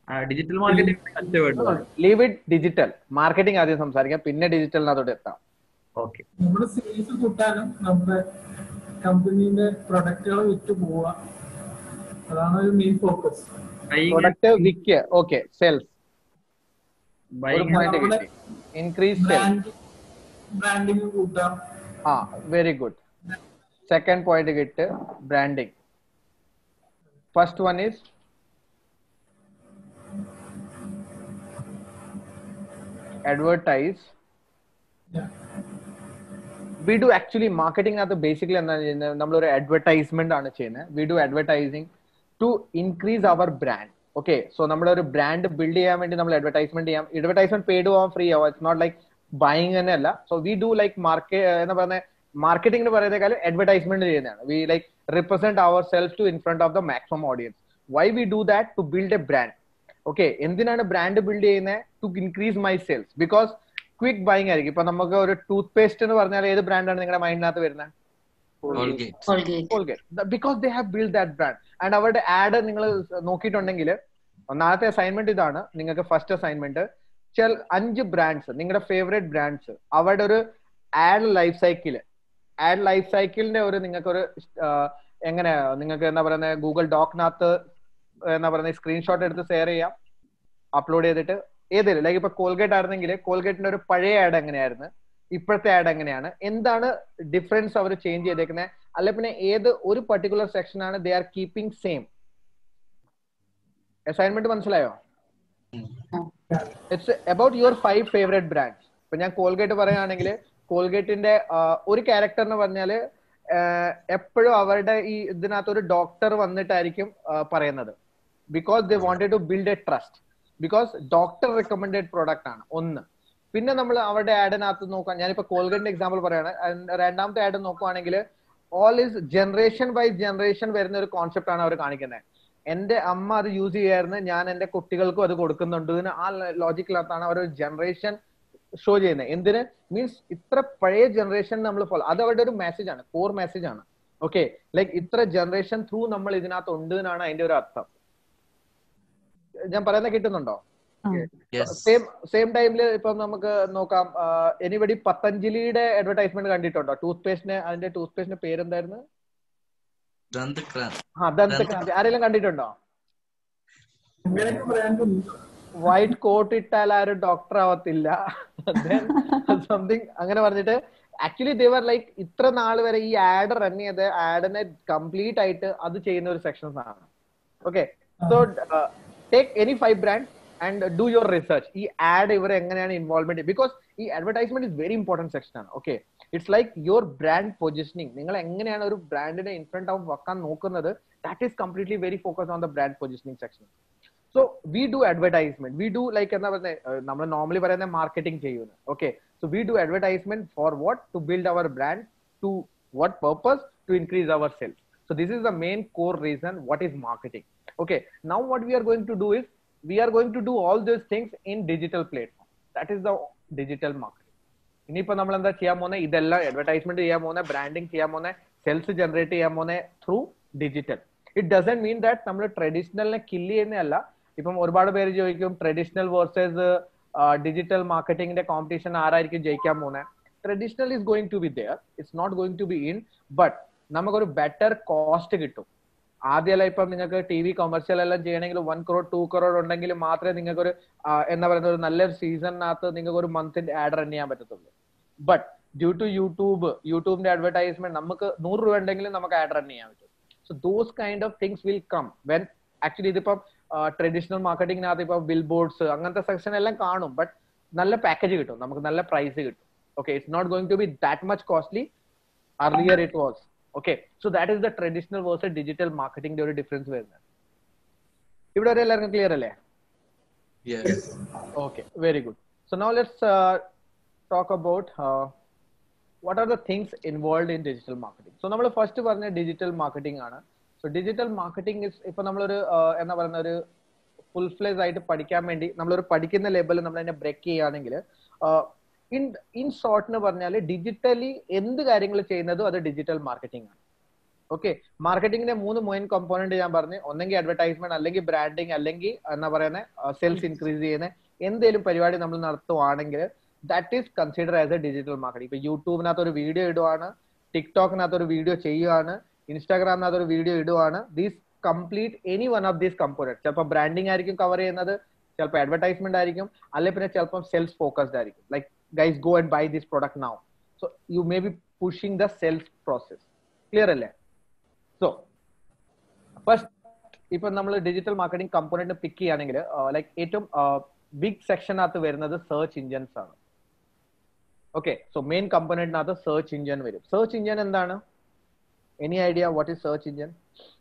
Digital marketing word leave it digital marketing ആദ്യം സംസാരിക്കാം പിന്നെ ഡിജിറ്റലിനകത്തോട്ട് എത്താം ഓക്കെ നമ്മുടെ സെയിൽസ് കൂട്ടാനും നമ്മുടെ കമ്പനീന്റെ പ്രൊഡക്റ്റുകൾ വിറ്റ് പോവുക അതാണ് ഒരു മെയിൻ ഫോക്കസ് പ്രൊഡക്റ്റ് വിക്ക് ഓക്കെ സെൽസ് ഒരു ബൈങ് പോയിന്റ് കിട്ടി ഇൻക്രീസ് സെൽസ് ബ്രാൻഡ് ബ്രാൻഡിങ് കൂട്ടാം ആ വെരി ഗുഡ് സെക്കൻഡ് പോയിന്റ് കിട്ട് branding first one is advertise we do actually മാർക്കറ്റിംഗിനകത്ത് ബേസിക്കലി എന്താ ചെയ്യുന്നത് നമ്മളൊരു അഡ്വർടൈസ്മെന്റ് ആണ് ചെയ്യുന്നത് we do advertising to increase our brand okay so നമ്മളൊരു ബ്രാൻഡ് ബിൽഡ് ചെയ്യാൻ വേണ്ടി നമ്മൾ അഡ്വർടൈസ്മെന്റ് ചെയ്യാം അഡ്വർടൈസ്മെന്റ് പെയ്ഡ് ആവാം ഫ്രീ ആവാം ഇറ്റ്സ് നോട്ട് ലൈക്ക് ബൈങ് തന്നെ അല്ല so we do like market എന്ന് പറയുന്ന മാർക്കറ്റിംഗ് പറയുന്നേക്കാൾ അഡ്വർടൈസ്മെന്റ് ചെയ്യുന്നതാണ് we like represent our self to in front of the maximum audience why we do that to build a brand okay എന്തിനാണ് brand build ചെയ്യുന്നത് to increase my sales because quick buying ആയിരിക്കും ഇപ്പൊ നമുക്ക് ഒരു tooth paste എന്ന് പറഞ്ഞാൽ ഏത് ബ്രാൻഡാണ് നിങ്ങളുടെ മൈൻഡിനകത്ത് വരുന്നത് Colgate. Colgate. Colgate because they have build that brand and അവരുടെ ആഡ് നിങ്ങൾ നോക്കിയിട്ടുണ്ടെങ്കിൽ ഒന്നാമത്തെ അസൈൻമെന്റ് ഇതാണ് നിങ്ങൾക്ക് ഫസ്റ്റ് അസൈൻമെന്റ് ചില അഞ്ച് ബ്രാൻഡ്സ് നിങ്ങളുടെ ഫേവറേറ്റ് ബ്രാൻഡ്സ് അവരുടെ ഒരു ad life cycle ad life സൈക്കിളിന്റെ ഒരു നിങ്ങൾക്ക് ഒരു എങ്ങനെ നിങ്ങൾക്ക് എന്താ പറയുന്നത് ഗൂഗിൾ ഡോക്കിനകത്ത് എന്താ പറയുന്നത് സ്ക്രീൻഷോട്ട് എടുത്ത് ഷെയർ ചെയ്യാം അപ്ലോഡ് ചെയ്തിട്ട് ഏതേലും ലൈക്ക് ഇപ്പൊ കോൾഗേറ്റ് ആയിരുന്നെങ്കിൽ കോൾഗേറ്റിന്റെ ഒരു പഴയ ആഡ് എങ്ങനെയായിരുന്നു ഇപ്പോഴത്തെ ആഡ് എങ്ങനെയാണ് എന്താണ് ഡിഫറൻസ് അവർ ചേഞ്ച് ചെയ്തേക്കുന്നത് അല്ലെ പിന്നെ ഏത് ഒരു പർട്ടിക്കുലർ സെക്ഷൻ ആണ് they are keeping same assignment മനസ്സിലായോ it's about your five favourite brands ഇപ്പൊ ഞാൻ കോൾഗേറ്റ് പറയുകയാണെങ്കിൽ കോൾഗേറ്റിന്റെ ഒരു ക്യാരക്ടർ എന്ന് പറഞ്ഞാല് എപ്പോഴും അവരുടെ ഈ ഇതിനകത്ത് ഒരു ഡോക്ടർ വന്നിട്ടായിരിക്കും ആ, പറയുന്നത് because they wanted to build a trust because doctor recommended product ആണ് ഒന്ന് പിന്നെ നമ്മൾ അവരുടെ ആഡിനകത്ത് നോക്കാം ഞാനിപ്പോ കോൾഗേറ്റിന്റെ എക്സാമ്പിൾ പറയാണ് And രണ്ടാമത്തെ ആഡ് നോക്കുവാണെങ്കിൽ all is generation by generation വരുന്ന ഒരു കോൺസെപ്റ്റ് ആണ് അവർ കാണിക്കുന്നത് എന്റെ അമ്മ അത് യൂസ് ചെയ്യായിരുന്നു ഞാൻ എന്റെ കുട്ടികൾക്കും അത് കൊടുക്കുന്നുണ്ട് എന്ന് ആ ലോജിക്കിനകത്താണ് അവർ ജനറേഷൻ ഷോ ചെയ്യുന്നത് എന്തിന് മീൻസ് ഇത്ര പഴയ ജനറേഷൻ നമ്മൾ ഫോളോ അത് അവരുടെ ഒരു മെസ്സേജ് ആണ് കോർ മെസ്സേജ് ആണ് ഓക്കെ ലൈക്ക് ഇത്ര ജനറേഷൻ ത്രൂ നമ്മൾ ഇതിനകത്ത് ഉണ്ട് എന്നാണ് അതിന്റെ ഒരു അർത്ഥം ഞാൻ പറയുന്നത് കിട്ടുന്നുണ്ടോ Yes. സെയിം സെയിം ടൈമിൽ ഇപ്പൊ നമുക്ക് നോക്കാം എനിബടി പതഞ്ജലിയുടെ അഡ്വർടൈസ്മെന്റ് കണ്ടിട്ടുണ്ടോ ടൂത്ത് പേസ്റ്റിന് അതിന്റെ ടൂത്ത് പേസ്റ്റിന്റെ പേരെന്തായിരുന്നു Dantakran- ആ ദന്തക്രാന്തി ആരെങ്കിലും കണ്ടിട്ടുണ്ടോ അങ്ങനെയൊക്കെ ബ്രാൻഡ് ഉണ്ട് വൈറ്റ് കോട്ട് ഇട്ടാൽ ആ ഒരു ഡോക്ടർ ആവത്തില്ല സംതിങ് അങ്ങനെ പറഞ്ഞിട്ട് ആക്ച്വലി ദേവർ ലൈക്ക് ഇത്ര നാൾ വരെ ഈ ആഡ് റൺ ചെയ്ത് ആഡിനെ കംപ്ലീറ്റ് ആയിട്ട് അത് ചെയ്യുന്ന ഒരു സെക്ഷൻസ് ആണ് okay so take any five brand and do your research ഈ ആഡ് ഇവർ എങ്ങനെയാണ് ഇൻവോൾവ്മെന്റ് ബിക്കോസ് ഈ advertisement is very important section ആണ് okay it's like your brand positioning നിങ്ങൾ എങ്ങനെയാണ് ഒരു ബ്രാൻഡിനെ ഇൻ ഫ്രണ്ട് ഓഫ് വെക്കാൻ നോക്കുന്നത് that is completely very focus on the brand positioning section so we do advertisement we do like എന്താ പറയുന്നത് നമ്മൾ നോർമലി പറയുന്ന മാർക്കറ്റിംഗ് ചെയ്യുന്നത് okay so we do advertisement for what to build our brand to what purpose to increase our sales so this is the main core reason what is marketing okay now what we are going to do is we are going to do all these things in digital platform that is the digital marketing ഇനിയിപ്പോ നമ്മൾ എന്താ ചെയ്യാൻ പോകുന്നത് ഇതെല്ലാം advertisement ചെയ്യാൻ പോകുന്നത് branding ചെയ്യാൻ പോകുന്നത് സെൽസ് ജനറേറ്റ് ചെയ്യാൻ പോകുന്നത് through digital it doesn't mean that നമ്മൾ ട്രഡീഷണലിനെ കില്ല് ചെയ്യുന്നതല്ല ഇപ്പം ഒരുപാട് പേര് ചോദിക്കും ട്രഡീഷണൽ വേഴ്സസ് ഡിജിറ്റൽ മാർക്കറ്റിംഗിന്റെ കോമ്പറ്റീഷൻ ആരായിരിക്കും ജയിക്കാൻ പോകുന്നത് traditional is going to be there it's not going to be in but നമുക്കൊരു ബെറ്റർ കോസ്റ്റ് കിട്ടും ആദ്യമല്ല ഇപ്പം നിങ്ങൾക്ക് ടി വി കൊമേഴ്സ്യൽ എല്ലാം ചെയ്യണമെങ്കിൽ വൺ ക്രോഡ് ടു ക്രോഡ് ഉണ്ടെങ്കിൽ മാത്രമേ നിങ്ങൾക്ക് ഒരു എന്താ പറയുന്ന ഒരു നല്ലൊരു സീസണിനകത്ത് നിങ്ങൾക്ക് ഒരു മന്തിന്റെ ആഡ് റൺ ചെയ്യാൻ പറ്റത്തുള്ളൂ ബട്ട് ഡ്യൂ ടു യൂട്യൂബ് യൂട്യൂബിന്റെ അഡ്വർടൈസ്മെന്റ് നമുക്ക് നൂറ് രൂപ ഉണ്ടെങ്കിലും നമുക്ക് ആഡ് റൺ ചെയ്യാൻ പറ്റും so those kind of things will come when actually ഇതിപ്പം ട്രഡീഷണൽ മാർക്കറ്റിംഗിനകത്ത് ഇപ്പൊ ബിൽ ബോർഡ്സ് അങ്ങനത്തെ സെക്ഷൻ എല്ലാം കാണും ബട്ട് നല്ല പാക്കേജ് കിട്ടും നമുക്ക് നല്ല പ്രൈസ് കിട്ടും okay it's not going to be that much costly earlier it was okay so that is the traditional versus digital മാർക്കറ്റിംഗിന്റെ ഒരു ഡിഫറൻസ് വരുന്നത് ഇവിടെ വരെ എല്ലാവർക്കും ക്ലിയർ അല്ലേ Yes. Okay, very good. So now let's uh, talk about uh, what are the things involved in digital marketing. So നമ്മൾ first പറഞ്ഞ digital marketing ആണ് സോ ഡിജിറ്റൽ മാർക്കറ്റിംഗ് ഇസ് ഇപ്പൊ നമ്മളൊരു uh, എന്താ പറയുന്ന ഒരു ഫുൾ ഫ്ലേസ് ആയിട്ട് പഠിക്കാൻ വേണ്ടി നമ്മളൊരു പഠിക്കുന്ന ലെവലിൽ നമ്മൾ അതിനെ ബ്രേക്ക് ചെയ്യുകയാണെങ്കിൽ ഇൻ ഇൻ ഷോർട്ട് എന്ന് പറഞ്ഞാൽ ഡിജിറ്റലി എന്ത് കാര്യങ്ങൾ ചെയ്യുന്നതും അത് ഡിജിറ്റൽ മാർക്കറ്റിംഗ് ആണ് ഓക്കെ മാർക്കറ്റിംഗിന്റെ മൂന്ന് മെയിൻ കോമ്പോണന്റ് ഞാൻ പറഞ്ഞു ഒന്നെങ്കിൽ അഡ്വർടൈസ്മെന്റ് അല്ലെങ്കിൽ ബ്രാൻഡിങ് അല്ലെങ്കിൽ എന്നാ പറയുന്നത് സെയിൽസ് ഇൻക്രീസ് ചെയ്യുന്ന എന്തെങ്കിലും പരിപാടി നമ്മൾ നടത്തുവാണെങ്കിൽ that is consider as a digital marketing ഇപ്പൊ യൂട്യൂബിനകത്ത് ഒരു വീഡിയോ ഇടുവാണ് ടിക്ടോക്കിനകത്ത് ഒരു വീഡിയോ ചെയ്യുവാണ് ഇൻസ്റ്റാഗ്രാമിനകത്ത് ഒരു വീഡിയോ ഇടുവാണ് these complete any one of these component ചിലപ്പോൾ ബ്രാൻഡിങ് ആയിരിക്കും കവർ ചെയ്യുന്നത് ചിലപ്പോൾ അഡ്വർടൈസ്മെന്റ് ആയിരിക്കും അല്ലെങ്കിൽ പിന്നെ ചിലപ്പോൾ സെൽസ് ഫോക്കസ്ഡ് ആയിരിക്കും like guys go and buy this product now so you may be pushing the sales process clear അല്ലേ സോ ഫസ്റ്റ് ഇപ്പൊ നമ്മൾ ഡിജിറ്റൽ മാർക്കറ്റിംഗ് കമ്പോണന്റ് പിക്ക് ചെയ്യുകയാണെങ്കിൽ ലൈക്ക് ഏറ്റവും ബിഗ് സെക്ഷനകത്ത് വരുന്നത് സെർച്ച് ഇഞ്ചൻസ് ആണ് ഓക്കെ സോ മെയിൻ കമ്പോണന്റിനകത്ത് search engine വരും search engine എന്താണ് any idea what is search engine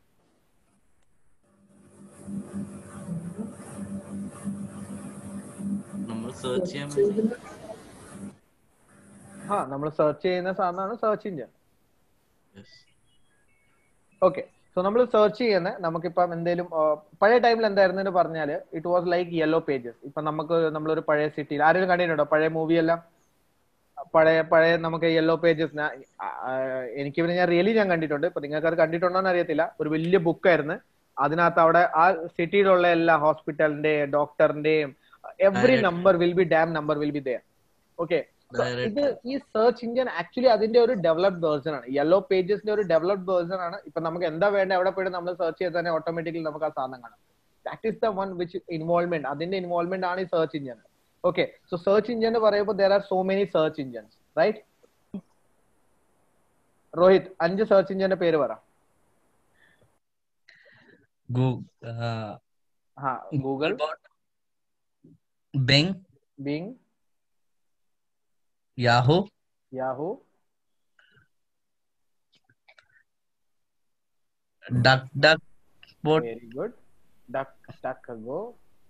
നമ്മൾ സെർച്ച് ചെയ്യാൻ വേണ്ടി ആ നമ്മൾ സെർച്ച് ചെയ്യുന്ന സാധനമാണ് search engine Yes. Okay so നമ്മൾ സെർച്ച് ചെയ്യുന്ന നമുക്കിപ്പം എന്തെങ്കിലും പഴയ ടൈമിൽ എന്തായിരുന്നു എന്ന് പറഞ്ഞാൽ it was like yellow pages ഇപ്പൊ നമുക്ക് നമ്മളൊരു പഴയ സിറ്റിയിൽ ആരെങ്കിലും കണ്ടിട്ടുണ്ടോ പഴയ മൂവി എല്ലാം പഴയ പഴയ നമുക്ക് യെല്ലോ പേജസ് എനിക്ക് പിന്നെ ഞാൻ റിയലി ഞാൻ കണ്ടിട്ടുണ്ട് ഇപ്പൊ നിങ്ങൾക്ക് അത് കണ്ടിട്ടുണ്ടോ എന്ന് അറിയത്തില്ല ഒരു വലിയ ബുക്കായിരുന്നു അതിനകത്ത് അവിടെ ആ സിറ്റിയിലുള്ള എല്ലാ ഹോസ്പിറ്റലിന്റെയും ഡോക്ടറിന്റെയും every Direct. Number will be ഡാം number will be there okay Direct. ഇത് ഈ സെർച്ച് ഇഞ്ചിൻ ആക്ച്വലി അതിന്റെ ഒരു ഡെവലപ്ഡ് വേർഷൻ ആണ് യെല്ലോ പേജസിന്റെ ഒരു ഡെവലപ്ഡ് വേർഷൻ ആണ് ഇപ്പൊ നമുക്ക് എന്താ വേണ്ട എവിടെ പോയിട്ട് നമ്മൾ സെർച്ച് ചെയ്താൽ തന്നെ ഓട്ടോമാറ്റിക്കലി നമുക്ക് ആ സാധനം കാണാം that is the one which involvement അതിന്റെ ഇൻവോൾവ്മെന്റ് ആണ് ഈ search engine okay so search engine എന്ന് പറയുമ്പോൾ there are so many search ഇഞ്ചിൻസ് right Rohit അഞ്ച് സെർച്ച് ഇഞ്ചിന്റെ പേര് പറ Goo- uh, ആ Google Googlebot, Bing, Bing Yahoo, Yahoo DuckDuckBot, very good duck duck go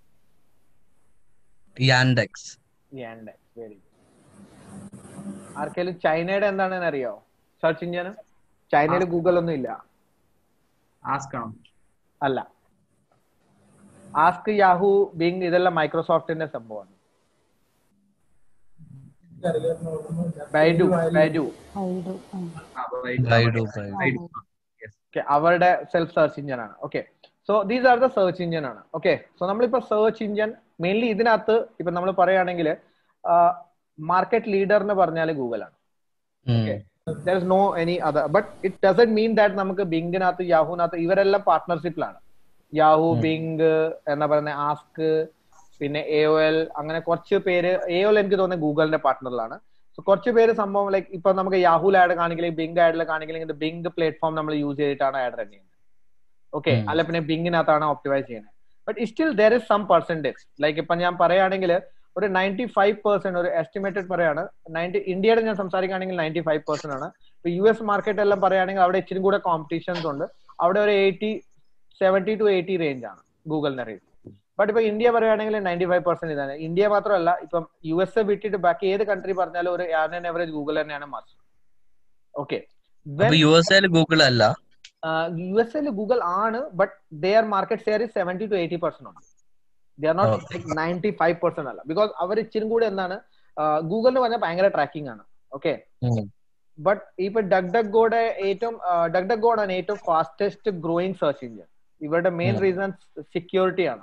Yandex. Yandex very good ആർക്കെങ്കിലും ചൈനയുടെ എന്താണെന്ന് അറിയോ സെർച്ച് ഇഞ്ചിന് ചൈനയിൽ ഗൂഗിൾ ഒന്നും ഇല്ല ആസ്ക് ആണോ അല്ല ആസ്ക് യാഹു ബിങ് ഇതെല്ലാം മൈക്രോസോഫ്റ്റിന്റെ സംഭവമാണ് ബൈഡു ബൈഡു ഹൈഡു ആ, Baidu, Baidu. Baidu. ഓക്കെ അവരുടെ സെൽഫ് സെർച്ച് ഇഞ്ചൻ ആണ് okay so these are the search engine ആണ് ഓക്കെ സോ നമ്മളിപ്പോ സെർച്ച് ഇഞ്ചൻ മെയിൻലി ഇതിനകത്ത് ഇപ്പൊ നമ്മൾ പറയുകയാണെങ്കിൽ മാർക്കറ്റ് ലീഡർ എന്ന് പറഞ്ഞാൽ ഗൂഗിൾ ആണ് Hmm. There is no any other but it doesn't mean that നമുക്ക് ബിങ്കിനകത്ത് യാഹുനകത്ത് ഇവരെല്ലാം പാർട്ട്ണർഷിപ്പിലാണ് യാഹു ഉം. ബിങ്ക് എന്നാ പറയുന്ന ആസ്ക് പിന്നെ എ ഒ എൽ അങ്ങനെ കുറച്ച് പേര് എ ഒ എൽ എനിക്ക് തോന്നുന്നത് ഗൂഗിളിന്റെ പാർട്ട്ണറിലാണ് സോ കുറച്ച് പേര് സംഭവം ലൈക്ക് ഇപ്പൊ നമുക്ക് യാഹുൽ ആഡ് കാണിക്കലും ബിങ്ക് ആഡിൽ കാണിക്കലെങ്കിൽ ബിങ്ക് പ്ലാറ്റ്ഫോം നമ്മൾ യൂസ് ചെയ്തിട്ടാണ് ആഡ് റൺ ചെയ്യുന്നത് ഓക്കെ ഉം. അല്ല പിന്നെ ബിങ്കിനകത്താണ് ഒപ്റ്റിമൈസ് ചെയ്യുന്നത് but still there is some percentage like ഇപ്പൊ ഞാൻ പറയുകയാണെങ്കിൽ ഒരു നയൻറ്റി ഫൈവ് പെർസെന്റ് ഒരു എസ്റ്റിമേറ്റഡ് പറയാണ് നയൻറ്റി ഇന്ത്യയുടെ ഞാൻ സംസാരിക്കുകയാണെങ്കിൽ നയൻറ്റി ഫൈവ് പെർസെന്റ് ആണ് ഇപ്പൊ യു എസ് മാർക്കറ്റ് എല്ലാം പറയുകയാണെങ്കിൽ അവിടെ ഇച്ചിരി കൂടെ കോമ്പറ്റീഷൻസ് ഉണ്ട് അവിടെ ഒരു eighty seventy two eighty range ആണ് ഗൂഗിളിന്റെ റേഞ്ച് ബട്ട് ഇപ്പൊ ഇന്ത്യ പറയുകയാണെങ്കിൽ നയൻറ്റി ഫൈവ് പെർസെന്റ് ഇതാണ് ഇന്ത്യ മാത്രമല്ല ഇപ്പം യു എസ് എ വിട്ടിട്ട് ബാക്കി ഏത് കൺട്രി പറഞ്ഞാലും ഒരു ആൻ എവറേജ് ഗൂഗിൾ തന്നെയാണ് മസ്റ്റ് ഓക്കെ അപ്പൊ യു എസ് എയിൽ ഗൂഗിൾ അല്ല യു എസ് എൽ ഗൂഗിൾ ആണ് but their market share is seventy two eighty percent ഉണ്ട് they are not Okay. Ninety five percent അല്ല ബിക്കോസ് അവർ ഇച്ചിരി കൂടെ എന്താണ് ഗൂഗിളിന് പറഞ്ഞാൽ ഭയങ്കര ട്രാക്കിംഗ് ആണ് ഓക്കെ ഉം. ബട്ട് ഇപ്പൊ ഡഗ് ഡഗ് ഗോയുടെ ഏറ്റവും ഡഗ് ഡഗ് ഗോഡ് ആണ് ഏറ്റവും ഫാസ്റ്റസ്റ്റ് ഗ്രോയിങ് സെർച്ച് എഞ്ചിൻ ഇവരുടെ മെയിൻ ഉം. റീസൺ സെക്യൂരിറ്റി ആണ്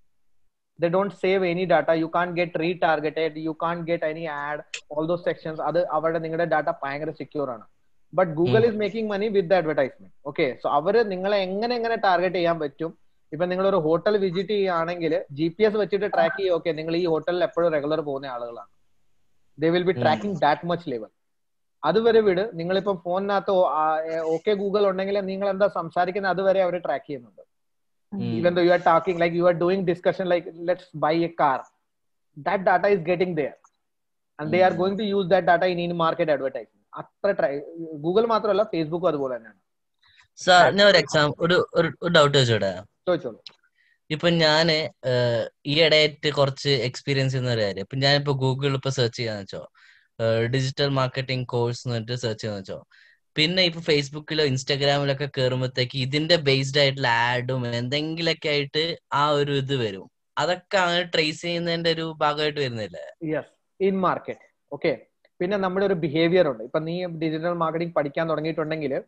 the don't save any data you can get retargeted you can get any ad all those sections അത് അവരുടെ നിങ്ങളുടെ ഡാറ്റ ഭയങ്കര സെക്യൂർ ആണ് but Google um. Is making money with advertisement okay so അവര് നിങ്ങളെ എങ്ങനെ എങ്ങനെ ടാർഗറ്റ് ചെയ്യാൻ പറ്റും ഇപ്പൊ നിങ്ങൾ ഒരു ഹോട്ടൽ വിസിറ്റ് ചെയ്യുകയാണെങ്കിൽ ജി പി എസ് വെച്ചിട്ട് ട്രാക്ക് ചെയ്യുക ഓക്കെ നിങ്ങൾ ഈ ഹോട്ടലിൽ എപ്പോഴും റെഗുലർ പോകുന്ന ആളുകളാണ് they will be um. Tracking that much level അതുവരെ വിട് നിങ്ങളിപ്പം ഫോണിനകത്ത് ഓക്കെ ഗൂഗിൾ ഉണ്ടെങ്കിൽ നിങ്ങൾ എന്താ സംസാരിക്കുന്നത് അതുവരെ അവർ ട്രാക്ക് ചെയ്യുന്നുണ്ട് ഉം. even though you are talking like you are doing discussion like let's buy a car that data is getting there and they are Mm. going to use that data in in market advertising അത്ര try Google മാത്രമല്ല ഫേസ്ബുക്കും അതുപോലെ തന്നെയാണ് sir ഞാൻ ഒരു exam ഒരു ഒരു doubt വെച്ചോട്ടെ ചോദിച്ചോളൂ ഇപ്പൊ ഞാന് ഏഹ്, ഈ ഇടയായിട്ട് കുറച്ച് എക്സ്പീരിയൻസ് ചെയ്യുന്ന ഒരു കാര്യം ഇപ്പൊ ഞാനിപ്പോ ഗൂഗിളിൽ ഇപ്പൊ സെർച്ച് ചെയ്യാന്ന് വെച്ചോ ഡിജിറ്റൽ മാർക്കറ്റിംഗ് കോഴ്സ് എന്നിട്ട് സെർച്ച് ചെയ്യാന്ന് വെച്ചോ പിന്നെ ഇപ്പൊ ഫേസ്ബുക്കിലോ ഇൻസ്റ്റാഗ്രാമിലൊക്കെ കേറുമ്പോഴത്തേക്ക് ഇതിന്റെ ബേസ്ഡ് ആയിട്ടുള്ള ആഡും എന്തെങ്കിലുമൊക്കെ ആയിട്ട് ആ ഒരു ഇത് വരും അതൊക്കെ അങ്ങനെ ട്രേസ് ചെയ്യുന്നതിന്റെ ഒരു ഭാഗമായിട്ട് വരുന്നില്ലേ യെസ് ഇൻ മാർക്കറ്റ് ഓക്കെ പിന്നെ നമ്മുടെ ഒരു ബിഹേവിയർ ഉണ്ട് ഇപ്പൊ നീ ഡിജിറ്റൽ മാർക്കറ്റിംഗ് പഠിക്കാൻ തുടങ്ങിയിട്ടുണ്ടെങ്കിൽ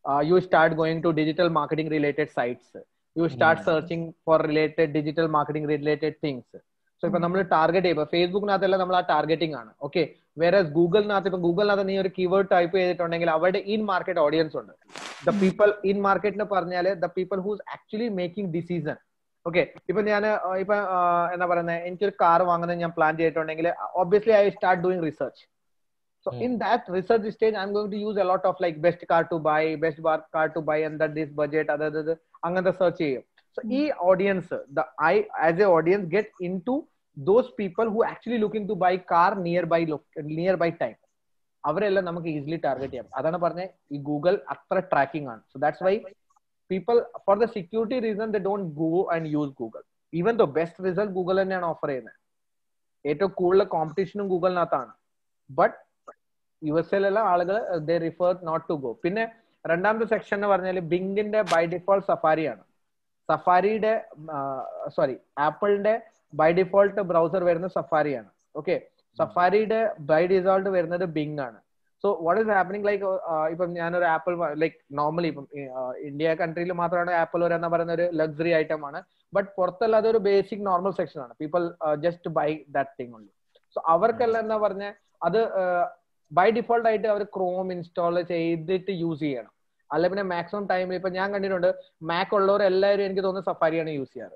you start going to digital marketing related sites you start Mm. searching for related digital marketing related things so ഇപ്പൊ നമ്മൾ ടാർഗറ്റ് ചെയ്യുമ്പോൾ ഫേസ്ബുക്കിനകത്തെല്ലാം നമ്മൾ ആ ടാർഗറ്റിംഗ് ആണ് ഓക്കെ വേറെ ഗൂഗിളിനകത്ത് ഇപ്പൊ ഗൂഗിളിനകത്ത് നീ ഒരു കീവേഡ് ടൈപ്പ് ചെയ്തിട്ടുണ്ടെങ്കിൽ അവിടെ ഇൻ മാർക്കറ്റ് ഓഡിയൻസ് ഉണ്ട് ദ പീപ്പിൾ ഇൻ മാർക്കറ്റിന് പറഞ്ഞാല് the people whose actually making decision okay ഇപ്പൊ ഞാൻ ഇപ്പൊ ആ, എന്താ പറയുന്നത് എനിക്കൊരു കാർ വാങ്ങുന്നത് ഞാൻ പ്ലാൻ ചെയ്തിട്ടുണ്ടെങ്കിൽ obviously I start doing research So Hmm. in that research stage, I'm going to use a lot of like best car to buy, best bar car to buy, and that this budget, other other അങ്ങനത്തെ search ചെയ്യും so ഈ audience the I as a audience get into those people who actually looking to buy car nearby nearby time അവരെല്ലാം നമുക്ക് easily target ചെയ്യാം അതാണ് പറഞ്ഞ ഈ Google അത്ര ട്രാക്കിംഗ് ആണ് so that's why people for the security reason the don't go and use Google even though best result Google തന്നെയാണ് offer ചെയ്യുന്നത് ഏറ്റവും കൂടുതൽ കോമ്പറ്റീഷനും ഗൂഗിളിനകത്താണ് ബട്ട് യു എസ് എല്ലാം ആളുകൾ they refer not to go പിന്നെ രണ്ടാമത്തെ സെക്ഷൻ എന്ന് പറഞ്ഞാൽ ബിങ്കിന്റെ ബൈ ഡിഫോൾട്ട് സഫാരിയാണ് സഫാരിയുടെ സോറി ആപ്പിളിന്റെ ബൈ ഡിഫോൾട്ട് ബ്രൗസർ വരുന്നത് സഫാരിയാണ് ഓക്കെ സഫാരിയുടെ ബൈ ഡിഫോൾട്ട് വരുന്നത് ബിങ് ആണ് so what is happening like ഇപ്പം ഞാനൊരു ആപ്പിൾ ലൈക്ക് നോർമലി ഇപ്പം ഇന്ത്യ കൺട്രിയിൽ മാത്രമാണ് ആപ്പിൾ വരാന്ന് പറയുന്ന ഒരു ലക്സറി ഐറ്റം ആണ് ബട്ട് പുറത്തല്ല അതൊരു ബേസിക് നോർമൽ സെക്ഷൻ ആണ് people just buy that thing only so അവർക്കെല്ലാം എന്താ പറഞ്ഞ അത് ബൈ ഡിഫോൾട്ട് ആയിട്ട് അവർ ക്രോം ഇൻസ്റ്റാൾ ചെയ്തിട്ട് യൂസ് ചെയ്യണം അല്ല പിന്നെ മാക്സിമം ടൈമിൽ ഇപ്പൊ ഞാൻ കണ്ടിട്ടുണ്ട് മാക് ഉള്ളവർ എല്ലാവരും എനിക്ക് തോന്നുന്നു സഫാരിയാണ് യൂസ് ചെയ്യാറ്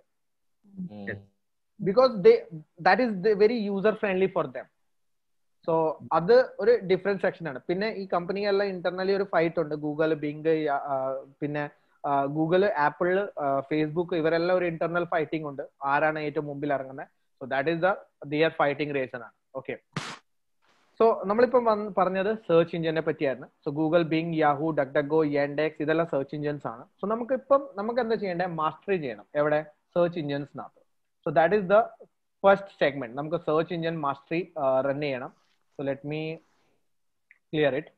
because they that is very user friendly for them so അത് ഒരു ഡിഫറെന്റ് സെക്ഷൻ ആണ് പിന്നെ ഈ കമ്പനിയെല്ലാം ഇന്റർണലി ഒരു ഫൈറ്റ് ഉണ്ട് ഗൂഗിൾ ബിങ്ക് പിന്നെ ഗൂഗിള് ആപ്പിള് ഫേസ്ബുക്ക് ഇവരെല്ലാം ഒരു ഇന്റർണൽ ഫൈറ്റിംഗ് ഉണ്ട് ആരാണ് ഏറ്റവും മുമ്പിൽ ഇറങ്ങുന്നത് so that is the their fighting reason ആണ് ഓക്കെ സോ നമ്മളിപ്പം വന്ന് പറഞ്ഞത് സെർച്ച് എഞ്ചിനെ പറ്റിയായിരുന്നു so Google Bing Yahoo DuckDuckGo Yandex ഇതെല്ലാം സെർച്ച് എഞ്ചിൻസ് ആണ് സോ നമുക്ക് ഇപ്പം നമുക്ക് എന്താ ചെയ്യേണ്ടത് മാസ്റ്ററി ചെയ്യണം എവിടെ സെർച്ച് എഞ്ചിൻസിനകത്ത് so that is the first segment നമുക്ക് സെർച്ച് എഞ്ചിൻ മാസ്റ്ററി റൺ ചെയ്യണം so let me clear it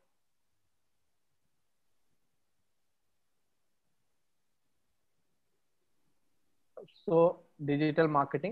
so digital marketing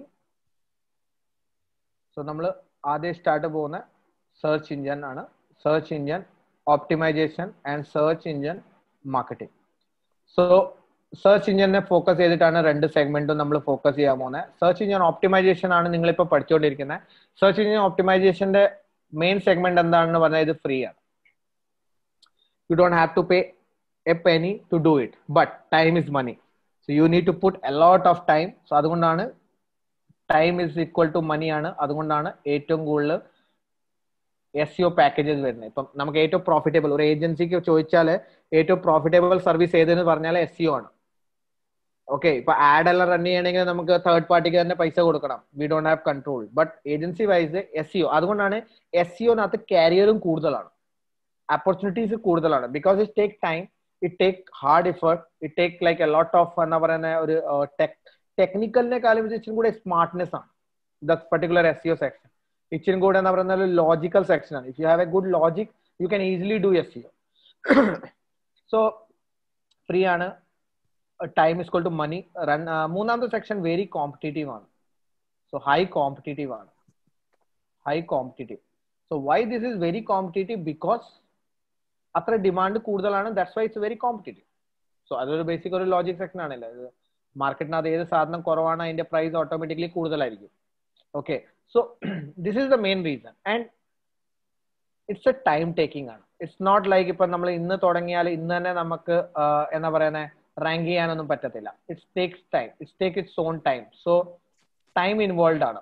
so നമ്മൾ ആദ്യം സ്റ്റാർട്ട് പോകുന്ന സെർച്ച് ഇഞ്ചൻ ആണ് search engine optimisation and search engine marketing so search ഇഞ്ചിനെ focus ചെയ്തിട്ടാണ് രണ്ട് സെഗ്മെന്റും നമ്മൾ ഫോക്കസ് ചെയ്യാൻ പോകുന്നത് സെർച്ച് ഇഞ്ചൻ ഓപ്റ്റിമൈസേഷൻ ആണ് നിങ്ങളിപ്പോൾ പഠിച്ചുകൊണ്ടിരിക്കുന്നത് സെർച്ച് ഇഞ്ചൻ ഓപ്റ്റിമൈസേഷന്റെ മെയിൻ സെഗ്മെന്റ് എന്താണെന്ന് പറഞ്ഞാൽ ഇത് ഫ്രീ ആണ് you don't have to pay a penny to do it but time is money so you need to put a lot of time so അതുകൊണ്ടാണ് time is equal to money ആണ് അതുകൊണ്ടാണ് ഏറ്റവും കൂടുതൽ S CO packages വരുന്നത് ഇപ്പം നമുക്ക് ഏറ്റവും profitable ഒരു ഏജൻസിക്ക് ചോദിച്ചാൽ ഏറ്റവും പ്രോഫിറ്റബിൾ സർവീസ് ഏതെന്ന് പറഞ്ഞാൽ എസ് സിഒ ആണ് ഓക്കെ ഇപ്പൊ ആഡ് എല്ലാം റൺ ചെയ്യണമെങ്കിൽ നമുക്ക് തേർഡ് പാർട്ടിക്ക് തന്നെ പൈസ കൊടുക്കണം we don't have control but agency wise SEO അതുകൊണ്ടാണ് എസ് സിഒനകത്ത് കാരിയറും കൂടുതലാണ് ഓപ്പർച്യൂണിറ്റീസ് കൂടുതലാണ് because it take time it take hard effort it take like a lot of എന്താ പറയുന്ന ഒരു ടെക് ടെക്നിക്കലിനെക്കാളും ഇച്ചിരി കൂടെ സ്മാർട്ട്നെസ് ആണ് the particular SEO section ഇച്ചിരി കൂടെ എന്താ പറയുന്ന ഒരു ലോജിക്കൽ സെക്ഷൻ ആണ് if you have a good logic you can easily do SEO so free ആണ് time is equal to money run മൂന്നാമത്തെ സെക്ഷൻ വെരി കോമ്പറ്റേറ്റീവ് ആണ് സോ ഹൈ കോമ്പറ്റേറ്റീവ് ആണ് high competitive so why this is very competitive because അത്ര demand കൂടുതലാണ് that's why it's very competitive so അതൊരു basic ഒരു logic section ആണല്ലോ ഇത് മാർക്കറ്റിനകത്ത് ഏത് സാധനം കുറവാണ് അതിന്റെ പ്രൈസ് ഓട്ടോമാറ്റിക്കലി കൂടുതലായിരിക്കും okay so this is the main reason and it's a time taking ആണ് ഇറ്റ്സ് നോട്ട് ലൈക്ക് ഇപ്പൊ നമ്മൾ ഇന്ന് തുടങ്ങിയാൽ ഇന്ന് തന്നെ നമുക്ക് എന്താ പറയുന്നത് റാങ്ക് ചെയ്യാനൊന്നും പറ്റത്തില്ല it's takes time it's take it's own time so time involve ആണ്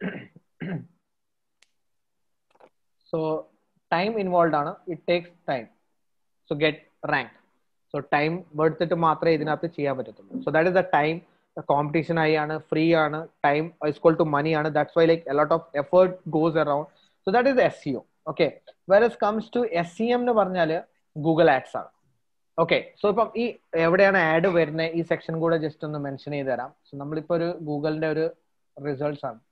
സോ ടൈം ഇൻവോൾവ് ആണ് it takes time so get rank so time എടുത്തിട്ട് മാത്രമേ ഇതിനകത്ത് ചെയ്യാൻ പറ്റത്തുള്ളൂ so that is the time competition ആയി ആണ് ഫ്രീ ആണ് ടൈം ഇസ്ക്വൽ ടു മണി ആണ് that's why like lot of effort goes around so that is SEO okay versus comes to S C M എന്ന് പറഞ്ഞാല് Google ads ആണ് okay so ഇപ്പം ഈ എവിടെയാണ് ആഡ് വരുന്നത് ഈ സെക്ഷൻ കൂടെ ജസ്റ്റ് ഒന്ന് മെൻഷൻ ചെയ്ത് തരാം സോ നമ്മളിപ്പോ ഒരു ഗൂഗിളിന്റെ ഒരു റിസൾട്ട്സ് ആണ്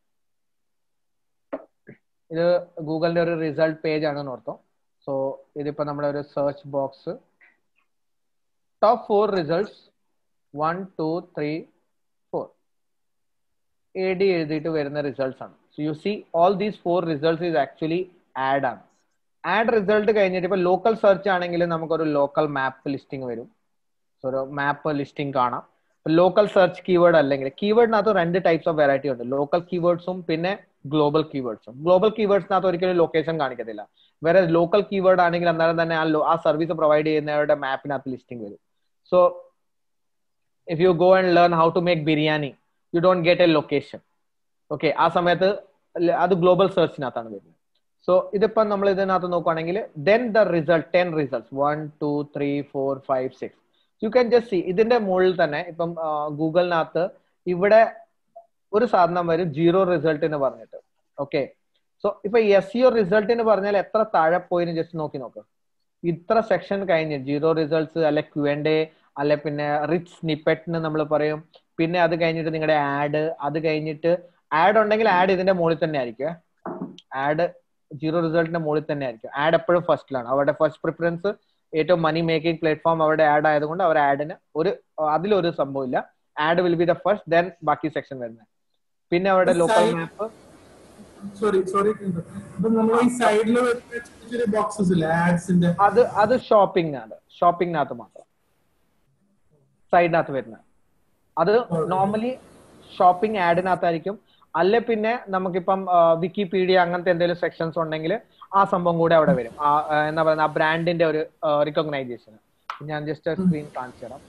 ഇത് ഗൂഗിളിന്റെ ഒരു റിസൾട്ട് പേജ് ആണ് ഓർത്തോ സോ ഇതിപ്പോ നമ്മുടെ ഒരു search box top four results one two three four A D എഴുതിയിട്ട് വരുന്ന റിസൾട്ട്സ് ആണ് so you see all these four results is actually ad ആണ് ആഡ് റിസൾട്ട് കഴിഞ്ഞിട്ട് ഇപ്പൊ ലോക്കൽ സെർച്ച് ആണെങ്കിൽ നമുക്കൊരു ലോക്കൽ മാപ്പ് ലിസ്റ്റിംഗ് വരും So, ഒരു മാപ്പ് ലിസ്റ്റിംഗ് കാണാം ലോക്കൽ സെർച്ച് കീവേഡ് അല്ലെങ്കിൽ കീവേഡിനകത്ത് രണ്ട് ടൈപ്സ് ഓഫ് വെറൈറ്റി ഉണ്ട് ലോക്കൽ കീവേഡ്സും പിന്നെ ഗ്ലോബൽ കീവേഡ്സും ഗ്ലോബൽ കീവേഡ്സിനകത്ത് ഒരിക്കലും ലൊക്കേഷൻ കാണിക്കത്തില്ല വേറെ ലോക്കൽ കീവേഡ് ആണെങ്കിൽ അന്നേരം തന്നെ ആ lo- ആ സർവീസ് പ്രൊവൈഡ് ചെയ്യുന്നവരുടെ മാപ്പിനകത്ത് ലിസ്റ്റിംഗ് വരും so if you go and learn how to make biryani you don't get a location okay ആ സമയത്ത് ല- അത് ഗ്ലോബൽ സെർച്ചിനകത്താണ് വരുന്നത് സോ ഇതിപ്പം നമ്മൾ ഇതിനകത്ത് നോക്കുവാണെങ്കിൽ then the result ten result one two three four five six you can just see ഇതിന്റെ മുകളിൽ തന്നെ ഇപ്പം ഗൂഗിളിനകത്ത് ഇവിടെ ഒരു സാധനം വരും ജീറോ റിസൾട്ട് എന്ന് പറഞ്ഞിട്ട് ഓക്കെ സോ ഇപ്പൊ എസ് സിഒ റിസൾട്ട് എന്ന് പറഞ്ഞാൽ എത്ര താഴെ പോയിന്ന് ജസ്റ്റ് നോക്കി നോക്ക് ഇത്ര സെക്ഷൻ കഴിഞ്ഞ് ജീറോ റിസൾട്ട്സ് അല്ലെ ക്യു എൻഡ് എ അല്ലെ പിന്നെ റിച്ച് സ്നിപ്പെറ്റ് എന്ന് നമ്മൾ പറയും പിന്നെ അത് കഴിഞ്ഞിട്ട് നിങ്ങളുടെ ആഡ് അത് കഴിഞ്ഞിട്ട് ആഡ് ഉണ്ടെങ്കിൽ ആഡ് ഇതിന്റെ മുകളിൽ തന്നെ ആയിരിക്കും ആഡ് സീറോ റിസൾട്ടിന്റെ മുകളിൽ തന്നെ ആയിരിക്കും ആഡ് എപ്പോഴും ഫസ്റ്റിലാണ് അവരുടെ ഫസ്റ്റ് പ്രിഫറൻസ് ഏറ്റവും മണി മേക്കിംഗ് പ്ലാറ്റ്ഫോം അവരുടെ ആഡ് ആയതുകൊണ്ട് അവർ ആഡിന് ഒരു അതിലൊരു സംഭവമില്ല ad will be the first then ബാക്കി സെക്ഷൻ വരുന്നത് പിന്നെ അവരുടെ local Side- map sorry sorry അപ്പൊ നമ്മൾ ഈ സൈഡിൽ ചെറിയ ചെറിയ ബോക്സസ് ഇല്ലേ ആഡ്സിന്റെ അത് അത് ഷോപ്പിംഗ് ആണ് ഷോപ്പിംഗിനകത്ത് മാത്രം സൈഡിനകത്ത് വരുന്നത് അത് നോർമലി ഷോപ്പിംഗ് ആഡിനകത്തായിരിക്കും അല്ലെ പിന്നെ നമുക്കിപ്പം വിക്കിപീഡിയ അങ്ങനത്തെ എന്തെങ്കിലും സെക്ഷൻസ് ഉണ്ടെങ്കിൽ ആ സംഭവം കൂടെ അവിടെ വരും ആ ആ, എന്താ പറയുക ആ ബ്രാൻഡിന്റെ ഒരു റിക്കഗ്നൈസേഷൻ ഞാൻ ജസ്റ്റ് സ്ക്രീൻ കാണിച്ചു തരാം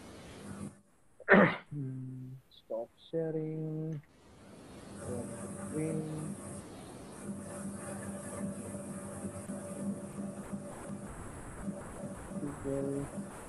stop sharing screen Google.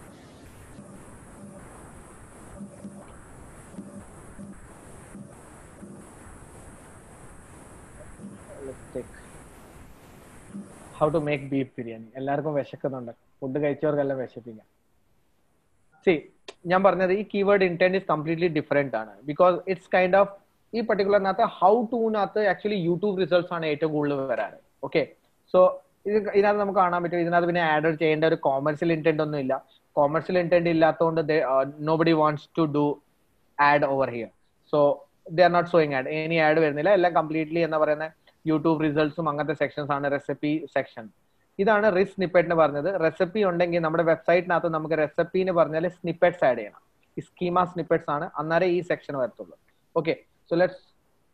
Let's take how to make beef biryani എല്ലാവർക്കും വിശക്കുന്നുണ്ട് ഫുഡ് കഴിച്ചവർക്കെല്ലാം വിശപ്പിക്കാം സി ഞാൻ പറഞ്ഞത് ഈ keyword intent is completely different ആണ് ബിക്കോസ് ഇറ്റ്സ് കൈൻഡ് ഓഫ് ഈ പർട്ടിക്കുലറിനകത്ത് ഹൗ ടൂനകത്ത് ആക്ച്വലി യൂട്യൂബ് റിസൾട്ട്സ് ആണ് ഏറ്റവും കൂടുതൽ വരാറ് ഓക്കെ സോ ഇത് ഇതിനകത്ത് നമുക്ക് കാണാൻ പറ്റും ഇതിനകത്ത് പിന്നെ ആഡ് ചെയ്യേണ്ട ഒരു കോമേഴ്സ്യൽ ഇന്റന്റ് ഒന്നും ഇല്ല കോമേഴ്സ്യൽ ഇന്റന്റ് ഇല്ലാത്തതുകൊണ്ട് nobody wants to do ad over here so they are not showing ad ഇനി ആഡ് വരുന്നില്ല എല്ലാം കംപ്ലീറ്റ്ലി എന്താ പറയുന്ന യൂട്യൂബ് റിസൾട്ട്സും അങ്ങനത്തെ സെക്ഷൻസ് ആണ് റെസിപ്പി സെക്ഷൻ ഇതാണ് റിസ് സ്നിപ്പെറ്റ് എന്ന് പറഞ്ഞത് റെസിപ്പി ഉണ്ടെങ്കിൽ നമ്മുടെ വെബ്സൈറ്റിനകത്ത് നമുക്ക് റെസിപ്പി എന്ന് പറഞ്ഞാൽ സ്നിപ്പെറ്റ്സ് ആഡ് ചെയ്യണം ഈ സ്കീമ സ്നിപ്പെറ്റ്സ് ആണ് അന്നേരം ഈ സെക്ഷൻ വരത്തുള്ളൂ okay so let's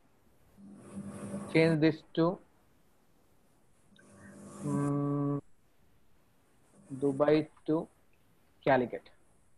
change this to Dubai to Calicut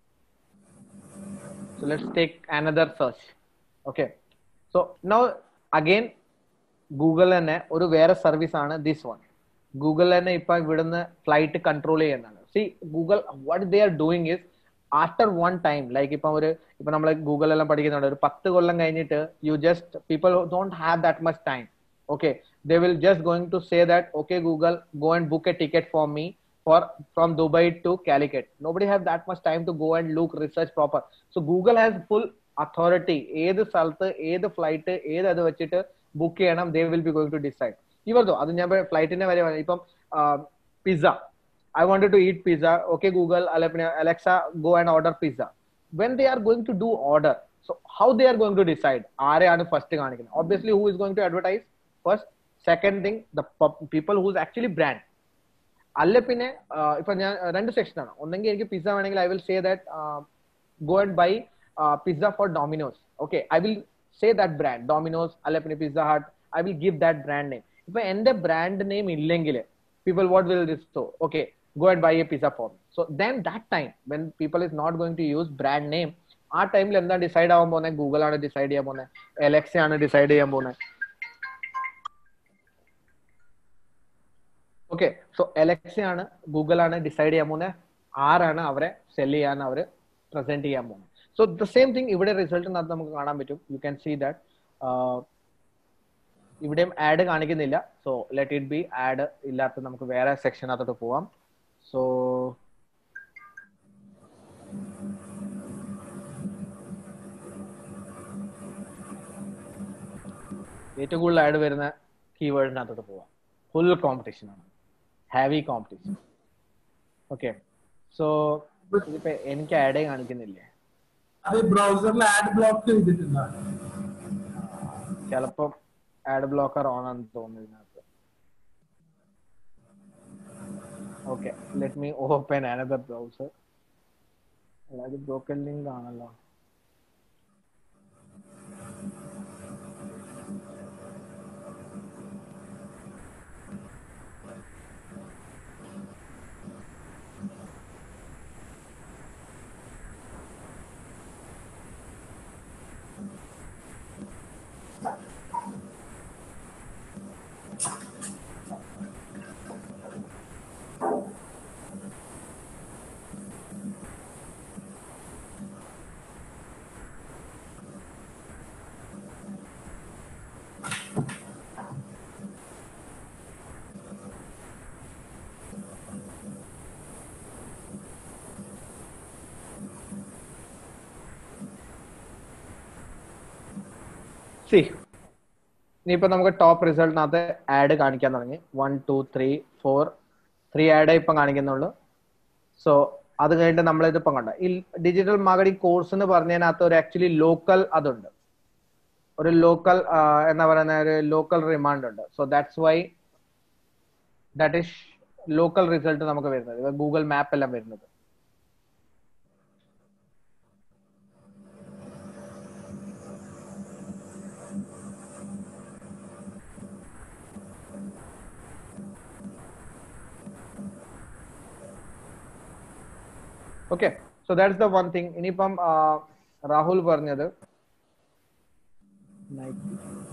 So let's take another search. Okay. So now again Google തന്നെ ഒരു വേറെ സർവീസ് ആണ് ദിസ് വൺ ഗൂഗിൾ തന്നെ ഇപ്പൊ ഇവിടുന്ന് ഫ്ലൈറ്റ് കൺട്രോൾ ചെയ്യുന്നതാണ് see Google what they are doing is after one time like ഇപ്പൊ ഒരു ഇപ്പൊ നമ്മൾ ഗൂഗിൾ എല്ലാം പഠിക്കുന്നുണ്ട് ഒരു പത്ത് കൊല്ലം കഴിഞ്ഞിട്ട് you just people don't have that much time okay they will just going to say that okay google go and book a ticket for me for from dubai to calicut nobody have that much time to go and look research proper so google has full authority ഏത് സ്ഥലത്ത് ഏത് flight ഏത് അത് വെച്ചിട്ട് book ചെയ്യണം they will be going to decide ഇവർക്കോ അത് ഞാൻ ഫ്ലൈറ്റിന്റെ വരെ പറഞ്ഞു. ഇപ്പം pizza I wanted to eat pizza okay Google അല്ലെ പിന്നെ Alexa go and order pizza when they are going to do order so how they are going to decide ആരെയാണ് ഫസ്റ്റ് കാണിക്കുന്നത് obviously who is going to advertise first second thing the people whose actually brand അല്ല പിന്നെ ആഹ് ഇപ്പൊ ഞാൻ രണ്ട് section ആണ് ഒന്നെങ്കിൽ എനിക്ക് പിസ്സ വേണമെങ്കിൽ I will say that go and buy pizza for Domino's okay I will say that brand Domino's അല്ല പിന്നെ Pizza Hut I will give that brand name ഇപ്പൊ എന്റെ ബ്രാൻഡ് നെയിം ഇല്ലെങ്കിൽ people what will this so okay go and buy a pizza for so then that time when people is not going to use brand name ആ ടൈമിൽ എന്താ decide ആവാൻ പോകുന്നത് Google ആണ് decide ചെയ്യാൻ പോകുന്നത് എലക്സ ആണ് ഡിസൈഡ് ചെയ്യാൻ പോകുന്നത് ഓക്കെ സോ എലക്സ ആണ് ഗൂഗിൾ ആണ് ഡിസൈഡ് ചെയ്യാൻ പോകുന്നത് ആരാണ് അവരെ സെല് ചെയ്യാൻ അവർ പ്രസന്റ് ചെയ്യാൻ പോകുന്നത് സോ ദ സെയിം തിങ് ഇവിടെ റിസൾട്ടിനകത്ത് നമുക്ക് കാണാൻ പറ്റും യു ക്യാൻ സീ ദാറ്റ് ഇവിടെയും ആഡ് കാണിക്കുന്നില്ല so let it be ad ഇല്ലാത്ത നമുക്ക് വേറെ സെക്ഷനകത്തോട്ട് പോവാം സോ ഏറ്റവും കൂടുതൽ ആഡ് വരുന്ന കീവേഡിനകത്തോട്ട് പോവാം ഫുൾ കോമ്പറ്റീഷൻ ആണ് ഹാവി കോമ്പറ്റീഷൻ ഓക്കെ സോ ഇതിപ്പോ എനിക്ക് ആഡേ കാണിക്കുന്നില്ലേ അത് ബ്രൗസറിൽ ആഡ് ബ്ലോക്ക് ചെയ്തിട്ടുണ്ടാണ് ചിലപ്പം ആഡ് ബ്ലോക്കർ ഓൺ ആണെന്ന് തോന്നുന്നു ഇതിനകത്ത് okay let me open another browser അതായത് ബ്രോക്കൻ ലിങ്ക് ആണല്ലോ സി ഇനിയിപ്പോ നമുക്ക് ടോപ്പ് റിസൾട്ടിനകത്ത് ആഡ് കാണിക്കാൻ തുടങ്ങി one two three four three ad ഇപ്പം കാണിക്കുന്നുള്ളൂ സോ അത് കഴിഞ്ഞിട്ട് നമ്മൾ ഇതിപ്പം കണ്ട ഈ ഡിജിറ്റൽ മാർക്കറ്റിംഗ് കോഴ്സ് എന്ന് പറഞ്ഞതിനകത്ത് ഒരു ആക്ച്വലി ലോക്കൽ അതുണ്ട് ഒരു ലോക്കൽ എന്താ പറയുന്ന ഒരു ലോക്കൽ റിമാൻഡ് ഉണ്ട് so that's why that is local result നമുക്ക് വരുന്നത് ഗൂഗിൾ മാപ്പ് എല്ലാം വരുന്നത് okay so that's the one thing ഇനിയിപ്പം ആ, രാഹുൽ പറഞ്ഞത് Nike.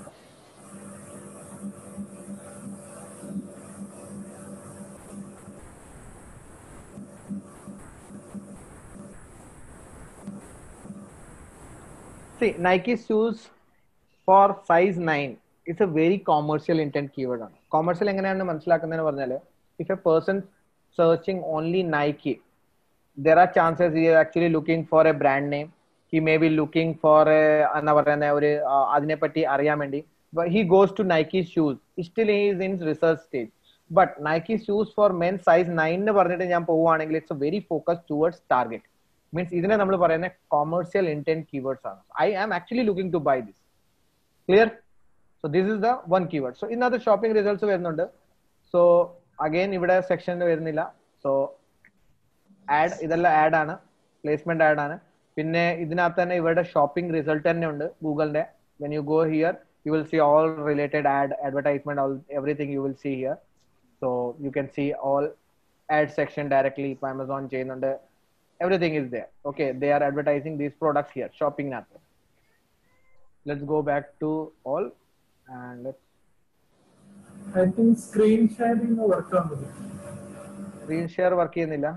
See, Nike shoes for size 9 is a very commercial intent keyword ആണ് commercial എങ്ങനെയാണെന്ന് മനസ്സിലാക്കുന്നതെന്ന് പറഞ്ഞാൽ if a person searching only Nike there are chances he is actually looking for a brand name he may be looking for a എന്താ പറയുന്ന ഒരു ആ, അതിനെപ്പറ്റി അറിയാൻ വേണ്ടി but he goes to Nike shoes still he is in research stage but Nike shoes for men size 9 എന്ന് പറഞ്ഞിട്ട് ഞാൻ പോവുകയാണെങ്കിൽ it's very focus towards target means ഇതിനെ നമ്മൾ പറയുന്ന കൊമേഴ്സ്യൽ ഇന്റന്റ് കീവേഡ്സ് ആണ് I am actually looking to buy this clear so this is the one keyword so ഇന്നത്തെ shopping results വരുന്നുണ്ട് സോ അഗൈൻ ഇവിടെ സെക്ഷൻ വരുന്നില്ല സോ ആഡ് ഇതെല്ലാം ad ആണ് പ്ലേസ്മെന്റ് ആഡ് ആണ് പിന്നെ ഇതിനകത്ത് തന്നെ ഇവരുടെ ഷോപ്പിംഗ് റിസൾട്ട് തന്നെ ഉണ്ട് ഗൂഗിളിന്റെ when you go here you will see all related ad advertisement all everything you will see here so you can see all ad section directly ഇപ്പൊ ആമസോൺ ചെയ്യുന്നുണ്ട് everything is there okay they are advertising these products here ഷോപ്പിംഗിനകത്ത് let's go back to all and let's I think screen sharing work ആവുന്നത് screen share work ചെയ്യുന്നില്ല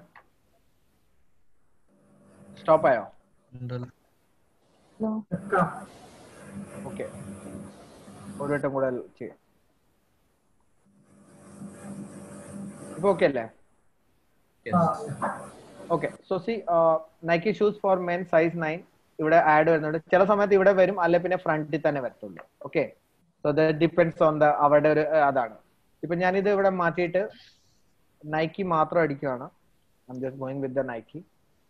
stop ആയോ ഉണ്ടല്ലോ. വെക്കാം okay ഒരു വട്ടം കൂടെ ചെയ്യാം ഇപ്പൊ ഓക്കെ അല്ലേ ആ okay so see Nike shoes for men size nine ഇവിടെ ആഡ് വരുന്നുണ്ട് ചില സമയത്ത് ഇവിടെ വരും അല്ലെ പിന്നെ ഫ്രണ്ടിൽ തന്നെ വരത്തുള്ളൂ okay so the depends on the അവരുടെ ഒരു uh, അതാണ് ഇപ്പൊ ഞാനിത് ഇവിടെ മാറ്റിയിട്ട് നൈക്കി മാത്രം അടിക്കുകയാണ് I'm just going with the Nike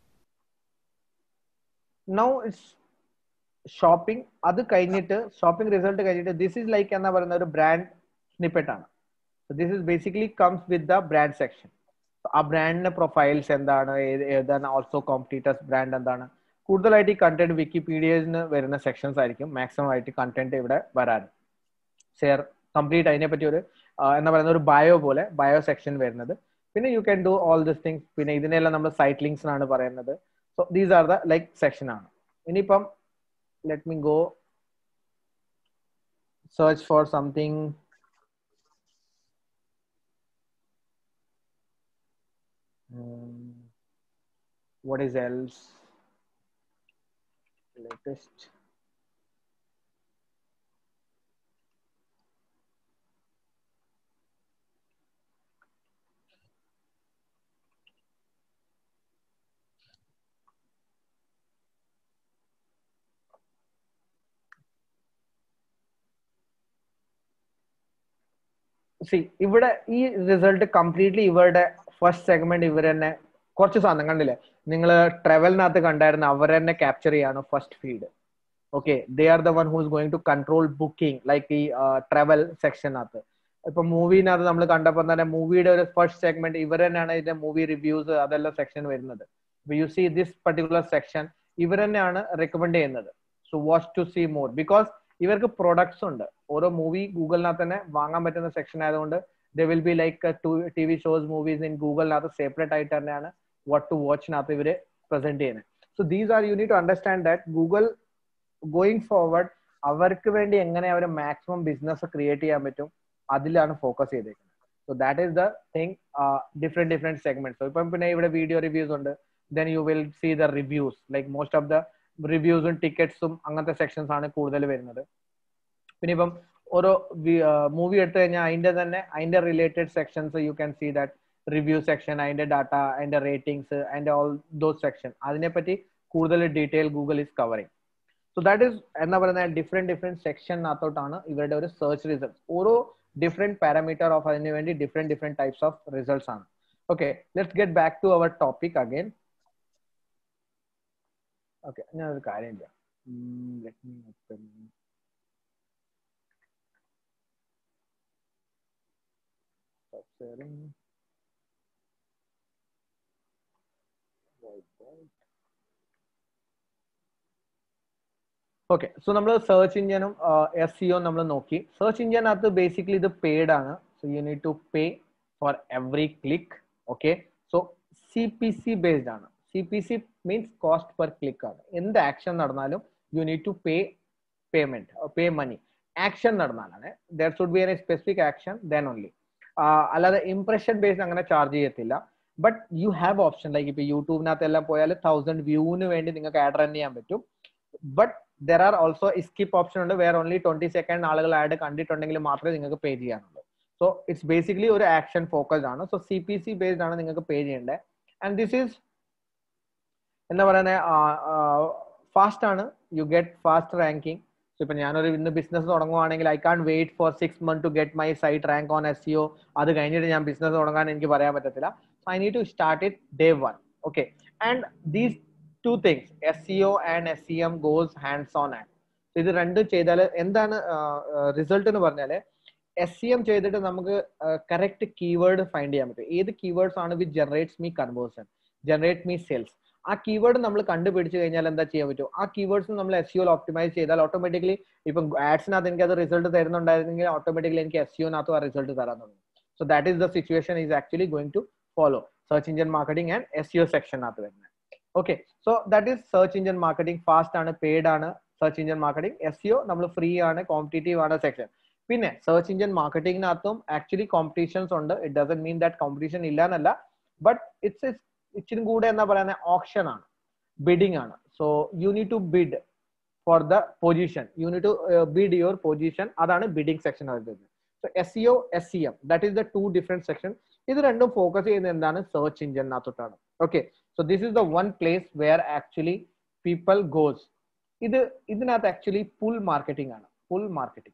now it's shopping അത് കഴിഞ്ഞിട്ട് ഷോപ്പിംഗ് റിസൾട്ട് കഴിഞ്ഞിട്ട് ദിസ് ഇസ് ലൈക്ക് എന്താ പറയുന്ന ഒരു ബ്രാൻഡ് സ്നിപ്പെറ്റ് ആണ് this is basically comes with the brand section ആ ബ്രാൻഡിന്റെ പ്രൊഫൈൽസ് എന്താണ് ഏത് ഏതാണ് ഓൾസോ കോമ്പറ്റീറ്റേഴ്സ് ബ്രാൻഡ് എന്താണ് കൂടുതലായിട്ട് ഈ കണ്ടന്റ് വിക്കിപീഡിയന്ന് വരുന്ന സെക്ഷൻസ് ആയിരിക്കും മാക്സിമം ആയിട്ട് കണ്ടന്റ് ഇവിടെ വരാൻ ഷെയർ കംപ്ലീറ്റ് അതിനെപ്പറ്റി ഒരു ആ, എന്താ പറയുന്ന ഒരു ബയോ പോലെ ബയോ സെക്ഷൻ വരുന്നത് പിന്നെ you can do all this things പിന്നെ ഇതിനെല്ലാം നമ്മൾ സൈറ്റ് ലിങ്ക്സ് ആണ് പറയുന്നത് so these are the like section ആണ് ഇനിയിപ്പം let me go search for something um, what is else latest see ഇവിടെ ഈ റിസൾട്ട് കംപ്ലീറ്റ്ലി ഇവരുടെ ഫസ്റ്റ് സെഗ്മെന്റ് ഇവർ തന്നെ കുറച്ച് സാധനം കണ്ടില്ലേ നിങ്ങൾ ട്രാവലിനകത്ത് കണ്ടായിരുന്ന അവർ തന്നെ ക്യാപ്ചർ ചെയ്യാണ് first feed okay they are the one who's going to control booking like ഈ ട്രാവൽ സെക്ഷനകത്ത് ഇപ്പൊ മൂവിനകത്ത് നമ്മൾ കണ്ടപ്പോൾ തന്നെ മൂവിയുടെ ഒരു ഫസ്റ്റ് സെഗ്മെന്റ് ഇവർ തന്നെയാണ് ഇതിന്റെ മൂവി റിവ്യൂസ് അതെല്ലാം സെക്ഷൻ വരുന്നത് you see this particular section ഇവർ തന്നെയാണ് റെക്കമെൻഡ് ചെയ്യുന്നത് so watch to see more because ഇവർക്ക് പ്രൊഡക്ട്സ് ഉണ്ട് ഓരോ മൂവി ഗൂഗിളിനകത്ത് തന്നെ വാങ്ങാൻ പറ്റുന്ന സെക്ഷൻ ആയതുകൊണ്ട് the will be like T V shows movies in ഗൂഗിളിനകത്ത് സെപ്പറേറ്റ് ആയിട്ട് തന്നെയാണ് വാട്ട് ടു വാച്ചിനകത്ത് ഇവര് പ്രസന്റ് ചെയ്യുന്നത് so these are you need to understand that Google going forward അവർക്ക് വേണ്ടി എങ്ങനെ അവർ മാക്സിമം ബിസിനസ് ക്രിയേറ്റ് ചെയ്യാൻ പറ്റും അതിലാണ് ഫോക്കസ് ചെയ്തേക്കുന്നത് so that is the thing different different segment so ഇപ്പം പിന്നെ ഇവിടെ വീഡിയോ റിവ്യൂസ് ഉണ്ട് then you will see the reviews like most of the റിവ്യൂസും ടിക്കറ്റ്സും അങ്ങനത്തെ സെക്ഷൻസ് ആണ് കൂടുതൽ വരുന്നത് പിന്നെ ഇപ്പം ഓരോ മൂവി എടുത്തു കഴിഞ്ഞാൽ അതിന്റെ തന്നെ അതിന്റെ related sections you can see that review section അതിന്റെ ഡാറ്റ അതിന്റെ റേറ്റിംഗ്സ് അതിന്റെ ഓൾ ദോസ് സെക്ഷൻ അതിനെപ്പറ്റി കൂടുതൽ detail Google is covering so that is എന്താ പറയുന്നത് ഡിഫറെന്റ് ഡിഫറെന്റ് സെക്ഷനകത്തോട്ടാണ് ഇവരുടെ ഒരു സെർച്ച് റിസൾട്ട് ഓരോ ഡിഫറെന്റ് പാരാമീറ്റർ ഓഫ് അതിന് വേണ്ടി different different types of results ആണ് okay let's get back to our topic again okay ഞാൻ ഒരു കാര്യം ചെയ്യാം let me open stop sharing whiteboard okay so നമ്മൾ സെർച്ച് ഇഞ്ചിനും എസ് സിഒ നമ്മൾ നോക്കി സെർച്ച് ഇഞ്ചിനകത്ത് ബേസിക്കലി ഇത് പെയ്ഡ് ആണ് so you need to pay for every click okay so C P C based ആണ് C P C means cost per click ആണ് എന്ത് ആക്ഷൻ നടന്നാലും you need to pay payment pay money action നടന്നാലാണ് there should be a specific action then only അല്ലാതെ impression based അങ്ങനെ charge ചെയ്യത്തില്ല but you have option like ഇപ്പൊ യൂട്യൂബിനകത്ത് എല്ലാം പോയാൽ തൗസൻഡ് വ്യൂവിന് വേണ്ടി നിങ്ങൾക്ക് ആഡ് റൺ ചെയ്യാൻ പറ്റും but there are also skip option ഉണ്ട് വേറെ ഓൺലി ട്വന്റി സെക്കൻഡ് ആളുകൾ ആഡ് കണ്ടിട്ടുണ്ടെങ്കിൽ മാത്രമേ നിങ്ങൾക്ക് പേ ചെയ്യാനുള്ളൂ സോ ഇറ്റ്സ് ബേസിക്കലി ഒരു ആക്ഷൻ ഫോക്കസ്ഡ് ആണ് so C P C based ആണ് നിങ്ങൾക്ക് പേ ചെയ്യേണ്ടത് ആൻഡ് ദിസ് ഈസ് എന്താ പറയുന്നത് ഫാസ്റ്റ് ആണ് you get fast ranking so ഇപ്പൊ ഞാനൊരു ഇന്ന് ബിസിനസ് തുടങ്ങുവാണെങ്കിൽ I can't wait for six month to get my site rank on SEO അത് കഴിഞ്ഞിട്ട് ഞാൻ ബിസിനസ് തുടങ്ങാൻ എനിക്ക് പറയാൻ പറ്റത്തില്ല so I need to start it day one okay and these two things SEO and S C M goes hands on and ഇത് രണ്ടും ചെയ്താൽ എന്താണ് റിസൾട്ട് എന്ന് പറഞ്ഞാല് എസ് സി എം ചെയ്തിട്ട് നമുക്ക് കറക്റ്റ് കീവേഡ് ഫൈൻഡ് ചെയ്യാൻ പറ്റും ഏത് കീവേഡ്സ് ആണ് with generates me conversion generate me sales ആ കീവേഡ് നമ്മൾ കണ്ടുപിടിച്ച് കഴിഞ്ഞാൽ എന്താ ചെയ്യാൻ പറ്റും ആ കീവേഡ്സ് നമ്മൾ എസ് സിഒയിൽ ഓപ്റ്റിമൈസ് ചെയ്താൽ ഓട്ടോമാറ്റിക്കലി ഇപ്പം ആഡ്സിനകത്ത് എനിക്ക് അത് റിസൾട്ട് തരുന്നുണ്ടായിരുന്നെങ്കിൽ ഓട്ടോമാറ്റിക്കലി എനിക്ക് എസ് സിഒനകത്തും ആ റിസൾട്ട് തരാൻ തുടങ്ങും so that is the situation is actually going to follow search engine marketing and SEO സെക്ഷനകത്ത് വരുന്നത് okay so that is search engine marketing fast ആണ് പെയ്ഡ് ആണ് search engine marketing SEO നമ്മൾ free ആണ് competitive ആണ് section പിന്നെ search engine മാർക്കറ്റിംഗിനകത്തും actually competitions ഉണ്ട് it doesn't mean that competition ഇല്ല എന്നല്ല ബട്ട് ഇറ്റ്സ് ഇച്ചിരി കൂടെ എന്താ പറയുന്നത് ഓപ്ഷൻ ആണ് ബിഡിങ് ആണ് so you need to bid for the position you need to bid your position അതാണ് ബിഡിംഗ് സെക്ഷൻ വരുന്നത് so SEO S C M that is the two different section ഇത് രണ്ടും ഫോക്കസ് ചെയ്യുന്നത് എന്താണ് search ഇഞ്ചിനകത്തോട്ടാണ് okay so this is the one place where actually people goes ഇത് ഇതിനകത്ത് actually pull marketing ആണ് pull marketing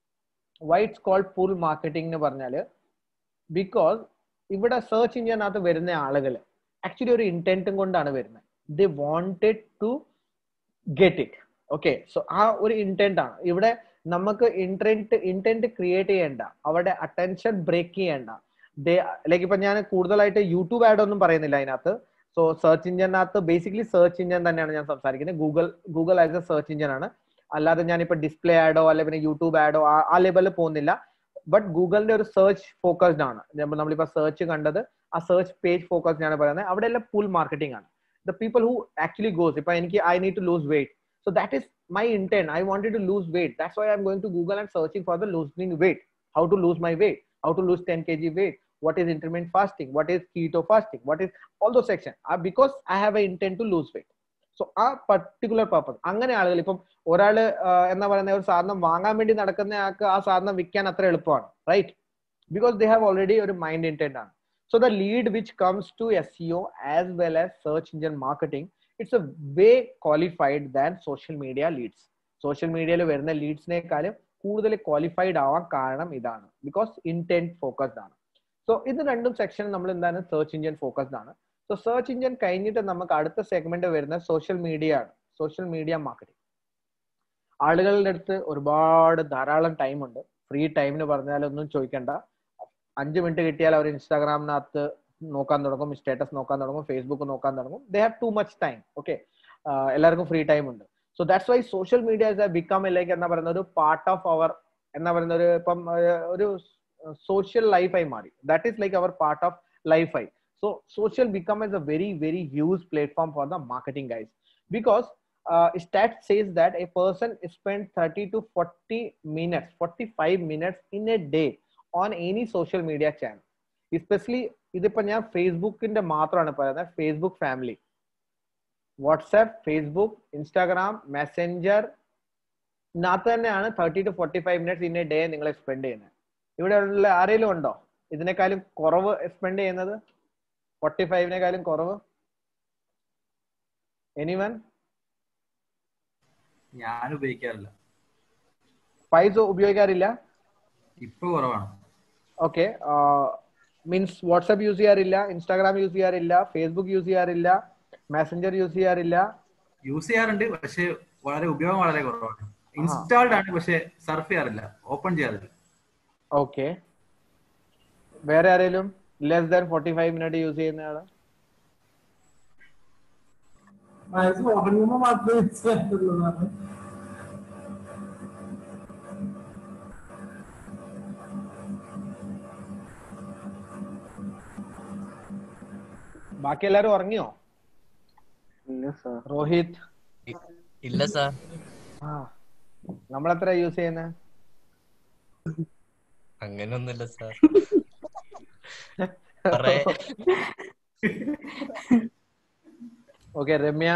why it's called pull marketing എന്ന് പറഞ്ഞാല് ബിക്കോസ് ഇവിടെ സെർച്ച് ഇഞ്ചിനകത്ത് വരുന്ന ആളുകൾ ആക്ച്വലി ഒരു ഇന്റന്റും കൊണ്ടാണ് വരുന്നത് they wanted to get it okay so ആ ഒരു ഇന്റന്റ് ആണ് ഇവിടെ നമുക്ക് ഇന്റന്റ് ഇന്റന്റ് ക്രിയേറ്റ് ചെയ്യേണ്ട അവരുടെ അറ്റൻഷൻ ബ്രേക്ക് ചെയ്യേണ്ട ലൈക്ക് ഇപ്പൊ ഞാൻ കൂടുതലായിട്ട് യൂട്യൂബ് ആഡ് ഒന്നും പറയുന്നില്ല അതിനകത്ത് സോ സെർച്ച് ഇഞ്ചിനകത്ത് ബേസിക്കലി സെർച്ച് ഇഞ്ചിൻ തന്നെയാണ് ഞാൻ സംസാരിക്കുന്നത് Google Google as a search engine ആണ് അല്ലാതെ ഞാനിപ്പോ ഡിസ്പ്ലേ ആഡോ അല്ലെ പിന്നെ യൂട്യൂബ് ആഡോ ആ ലെവലിൽ പോകുന്നില്ല ബട്ട് ഗൂഗിളിന്റെ ഒരു സെർച്ച് ഫോക്കസ്ഡ് ആണ് നമ്മളിപ്പോ സെർച്ച് കണ്ടത് ആ സെർച്ച് പേജ് ഫോക്കസ്ഡ് ആണ് പറയുന്നത് അവിടെ എല്ലാം ഫുൾ മാർക്കറ്റിംഗ് ആണ് the people who actually goes ഇപ്പൊ എനിക്ക് I need to lose weight so that is my intent I wanted to lose weight that's why I am going to Google and searching for the losing weight how to lose my weight how to lose ten K G weight what is intermittent fasting what is keto fasting what is all those section uh, because i have an intent to lose weight so ആ particular purpose അങ്ങനെ ആളുകൾ ഇപ്പം ഒരാള് എന്താ പറയുന്ന ഒരു സാധനം വാങ്ങാൻ വേണ്ടി നടക്കുന്ന ആൾക്ക് ആ സാധനം വിൽക്കാൻ അത്ര എളുപ്പമാണ് right because they have already ഒരു മൈൻഡ് ഇന്റന്റ് ആണ് so the lead which comes to SEO as well as search engine marketing it's a way qualified than social media leads social മീഡിയയിൽ വരുന്ന ലീഡ്സിനേക്കാളും കൂടുതൽ ക്വാളിഫൈഡ് ആവാൻ കാരണം ഇതാണ് because intent focused ആണ് സോ ഇത് രണ്ടും സെക്ഷൻ നമ്മൾ എന്താണ് സെർച്ച് ഇഞ്ചിൻ ഫോക്കസ്ഡ് ആണ് സോ സെർച്ച് ഇഞ്ചിൻ കഴിഞ്ഞിട്ട് നമുക്ക് അടുത്ത സെഗ്മെന്റ് വരുന്ന സോഷ്യൽ മീഡിയ ആണ് സോഷ്യൽ മീഡിയ മാർക്കറ്റിംഗ് ആളുകളുടെ അടുത്ത് ഒരുപാട് ധാരാളം ടൈം ഉണ്ട് ഫ്രീ ടൈമിന് പറഞ്ഞാലൊന്നും ചോദിക്കണ്ട അഞ്ച് മിനിറ്റ് കിട്ടിയാൽ അവർ ഇൻസ്റ്റാഗ്രാമിനകത്ത് നോക്കാൻ തുടങ്ങും സ്റ്റേറ്റസ് നോക്കാൻ തുടങ്ങും ഫേസ്ബുക്ക് നോക്കാൻ തുടങ്ങും they have too much time okay എല്ലാവർക്കും ഫ്രീ ടൈം ഉണ്ട് so that's why social media become like എന്താ പറയുന്ന ഒരു പാർട്ട് ഓഫ് അവർ എന്താ പറയുന്ന ഒരു ഇപ്പം ഏർ, ഒരു സോഷ്യൽ ലൈഫായി മാറി that is like our part of ലൈഫായി so social become is a very very huge platform for the marketing guys because uh, stat says that a person spends 30 to 40 minutes 45 minutes in a day on any social media channel especially ഇതിപ്പോ ഞാൻ ഫേസ്ബുക്കിന്റെ മാത്രമാണ് പറയുന്നത് Facebook family WhatsApp Facebook Instagram Messenger ഇതിനകത്ത് തന്നെയാണ് thirty to forty five minutes in a day നിങ്ങൾ spend ചെയ്യുന്നത് ഇവിടെ ഉള്ള ആരെങ്കിലും ഉണ്ടോ ഇതിനേക്കാളും കുറവ് സ്പെൻഡ് ചെയ്യുന്നത് ഫോർട്ടി ഫൈവിനേക്കാളും കുറവ് എനിവൻ ഞാൻ ഉപയോഗിക്കാറില്ല പൈസ ഉപയോഗിക്കാറില്ല ഇപ്പൊ കുറവാണ് ഓക്കെ മീൻസ് വാട്സ്ആപ്പ് യൂസ് ചെയ്യാറില്ല ഇൻസ്റ്റാഗ്രാം യൂസ് ചെയ്യാറില്ല ഫേസ്ബുക്ക് യൂസ് ചെയ്യാറില്ല മെസ്സഞ്ചർ യൂസ് ചെയ്യാറില്ല യൂസ് ചെയ്യാറുണ്ട് പക്ഷെ വളരെ ഉപയോഗം വളരെ കുറവാണ് ഇൻസ്റ്റാൾഡ് ആണ് പക്ഷെ സർഫ് ചെയ്യാറില്ല ഓപ്പൺ ചെയ്യാറില്ല ഓക്കെ വേറെ ആരെങ്കിലും less than forty five minute use ചെയ്യുന്ന ആള് മാക്സിമം ഉറങ്ങുമ്പോ മാത്രമേ മനസ്സിലായിട്ടുള്ളതാണ് ബാക്കി എല്ലാരും ഉറങ്ങിയോ രോഹിത് ഇല്ല സാർ ആ നമ്മളെത്ര യൂസ് ചെയ്യുന്നത് അങ്ങനെയൊന്നുമില്ല സാർ കൊറേ ഓക്കെ രമ്യ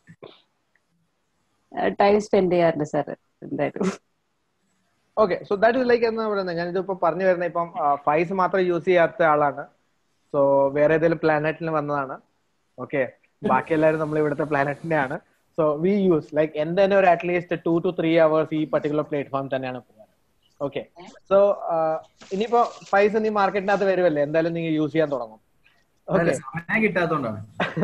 ടൈം സ്പെൻഡ് ചെയ്യാറുണ്ട് സാർ എന്തായാലും okay so that is like എന്താ പറയുന്നത് ഞാൻ ഇതിപ്പോ പറഞ്ഞു വരുന്നത് ഇപ്പം ഫൈസ് മാത്രം യൂസ് ചെയ്യാത്ത ആളാണ് സോ വേറെ ഏതെങ്കിലും പ്ലാനറ്റിൽ വന്നതാണ് ഓക്കെ ബാക്കി എല്ലാവരും നമ്മൾ ഇവിടുത്തെ പ്ലാനറ്റിന്റെ ആണ് സോ വി യൂസ് ലൈക്ക് എന്റെ തന്നെ ഒരു at least two to three hours ഈ പർട്ടിക്കുലർ പ്ലാറ്റ്ഫോം തന്നെയാണ് പോകാറ് ഓക്കെ സോ ഇനിയിപ്പോ ഫൈസ് നീ മാർക്കറ്റിനകത്ത് വരുമല്ലേ എന്തായാലും നീ യൂസ് ചെയ്യാൻ തുടങ്ങും അതല്ല, ഓക്കെ സമയം കിട്ടാത്തോണ്ടാണ്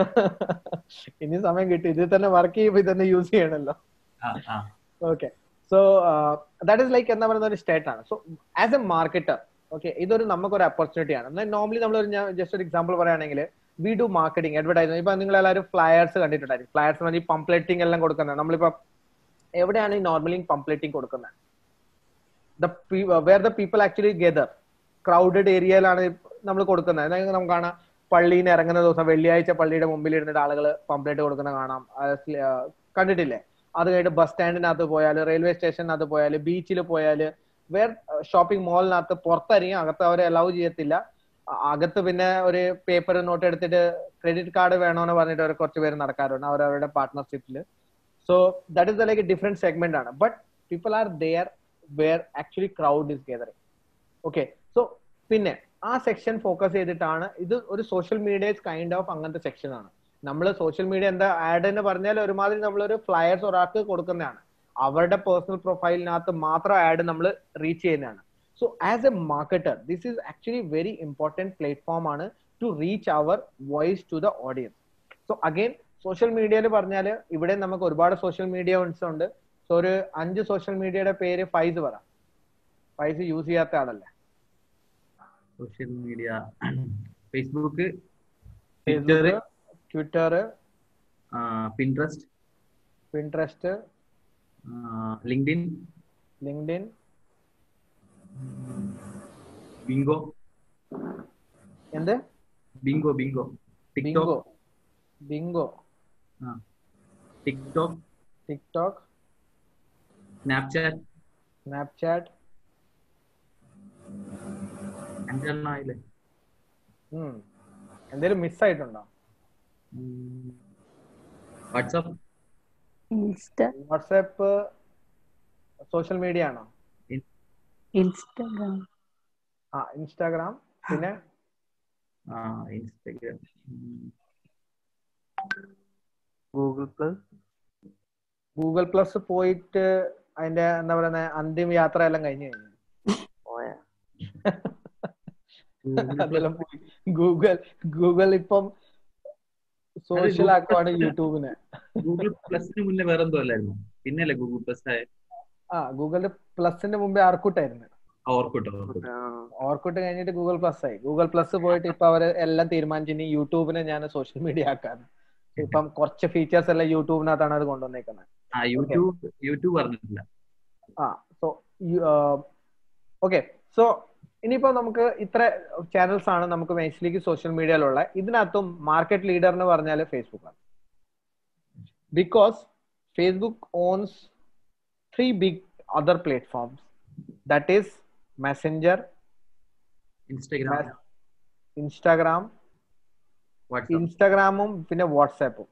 ഇനി സമയം കിട്ടി ഇതിൽ തന്നെ വർക്ക് ചെയ്യുമ്പോ ഇത് തന്നെ യൂസ് ചെയ്യണല്ലോ ആ ആ okay so that is like എന്താ പറയുന്ന ഒരു സ്റ്റേറ്റ് ആണ് so as a marketer okay ഇതൊരു നമുക്കൊരു ഓപ്പർച്യൂണിറ്റി ആണ് നോർമലി നമ്മൾ ഞാൻ ജസ്റ്റ് ഒരു എക്സാമ്പിൾ പറയുകയാണെങ്കിൽ വി ഡു മാർക്കറ്റിംഗ് അഡ്വർടൈസിംഗ് ഇപ്പൊ നിങ്ങൾ എല്ലാവരും ഫ്ലയേഴ്സ് കണ്ടിട്ടുണ്ടായിരിക്കും ഫ്ലയേഴ്സ് പറഞ്ഞാൽ പംപ്ലെറ്റിംഗ് എല്ലാം കൊടുക്കുന്നത് നമ്മളിപ്പോ എവിടെയാണ് ഈ നോർമലി പംപ്ലെറ്റിംഗ് കൊടുക്കുന്നത് the where the people actually gather crowded ഏരിയയിലാണ് നമ്മൾ കൊടുക്കുന്നത് അതായത് നമുക്ക് കാണാം പള്ളിയിൽ നിന്ന് ഇറങ്ങുന്ന ദിവസം വെള്ളിയാഴ്ച പള്ളിയുടെ മുമ്പിൽ ഇരുന്നിട്ട് ആളുകൾ പംപ്ലേറ്റ് കൊടുക്കുന്ന കാണാം അത് സ്ല- ആ, കണ്ടിട്ടില്ലേ അത് കഴിഞ്ഞിട്ട് ബസ് സ്റ്റാൻഡിനകത്ത് പോയാൽ റെയിൽവേ സ്റ്റേഷനകത്ത് പോയാൽ ബീച്ചിൽ പോയാൽ വേർ ഷോപ്പിംഗ് മാളിനകത്ത് പുറത്തായിരിക്കും അകത്ത് അവരെ അലൗ ചെയ്യത്തില്ല അ- അകത്ത് പിന്നെ ഒരു പേപ്പർ നോട്ട് എടുത്തിട്ട് ക്രെഡിറ്റ് കാർഡ് വേണമെന്ന് പറഞ്ഞിട്ട് അവർ കുറച്ച് പേര് നടക്കാറുണ്ട് അവരവരുടെ പാർട്ട്ണർഷിപ്പിൽ so that is like different segment ആണ് but people are there where actually crowd is gathering okay so പിന്നെ ആ സെക്ഷൻ ഫോക്കസ് ചെയ്തിട്ടാണ് ഇത് ഒരു സോഷ്യൽ മീഡിയസ് കൈൻഡ് ഓഫ് അങ്ങനത്തെ സെക്ഷൻ ആണ് നമ്മൾ സോഷ്യൽ മീഡിയ എന്താ ആഡ് എന്ന് പറഞ്ഞാൽ ഒരുമാതിരി നമ്മളൊരു ഫ്ലയേഴ്സ് ഒരാൾക്ക് കൊടുക്കുന്നതാണ് അവരുടെ പേഴ്സണൽ പ്രൊഫൈലിനകത്ത് മാത്രം ആഡ് നമ്മൾ റീച്ച് ചെയ്യുന്നതാണ് so as a marketer this is actually very important platform ആണ് to reach our voice to the audience so again social മീഡിയയിൽ പറഞ്ഞാൽ ഇവിടെ നമുക്ക് ഒരുപാട് സോഷ്യൽ മീഡിയ ഉണ്ട് സോ ഒരു അഞ്ച് സോഷ്യൽ മീഡിയയുടെ പേര് ഫൈസ് പറ ഫൈസ് യൂസ് ചെയ്യാത്ത ആളല്ലേ social media Facebook Twitter Twitter Pinterest Pinterest LinkedIn LinkedIn Bingo എന്ത് Bingo Bingo Bingo TikTok Bingo TikTok TikTok Snapchat Snapchat അഞ്ചെണ്ണം ആയില്ലേ എന്തേലും മിസ് ആയിട്ടുണ്ടോ WhatsApp Insta WhatsApp social media ആണോ ഇൻസ്റ്റാഗ്രാം ആ ഇൻസ്റ്റാഗ്രാം പിന്നെ ആ Instagram Google plus Google plus പോയിട്ട് അതിന്റെ എന്താ പറയുന്ന അന്തിമ യാത്ര എല്ലാം കഴിഞ്ഞു കഴിഞ്ഞു പോയാ അതെല്ലാം പോയി ഗൂഗിൾ ഗൂഗിൾ ഇപ്പം സോഷ്യൽ Google ആക്കുവാണ് Plus- യൂട്യൂബിന് ഗൂഗിൾ പ്ലസിന് മുന്നേ വേറെ എന്തോ അല്ലായിരുന്നു പിന്നല്ലേ ഗൂഗിൾ പ്ലസ് ആയ ആ ഗൂഗിളിന്റെ പ്ലസിന്റെ മുമ്പേ ആർക്കൂട്ടായിരുന്നു ഓർക്കുട്ടോ ഓർക്കുട്ടോ ആ, ഓർക്കുട്ട് കഴിഞ്ഞിട്ട് ഗൂഗിൾ പ്ലസ് ആയി ഗൂഗിൾ പ്ലസ് പോയിട്ട് ഇപ്പൊ അവര് എല്ലാം തീരുമാനിച്ചു ഇനി യൂട്യൂബിനെ ഞാൻ സോഷ്യൽ മീഡിയ ആക്കാന്ന് ഇപ്പം കുറച്ച് ഫീച്ചേഴ്സ് എല്ലാം യൂട്യൂബിനകത്താണ് അത് കൊണ്ടുവന്നേക്കുന്നത് ആ യൂട്യൂബ് യൂട്യൂബ് പറഞ്ഞിട്ടില്ല ആ സോ ഓക്കെ സോ ഇനിയിപ്പോ നമുക്ക് ഇത്ര ചാനൽസ് ആണ് നമുക്ക് മെയിൻസ്ലിക്ക് സോഷ്യൽ മീഡിയയിലുള്ള ഇതിനകത്തും മാർക്കറ്റ് ലീഡർ എന്ന് പറഞ്ഞാൽ ഫേസ്ബുക്ക് ആണ് because Facebook owns three big other platforms that is Messenger Instagram Instagram WhatsApp ഇൻസ്റ്റാഗ്രാമും പിന്നെ വാട്സാപ്പും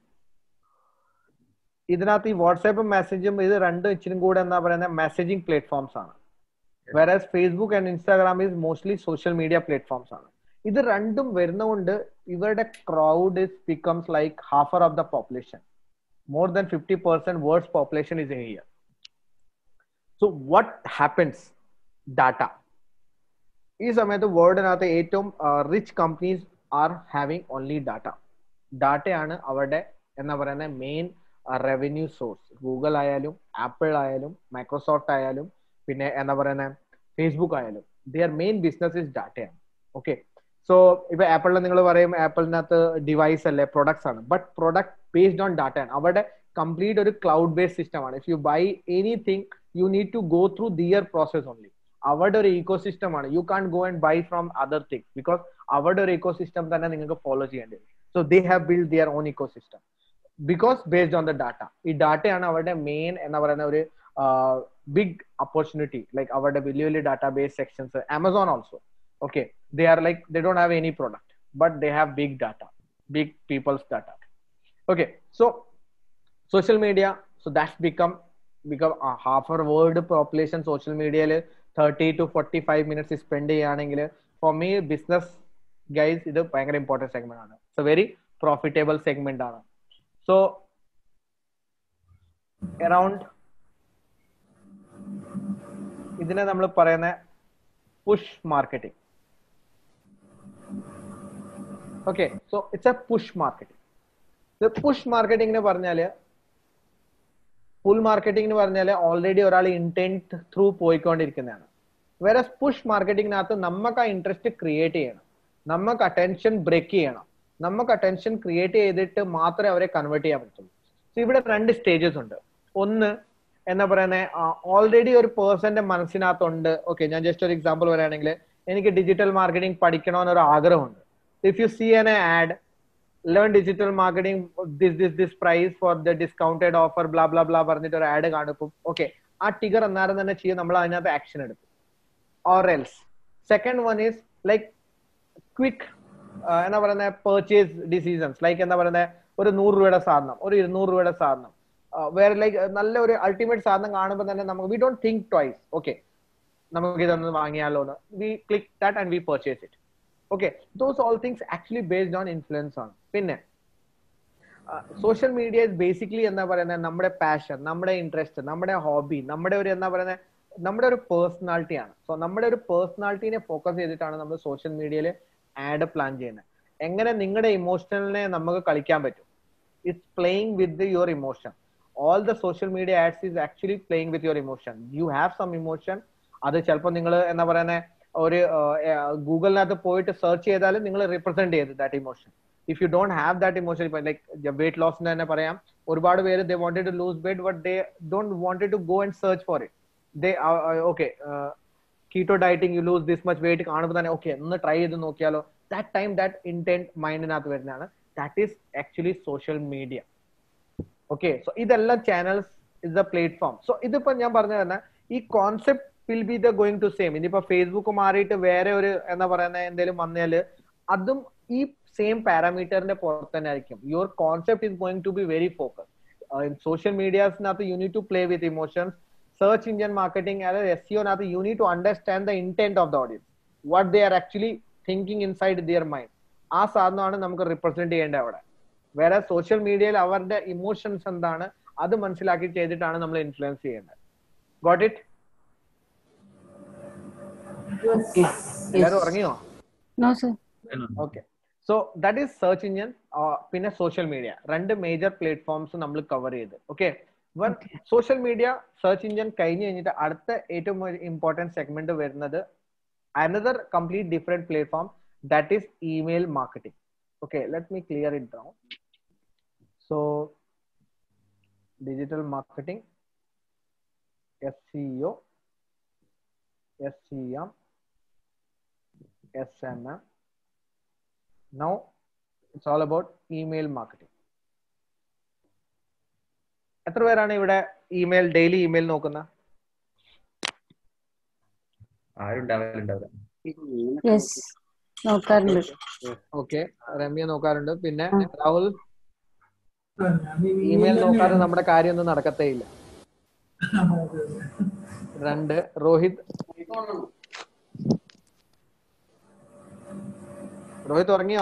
ഇതിനകത്ത് ഈ വാട്സാപ്പും മെസ്സേജും ഇത് രണ്ടും ഇച്ചിരി കൂടെ എന്താ പറയുന്നത് മെസ്സേജിങ് പ്ലാറ്റ്ഫോംസ് ആണ് വേറെ Facebook and Instagram is mostly social media platforms ആണ് ഇത് രണ്ടും വരുന്നതുകൊണ്ട് ഇവരുടെ crowd is becomes like half of the population more than fifty percent world's population is in here so what happens data ഈ സമയത്ത് വേൾഡിനകത്ത് ഏറ്റവും rich companies are having only data ഡാറ്റയാണ് അവരുടെ എന്താ പറയുന്ന മെയിൻ റവന്യൂ സോഴ്സ് ഗൂഗിൾ ആയാലും Apple ആയാലും മൈക്രോസോഫ്റ്റ് ആയാലും പിന്നെ എന്താ പറയുന്ന ഫേസ്ബുക്ക് ആയാലും ദിയർ മെയിൻ ബിസിനസ് ഇസ് ഡാറ്റയാണ് ഓക്കെ സോ ഇപ്പൊ ആപ്പിളിൽ നിങ്ങൾ പറയും ആപ്പിളിനകത്ത് ഡിവൈസ് അല്ലേ പ്രൊഡക്ട്സ് ആണ് but product based on data ആണ് അവരുടെ കംപ്ലീറ്റ് ഒരു ക്ലൗഡ് ബേസ്ഡ് സിസ്റ്റം ആണ് if you buy anything you need to go through their process only അവരുടെ ഒരു ഇക്കോ സിസ്റ്റം ആണ് you can't go and buy from other thing because അവരുടെ ഒരു ecosystem തന്നെ നിങ്ങൾക്ക് ഫോളോ ചെയ്യേണ്ടി വരും so they have build their own ecosystem because based on the data ഈ ഡാറ്റയാണ് അവരുടെ മെയിൻ എന്ന് പറയുന്ന ഒരു ബിഗ് ഓപ്പർച്യൂണിറ്റി ലൈക്ക് അവരുടെ വലിയ വലിയ database sections Amazon also okay they are like they don't have any product but they have big data big people's data okay so social media so that's become become half our world population social മീഡിയയിൽ thirty to forty five minutes spend ചെയ്യുകയാണെങ്കിൽ for me business guys ഇത് ഭയങ്കര important segment ആണ് it's a very profitable segment ആണ് so around ഇതിനെ നമ്മൾ പറയുന്ന push marketing okay so it's a push marketing push marketing എന്ന് പറഞ്ഞാല് ഫുൾ മാർക്കറ്റിംഗ് എന്ന് പറഞ്ഞാൽ ഓൾറെഡി ഒരാൾ ഇന്റന്റ് ത്രൂ പോയിക്കൊണ്ടിരിക്കുന്നതാണ് വേറെ പുഷ് മാർക്കറ്റിംഗിനകത്ത് നമുക്ക് ആ ഇൻട്രസ്റ്റ് ക്രിയേറ്റ് ചെയ്യണം നമുക്ക് അറ്റൻഷൻ ബ്രേക്ക് ചെയ്യണം നമുക്ക് അറ്റൻഷൻ ക്രിയേറ്റ് ചെയ്തിട്ട് മാത്രമേ അവരെ കൺവേർട്ട് ചെയ്യാൻ പറ്റുള്ളൂ സോ ഇവിടെ രണ്ട് സ്റ്റേജസ് ഉണ്ട് ഒന്ന് എന്താ പറയുന്നത് ഓൾറെഡി ഒരു പേഴ്സന്റെ മനസ്സിനകത്തുണ്ട് ഓക്കെ ഞാൻ ജസ്റ്റ് ഒരു എക്സാമ്പിൾ പറയുകയാണെങ്കിൽ എനിക്ക് ഡിജിറ്റൽ മാർക്കറ്റിംഗ് പഠിക്കണമെന്നൊരു ആഗ്രഹമുണ്ട് if you see an ad learn digital marketing this this this price for the discounted offer blah blah blah പറഞ്ഞിട്ട് ഒരു ആഡ് കാണിപ്പം ഓക്കെ ആ ടിഗർ അന്നേരം തന്നെ ചെയ്യും നമ്മൾ അതിനകത്ത് ആക്ഷൻ എടുക്കും or else second one is like quick എന്താ പറയുന്നത് പെർച്ചേസ് ഡിസിഷൻസ് ലൈക്ക് എന്താ പറയുന്നത് ഒരു നൂറ് രൂപയുടെ സാധനം ഒരു ഇരുന്നൂറ് രൂപയുടെ സാധനം വേറെ ലൈക്ക് നല്ല ഒരു അൾട്ടിമേറ്റ് സാധനം കാണുമ്പോൾ തന്നെ നമുക്ക് we don't think twice okay നമുക്ക് ഇതൊന്ന് വാങ്ങിയാലോ എന്ന് we click that and we purchase it okay those all things actually based on influence ആണ് പിന്നെ സോഷ്യൽ മീഡിയ ബേസിക്കലി എന്താ പറയുന്നത് നമ്മുടെ പാഷൻ നമ്മുടെ ഇൻട്രസ്റ്റ് നമ്മുടെ ഹോബി നമ്മുടെ ഒരു എന്താ പറയുന്നത് നമ്മുടെ ഒരു പേഴ്സണാലിറ്റി ആണ് സോ നമ്മുടെ ഒരു പേഴ്സണാലിറ്റിനെ ഫോക്കസ് ചെയ്തിട്ടാണ് നമ്മൾ സോഷ്യൽ മീഡിയയിൽ ആഡ് പ്ലാൻ ചെയ്യുന്നത് എങ്ങനെ നിങ്ങളുടെ ഇമോഷണലിനെ നമുക്ക് കളിക്കാൻ പറ്റും it's playing with your emotion all the social media ads is actually playing with your emotion you have some emotion അത് ചിലപ്പോൾ നിങ്ങൾ എന്താ പറയുന്നത് ഒരു ഗൂഗിളിനകത്ത് പോയിട്ട് സെർച്ച് ചെയ്താലും നിങ്ങൾ റിപ്രസെന്റ് ചെയ്ത് that emotion if you don't have that emotion ഇപ്പൊ ലൈക്ക് വെയിറ്റ് ലോസിന് തന്നെ പറയാം ഒരുപാട് പേര് they wanted to lose weight but they don't wanted to go and search for it they okay keto dieting you lose this much weight കാണുമ്പോൾ തന്നെ okay ഒന്ന് try ചെയ്ത് നോക്കിയാലോ ദാറ്റ് ടൈം ദാറ്റ് ഇന്റന്റ് മൈൻഡിനകത്ത് വരുന്നതാണ് that is actually social media okay so ഇതെല്ലാം channels is the platform so ഇതിപ്പോ ഞാൻ പറഞ്ഞു തന്നെ ഈ concept will be the going to same ഇനിയിപ്പോ ഫേസ്ബുക്ക് മാറിയിട്ട് വേറെ ഒരു എന്താ പറയുന്ന എന്തെങ്കിലും വന്നാല് അതും ഈ സെയിം പാരാമീറ്ററിന്റെ പുറത്ത് തന്നെ ആയിരിക്കും your concept is going to be very focus social മീഡിയാസിനകത്ത് you need to play with emotions search engine marketing അതായത് എസ് സിഒനകത്ത് you need to understand the intent of the audience what they are actually thinking inside their mind ആ സാധനമാണ് നമുക്ക് represent ചെയ്യേണ്ടത് അവിടെ വേറെ സോഷ്യൽ മീഡിയയിൽ അവരുടെ ഇമോഷൻസ് എന്താണ് അത് മനസ്സിലാക്കി ചെയ്തിട്ടാണ് നമ്മൾ ഇൻഫ്ലുവൻസ് ചെയ്യേണ്ടത് ഗോട്ട് ഇറ്റ് എല്ലാവരും ഉറങ്ങിയോ no sir okay so that is search engine പിന്നെ സോഷ്യൽ മീഡിയ രണ്ട് മേജർ പ്ലാറ്റ്ഫോംസ് നമ്മൾ കവർ ചെയ്ത് okay one social media search engine കഴിഞ്ഞ് കഴിഞ്ഞിട്ട് അടുത്ത ഏറ്റവും ഇമ്പോർട്ടൻറ്റ് സെഗ്മെന്റ് വരുന്നത് another complete different platform that is email marketing okay let me clear it down so digital marketing SEO, SEM, SMM. Now it's all about email marketing. എത്ര പേരാണ് ഇവിടെ email daily email നോക്കുന്ന ആരും ഉണ്ടാവില്ല yes നോക്കാറുണ്ട് okay Ramya നോക്കാറുണ്ട് പിന്നെ രാഹുൽ ഞാൻ ഈ ഇമെയിൽ email നോക്കാതെ തന്നെയാണ്. നമ്മുടെ കാര്യമൊന്നും നടക്കത്തേ ഇല്ല അതെ, അതെ. രണ്ട് രോഹിത് രോഹിത് ഉറങ്ങിയോ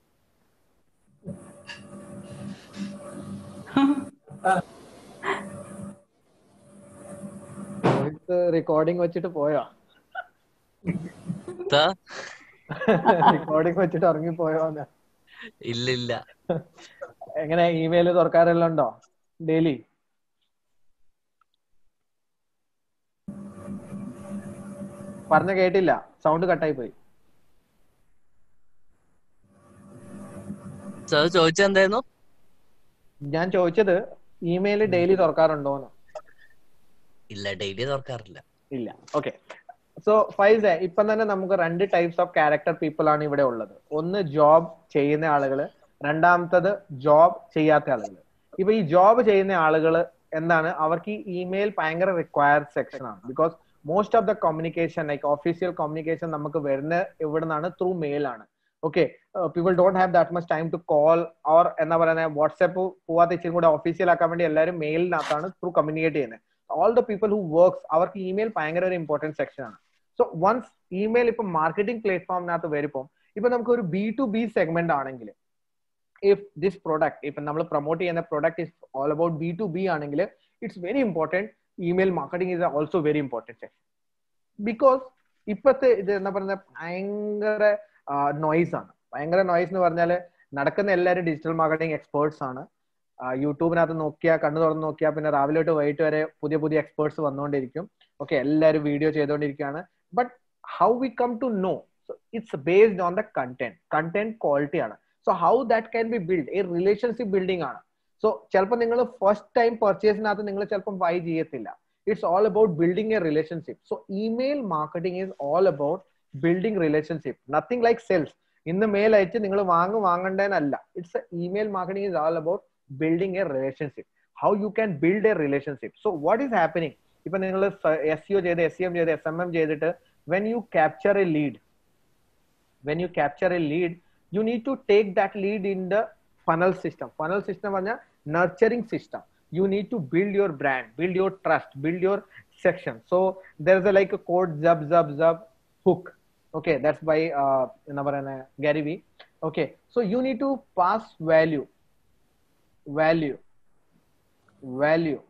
രോഹിത് റെക്കോർഡിംഗ് വെച്ചിട്ട് പോയോ എന്താ? റെക്കോർഡിംഗ് വെച്ചിട്ട് ഉറങ്ങി പോയോന്ന് ഇല്ല ഇല്ല എങ്ങനെ ഇമെയിൽ തുറക്കാറെല്ലാം ഉണ്ടോ ഡെയിലി പറഞ്ഞ കേട്ടില്ല സൗണ്ട് കട്ടായി പോയി സാർ ചോദിച്ചത് എന്തായിരുന്നു ഞാൻ ചോദിച്ചത് ഇമെയിൽ ഡെയിലി തുറക്കാറുണ്ടോന്ന് ഇല്ല ഡെയിലി തുറക്കാറില്ല ഇല്ല ഓക്കെ സോ ഫൈസ് ഇപ്പം തന്നെ നമുക്ക് രണ്ട് ടൈപ്സ് ഓഫ് ക്യാരക്ടർ പീപ്പിൾ ആണ് ഇവിടെ ഉള്ളത് ഒന്ന് ജോബ് ചെയ്യുന്ന ആളുകൾ രണ്ടാമത്തത് ജോബ് ചെയ്യാത്ത ആളുകൾ ഇപ്പൊ ഈ ജോബ് ചെയ്യുന്ന ആളുകൾ എന്താണ് അവർക്ക് ഈ ഇമെയിൽ ഭയങ്കര റിക്വയർഡ് സെക്ഷൻ ആണ് because most of the communication like official communication നമുക്ക് വരുന്ന എവിടെ നിന്നാണ് ത്രൂ മെയിൽ ആണ് okay people don't have that much time to call or എന്താ പറയുന്നത് വാട്സ്ആപ്പ് പോവാത്ത ഇച്ചിരി കൂടെ ഒഫീഷ്യൽ ആക്കാൻ വേണ്ടി എല്ലാവരും മെയിലിനകത്താണ് ത്രൂ കമ്മ്യൂണിക്കേറ്റ് ചെയ്യുന്നത് all the people who works അവർക്ക് ഇമെയിൽ ഭയങ്കര ഒരു ഇമ്പോർട്ടൻറ്റ് സെക്ഷൻ ആണ് സോ വൺസ് ഇമെയിൽ ഇപ്പൊ മാർക്കറ്റിംഗ് പ്ലാറ്റ്ഫോമിനകത്ത് വരുമ്പോൾ ഇപ്പൊ നമുക്ക് ഒരു ബി ടു ബി സെഗ്മെന്റ് ആണെങ്കിൽ ഇഫ് ദിസ് പ്രൊഡക്റ്റ് ഇപ്പൊ നമ്മൾ പ്രൊമോട്ട് ചെയ്യുന്ന product is all about B to B ആണെങ്കിൽ it's very important email marketing is also very important section because ഇപ്പോഴത്തെ ഇത് എന്താ പറയുക ഭയങ്കര നോയ്സ് ആണ് ഭയങ്കര നോയ്സ് എന്ന് പറഞ്ഞാൽ നടക്കുന്ന എല്ലാവരും ഡിജിറ്റൽ മാർക്കറ്റിംഗ് എക്സ്പേർട്സ് ആണ് യൂട്യൂബിനകത്ത് നോക്കിയാൽ കണ്ണു തുറന്ന് നോക്കിയാൽ പിന്നെ രാവിലെ തൊട്ട് വൈകിട്ട് വരെ പുതിയ പുതിയ എക്സ്പേർട്സ് വന്നുകൊണ്ടിരിക്കും ഓക്കെ എല്ലാവരും വീഡിയോ ചെയ്തുകൊണ്ടിരിക്കുകയാണ് but how we come to know it's based on the content content quality ആണ് so how that can be build ഈ റിലേഷൻഷിപ്പ് ബിൽഡിംഗ് ആണ് സോ ചിലപ്പോൾ നിങ്ങൾ ഫസ്റ്റ് ടൈം പർച്ചേസിനകത്ത് നിങ്ങൾ ചിലപ്പം ബൈ ചെയ്യത്തില്ല it's all about building a relationship so email marketing is all about building relationship nothing like sales ഇന്ന് മെയിൽ അയച്ച് നിങ്ങൾ വാങ്ങും വാങ്ങണ്ടേന്നല്ല it's email marketing is all about building a relationship how you can build a relationship so what is happening ഇപ്പൊ നിങ്ങൾ S E O ചെയ്ത് S C M ചെയ്ത് S M M ചെയ്തിട്ട് when you capture a lead when you capture a lead you need to take that lead in the funnel system funnel system പറഞ്ഞാൽ nurturing system you need to build your brand build your trust build your section so there's a like a code zub zub zub hook okay that's by uh എന്താ പറയുന്ന Gary Vee okay so you need to pass value value value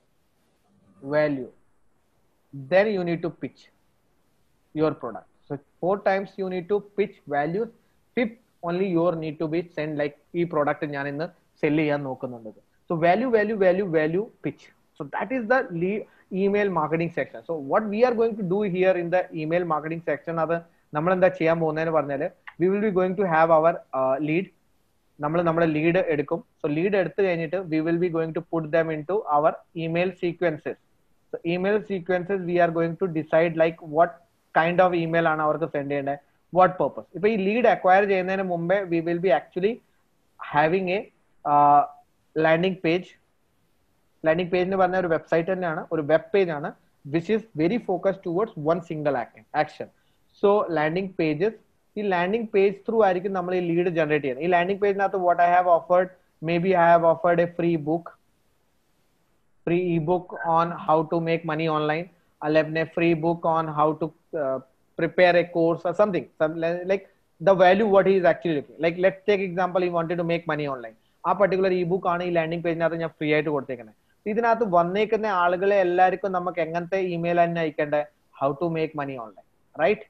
value then you need to pitch your product so four times you need to pitch values fifth only your need to be send like ഈ product ഞാൻ ഇന്ന് cell ചെയ്യാൻ നോക്കുന്നുണ്ട് so value value value value pitch so that is the lead email marketing section so what we are going to do here in the email marketing section അത് നമ്മൾ എന്താ ചെയ്യാൻ പോകുന്നതെന്ന് പറഞ്ഞാൽ we will be going to have our uh, lead നമ്മൾ നമ്മുടെ lead എടുക്കും so lead എടുത്തു കഴിഞ്ഞിട്ട് we will be going to put them into our email sequences so email sequences we are going to decide like what kind of email ആണ് അവർക്ക് send ചെയ്യേണ്ടത് what purpose ഇപ്പൊ ഈ lead acquire ചെയ്യുന്നതിന് മുമ്പേ we will be actually having a landing page landing page എന്ന് പറഞ്ഞ ഒരു വെബ്സൈറ്റ് തന്നെയാണ് ഒരു വെബ് പേജ് ആണ് which is very focus towards one single action so landing pages ഈ ലാൻഡിംഗ് പേജ് ത്രൂ ആയിരിക്കും നമ്മൾ ഈ ലീഡ് ജനറേറ്റ് ചെയ്യുന്നത് ഈ ലാൻഡിംഗ് പേജിനകത്ത് what I have offered maybe I have offered a free book free e book on how to make money online അല്ലെങ്കിൽ A free book on how to prepare a course or something some like the value what he is actually looking like let's take example he wanted to make money online ആ particular e book ആണ് ഈ landing പേജിനകത്ത് ഞാൻ free ആയിട്ട് കൊടുത്തേക്കുന്നത് ഇതിനകത്ത് വന്നേക്കുന്ന ആളുകളെ എല്ലാവർക്കും നമുക്ക് എങ്ങനത്തെ ഇമെയിൽ തന്നെ അയക്കേണ്ടത് how to make money online right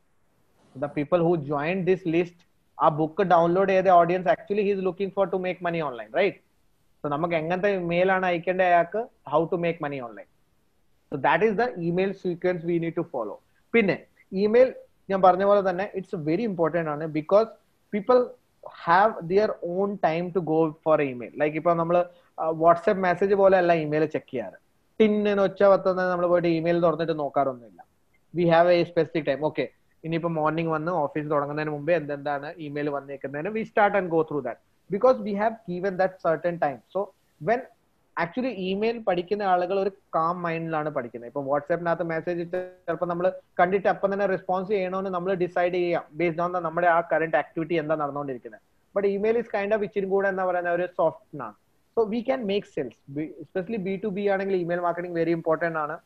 the people who join this list ആ ബുക്ക് ഡൗൺലോഡ് ചെയ്ത audience actually he's looking for to make money online right so നമുക്ക് എങ്ങനത്തെ ഇമെയിൽ ആണ് അയക്കേണ്ടത് അയാൾക്ക് how to make money online so that is the email sequence we need to follow പിന്നെ ഇമെയിൽ ഞാൻ പറഞ്ഞ പോലെ തന്നെ ഇറ്റ്സ് വെരി ഇമ്പോർട്ടന്റ് ആണ് because people have their own time to go for email like ഇപ്പൊ നമ്മൾ വാട്സ്ആപ്പ് മെസ്സേജ് പോലെ അല്ല ഇമെയിൽ ചെക്ക് ചെയ്യാറ് ടിന്നിന് ഒച്ച വത്തുന്നത് നമ്മൾ പോയിട്ട് ഇമെയിൽ തുറന്നിട്ട് നോക്കാറൊന്നുമില്ല we have a specific time okay ഇനിയിപ്പോ മോർണിംഗ് വന്ന് ഓഫീസ് തുടങ്ങുന്നതിന് മുമ്പേ എന്തെന്താണ് ഇമെയിൽ വന്നേക്കുന്നതിന് we start and go through that because we have given that certain time so when actually email പഠിക്കുന്ന ആളുകൾ ഒരു കാം മൈൻഡിലാണ് പഠിക്കുന്നത് ഇപ്പൊ വാട്സാപ്പിനകത്ത് മെസ്സേജ് ഇട്ട് ചിലപ്പോൾ നമ്മൾ കണ്ടിട്ട് അപ്പം തന്നെ റെസ്പോൺസ് ചെയ്യണമെന്ന് നമ്മൾ ഡിസൈഡ് ചെയ്യാം ബേസ്ഡ് ഓൺ നമ്മുടെ ആ കറന്റ് ആക്ടിവിറ്റി എന്താ നടന്നുകൊണ്ടിരിക്കുന്നത് but email is kind of ഇച്ചിരി കൂടെ എന്താ പറയുന്ന ഒരു സോഫ്റ്റ് ആണ് so we can make sales especially B to B ആണെങ്കിൽ ഇമെയിൽ മാർക്കറ്റിംഗ് വെരി ഇമ്പോർട്ടന്റ് ആണ്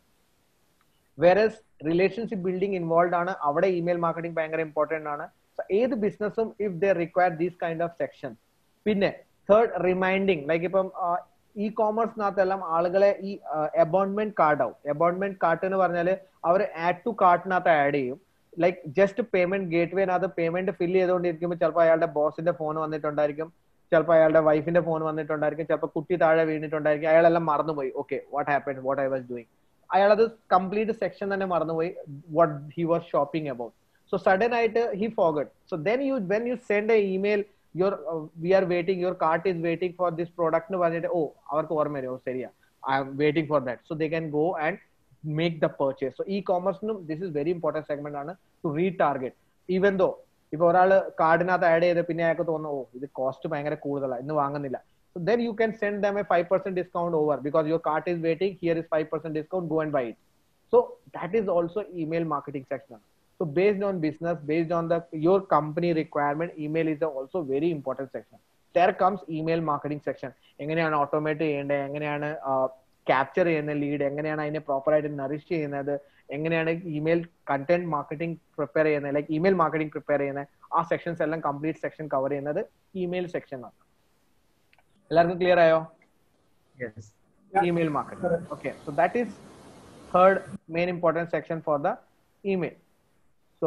വേറസ് റിലേഷൻഷിപ്പ് ബിൽഡിംഗ് ഇൻവോൾവ് ആണ് അവിടെ ഇമെയിൽ മാർക്കറ്റിംഗ് ഭയങ്കര ഇമ്പോർട്ടന്റ് ആണ് So, ഏത് ബിസിനസ്സും if they require these kind of section പിന്നെ തേർഡ് റിമൈൻഡിങ് ലൈക്ക് ഇപ്പം ഇ കോമേഴ്സിനകത്തെല്ലാം ആളുകളെ ഈ അബോൺമെന്റ് കാർഡ് ആവും അബോൺമെന്റ് കാർട്ട് എന്ന് പറഞ്ഞാൽ അവർ ആഡ് ടു കാർട്ടിനകത്ത് ആഡ് ചെയ്യും ലൈക്ക് ജസ്റ്റ് പേയ്മെന്റ് ഗേറ്റ് വേനകത്ത് പേയ്മെന്റ് ഫില്ല് ചെയ്തുകൊണ്ടിരിക്കുമ്പോൾ ചിലപ്പോൾ അയാളുടെ ബോസിന്റെ ഫോൺ വന്നിട്ടുണ്ടായിരിക്കും ചിലപ്പോൾ അയാളുടെ വൈഫിന്റെ ഫോൺ വന്നിട്ടുണ്ടായിരിക്കും ചിലപ്പോൾ കുട്ടി താഴെ വീണിട്ടുണ്ടായിരിക്കും അയാളെല്ലാം മറന്നുപോയി okay what happen what I was doing അയാൾ അത് കംപ്ലീറ്റ് സെക്ഷൻ തന്നെ മറന്നുപോയി what he was shopping about so sudden ആയിട്ട് he forgot so then you when you send a email your we are waiting your cart is waiting for this product എന്ന് പറഞ്ഞിട്ട് oh അവർക്ക് ഓർമ്മ വരും oh ശരിയാ I'm waiting for that so they can go and make the purchase so ഇ കോമേഴ്സിനും this is very important segment ആണ് to retarget even though ഇപ്പൊ ഒരാൾ കാർഡിനകത്ത് ആഡ് ചെയ്ത് പിന്നെ അയാൾക്ക് തോന്നുന്നു ഓ ഇത് കോസ്റ്റ് ഭയങ്കര കൂടുതലാണ് ഇന്ന് വാങ്ങുന്നില്ല So then you can send them a 5% discount over because your cart is waiting. Here is 5% discount. Go and buy it. So that is also email marketing section. So based on business, based on the your company requirement, email is a also very important section. There comes email marketing section. എങ്ങനെയാണ് automate ചെയ്യേണ്ടത് എങ്ങനെയാണ് capture ചെയ്യുന്ന lead എങ്ങനെയാണ് അതിനെ proper ആയിട്ട് nourish ചെയ്യുന്നത് എങ്ങനെയാണ് email content marketing prepare ചെയ്യുന്നത് ലൈക്ക് ഇമെയിൽ മാർക്കറ്റിംഗ് പ്രിപ്പയർ ചെയ്യുന്നത് ആ സെക്ഷൻസ് എല്ലാം കംപ്ലീറ്റ് സെക്ഷൻ കവർ ചെയ്യുന്നത് ഇമെയിൽ സെക്ഷൻ ആണ് എല്ലാവർക്കും ക്ലിയർ ആയോ yes email marketing okay so that is third main important section for the email so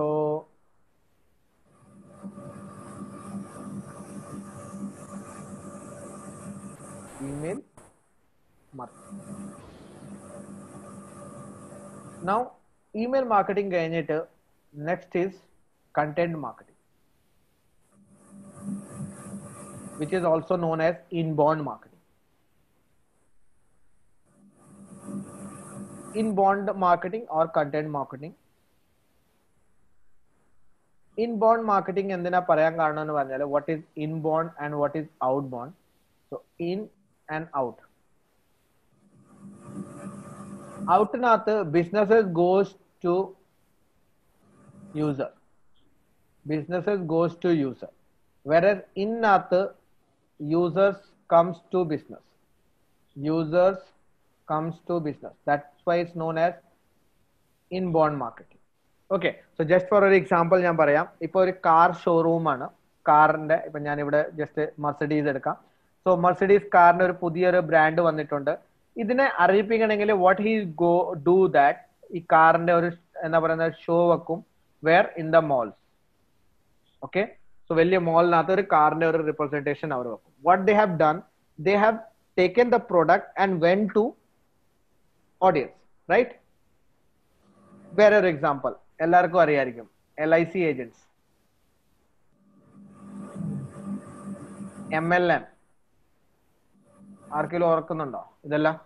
email marketing now email marketing കഴിഞ്ഞിട്ട് next is content marketing which is also known as inbound marketing inbound marketing or content marketing inbound marketing എന്തിനാ പറയാൻ കാരണം എന്ന് പറഞ്ഞാൽ what is inbound and what is outbound so in and out ഔട്ടിനകത്ത് businesses goes to user businesses goes to user whereas ഇന്നകത്ത് users comes to business users comes to business that's why it's known as inbound marketing okay so just for ഒരു example ഞാൻ പറയാം ഇപ്പൊ ഒരു car showroom ആണ് കാറിന്റെ ഇപ്പൊ ഞാൻ ഇവിടെ ജസ്റ്റ് മെർസഡീസ് എടുക്കാം സോ മെർസഡീസ് കാറിന്റെ ഒരു പുതിയൊരു ബ്രാൻഡ് വന്നിട്ടുണ്ട് ഇതിനെ അറിയിപ്പിക്കണമെങ്കിൽ what he go do that ഈ കാറിന്റെ ഒരു എന്താ പറയുന്ന ഷോ വെക്കും where in the malls okay so വലിയ മോളിനകത്ത് ഒരു കാറിന്റെ ഒരു റിപ്രസെന്റേഷൻ അവർ വെക്കും what they have done they have taken the product and when to audience right വേറെ ഒരു എക്സാമ്പിൾ എല്ലാവർക്കും അറിയായിരിക്കും L I C agents M L M ആർക്കെങ്കിലും ഓർക്കുന്നുണ്ടോ ഇതെല്ലാം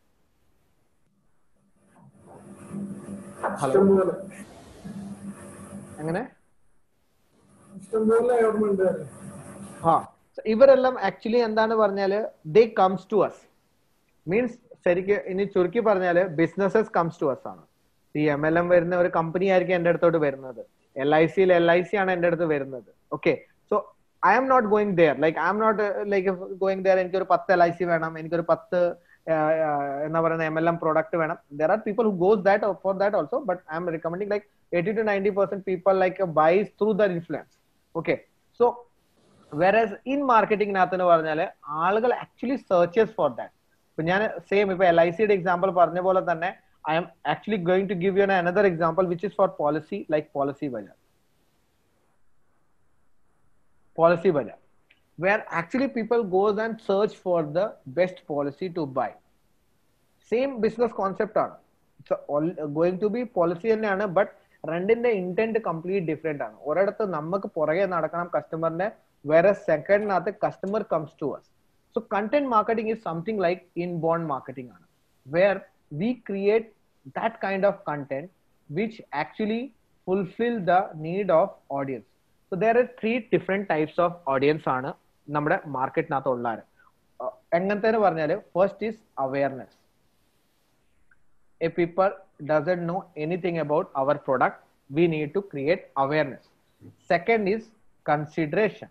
ഹലോ ഇഷ്ടംപോലെ എങ്ങനെ ഇഷ്ടംപോലെ ഓർമ്മയുണ്ട് ആ ഇവരെല്ലാം ആക്ച്വലി എന്താണ് പറഞ്ഞാല് they comes to us means ശരിക്ക് ഇനി ചുരുക്കി പറഞ്ഞാല് ബിസിനസ്സസ് കംസ് ടു അസ് ആണ് ഈ എം എൽ എം വരുന്ന ഒരു കമ്പനി ആയിരിക്കും എന്റെ അടുത്തോട്ട് വരുന്നത് എൽ ഐ സിയിൽ എൽ ഐ സി ആണ് എന്റെ അടുത്ത് വരുന്നത് okay so I am not going there like I am not like going there എനിക്കൊരു പത്ത് എൽ ഐ സി വേണം എനിക്കൊരു പത്ത് എന്താ പറയുന്ന എം എൽ എം പ്രോഡക്റ്റ് വേണം there are people who goes that for that also but I'm recommending like eighty to ninety percent people like buys through their influence okay so whereas in മാർക്കറ്റിംഗിനകത്ത് എന്ന് പറഞ്ഞാല് ആളുകൾ actually searches for that ഇപ്പൊ ഞാൻ same ഇപ്പൊ L I സിയുടെ example പറഞ്ഞ പോലെ തന്നെ I'm actually going to give you another example which is for policy like Policybazaar Policybazaar where actually people goes and search for the best policy to buy same business concept ആണ് going to be policy തന്നെയാണ് but രണ്ടിന്റെ intent complete different ആണ് ഒരിടത്ത് നമുക്ക് പുറകെ നടക്കണം കസ്റ്റമറിന്റെ വേറെ സെക്കൻഡിനകത്ത് customer comes to us so content marketing is something like inbound marketing ആണ് where we create that kind of content which actually fulfil the need of audience so there are three different types of audience ആണ് നമ്മുടെ മാർക്കറ്റിനകത്ത് ഉള്ളത് എങ്ങനത്തെ പറഞ്ഞാല് first is awareness a people doesn't know anything about our product we need to create awareness second is consideration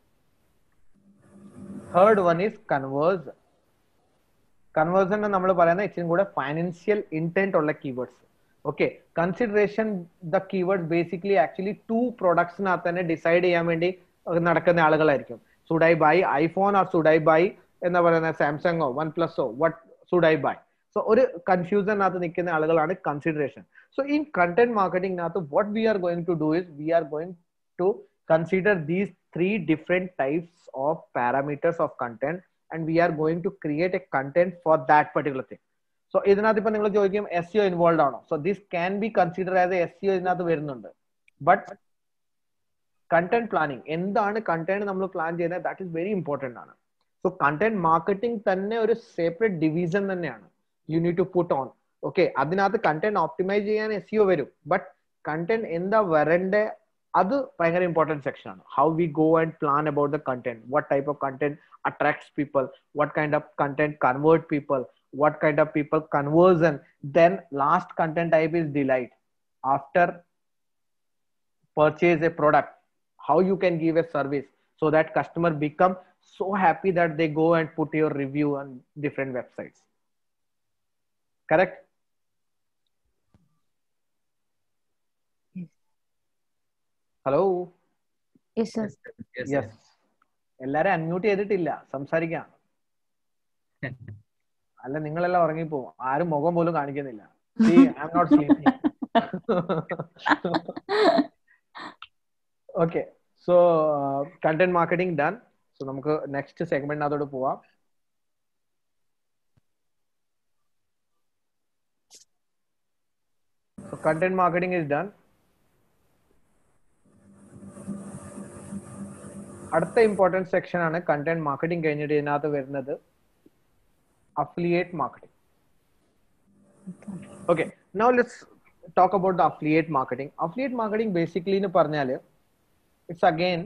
third one is conversion conversion നമ്മൾ പറയുന്ന ഇച്ചിരി കൂടെ ഫൈനാൻഷ്യൽ ഇന്റന്റ് ഉള്ള keywords okay consideration the keyword basically actually to പ്രൊഡക്ട്സിനകത്ത് തന്നെ ഡിസൈഡ് ചെയ്യാൻ വേണ്ടി നടക്കുന്ന ആളുകളായിരിക്കും should I buy iPhone or should I buy എന്ന് പറയുന്ന സാംസങ്ങോ വൺ പ്ലസോ what should I buy so ഒരു കൺഫ്യൂസനകത്ത് നിൽക്കുന്ന ആളുകളാണ് കൺസിഡറേഷൻ സോ ഇൻ കണ്ടന്റ് മാർക്കറ്റിംഗിനകത്ത് what we are going to do is we are going to consider these three different types of parameters of content and we are going to create a content for that particular thing so ഇതിനകത്ത് ഇപ്പൊ നിങ്ങൾ ചോദിക്കും S E O involve ആണോ so this can be consider as S E O ഇതിനകത്ത് വരുന്നുണ്ട് but content planning എന്താണ് content നമ്മൾ plan ചെയ്യുന്നത് ദാറ്റ് ഇസ് വെരി ഇമ്പോർട്ടന്റ് ആണ് സോ കണ്ടന്റ് മാർക്കറ്റിംഗ് തന്നെ ഒരു സെപ്പറേറ്റ് ഡിവിഷൻ തന്നെയാണ് you need to put on okay അതിനകത്ത് കണ്ടന്റ് ഓപ്റ്റിമൈസ് ചെയ്യാൻ എസ് സിഒ വരും ബട്ട് കണ്ടന്റ് എന്താ വരണ്ടേ അത് ഭയങ്കര ഇമ്പോർട്ടൻറ്റ് സെക്ഷൻ ആണ് how we go and plan about the content what type of content attracts people what kind of content convert people what kind of people conversion then last content type is delight after purchase a product how you can give a service so that customer become so happy that they go and put your review on different websites correct hello Yes, sir. Yes, yes എല്ലാരും unmute ചെയ്തിട്ടില്ല സംസാരിക്കാം അല്ല നിങ്ങളെല്ലാം ഉറങ്ങിപ്പോവും ആരും മുഖം പോലും കാണിക്കുന്നില്ല I not sleeping okay so content marketing done so നമുക്ക് നെക്സ്റ്റ് സെഗ്മെന്റിനകത്തോട് പോവാം So content marketing is done. അടുത്ത ഇമ്പോർട്ടൻറ്റ് സെക്ഷൻ ആണ് കണ്ടന്റ് മാർക്കറ്റിംഗ് കഴിഞ്ഞിട്ട് ഇതിനകത്ത് വരുന്നത് affiliate marketing. Okay, now let's talk about the affiliate marketing. Affiliate marketing basically എന്ന് പറഞ്ഞാൽ ഇറ്റ്സ് അഗെയിൻ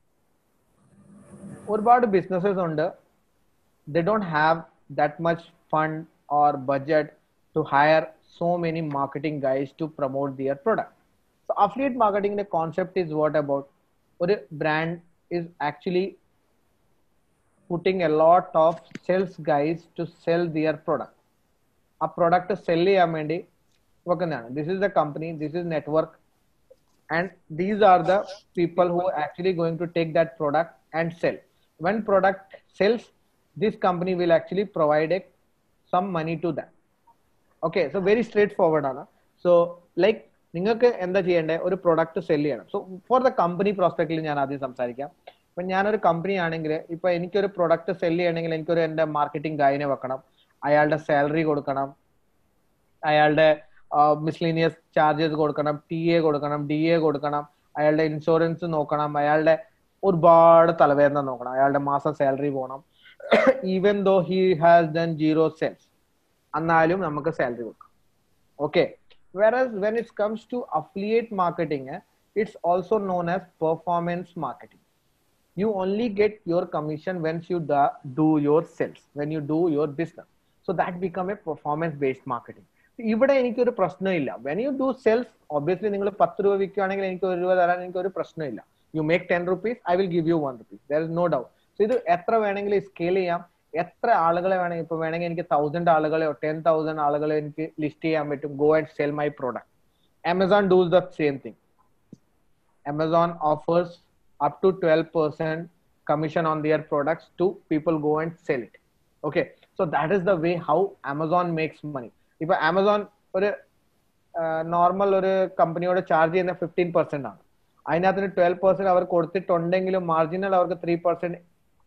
ഒരുപാട് ബിസിനസ്സസ് ഉണ്ട് the don't have that much fund or budget to hire so many marketing guys to promote their product so affiliate മാർക്കറ്റിംഗിന്റെ concept is what about ഒരു brand is actually putting a lot of sales guys to sell their product ആ product sell ചെയ്യാൻ വേണ്ടി വെക്കുന്നതാണ് this is the company this is network and these are the people who actually going to take that product and sell when product sells this company will actually provide a some money to that okay so very straightforward ആണ് so like നിങ്ങൾക്ക് എന്താ ചെയ്യേണ്ടത് ഒരു product sell ചെയ്യണം so for the company പ്രോസ്പെക്റ്റിൽ ഞാൻ ആദ്യം സംസാരിക്കാം ഇപ്പൊ ഞാനൊരു കമ്പനി ആണെങ്കിൽ ഇപ്പൊ എനിക്കൊരു പ്രൊഡക്റ്റ് സെല് ചെയ്യണമെങ്കിൽ എനിക്കൊരു എന്റെ മാർക്കറ്റിംഗ് ഗൈനെ വെക്കണം അയാളുടെ സാലറി കൊടുക്കണം അയാളുടെ മിസ്ലീനിയസ് ചാർജസ് കൊടുക്കണം ടി എ കൊടുക്കണം ഡി എ കൊടുക്കണം അയാളുടെ ഇൻഷുറൻസ് നോക്കണം അയാളുടെ ഒരുപാട് തലവേദന നോക്കണം അയാളുടെ മാസം സാലറി പോകണം even though he has done zero sales എന്നാലും നമുക്ക് സാലറി കൊടുക്കാം okay whereas when it comes to affiliate marketing eh, it's also known as performance marketing you only get your commission once you da- do your sales when you do your business so that become a performance based marketing ഇവിടെ എനിക്കൊരു പ്രശ്നമില്ല when you do sales obviously നിങ്ങൾ പത്ത് രൂപ വിൽക്കുകയാണെങ്കിൽ എനിക്ക് ഒരു രൂപ തരാൻ എനിക്ക് ഒരു പ്രശ്നമില്ല you make ten rupees I will give you one rupees there is no doubt so ഇത് എത്ര വേണമെങ്കിലും സ്കെയിൽ ചെയ്യാം എത്ര ആളുകളെ വേണമെങ്കിൽ ഇപ്പൊ വേണമെങ്കിൽ എനിക്ക് തൗസൻഡ് ആളുകളെയോ ടെൻ തൗസൻഡ് ആളുകളെ എനിക്ക് ലിസ്റ്റ് ചെയ്യാൻ പറ്റും go and sell my product Amazon does the same thing Amazon offers up to 12% commission on their products to people go and sell it okay so that is the way how amazon makes money ഇപ്പൊ Amazon ഒരു normal ഒരു കമ്പനിയോട് charge ചെയ്യുന്ന fifteen percent ആണ് അതിനകത്തിന് twelve percent അവർ കൊടുത്തിട്ടുണ്ടെങ്കിലും marginal അവർക്ക് three percent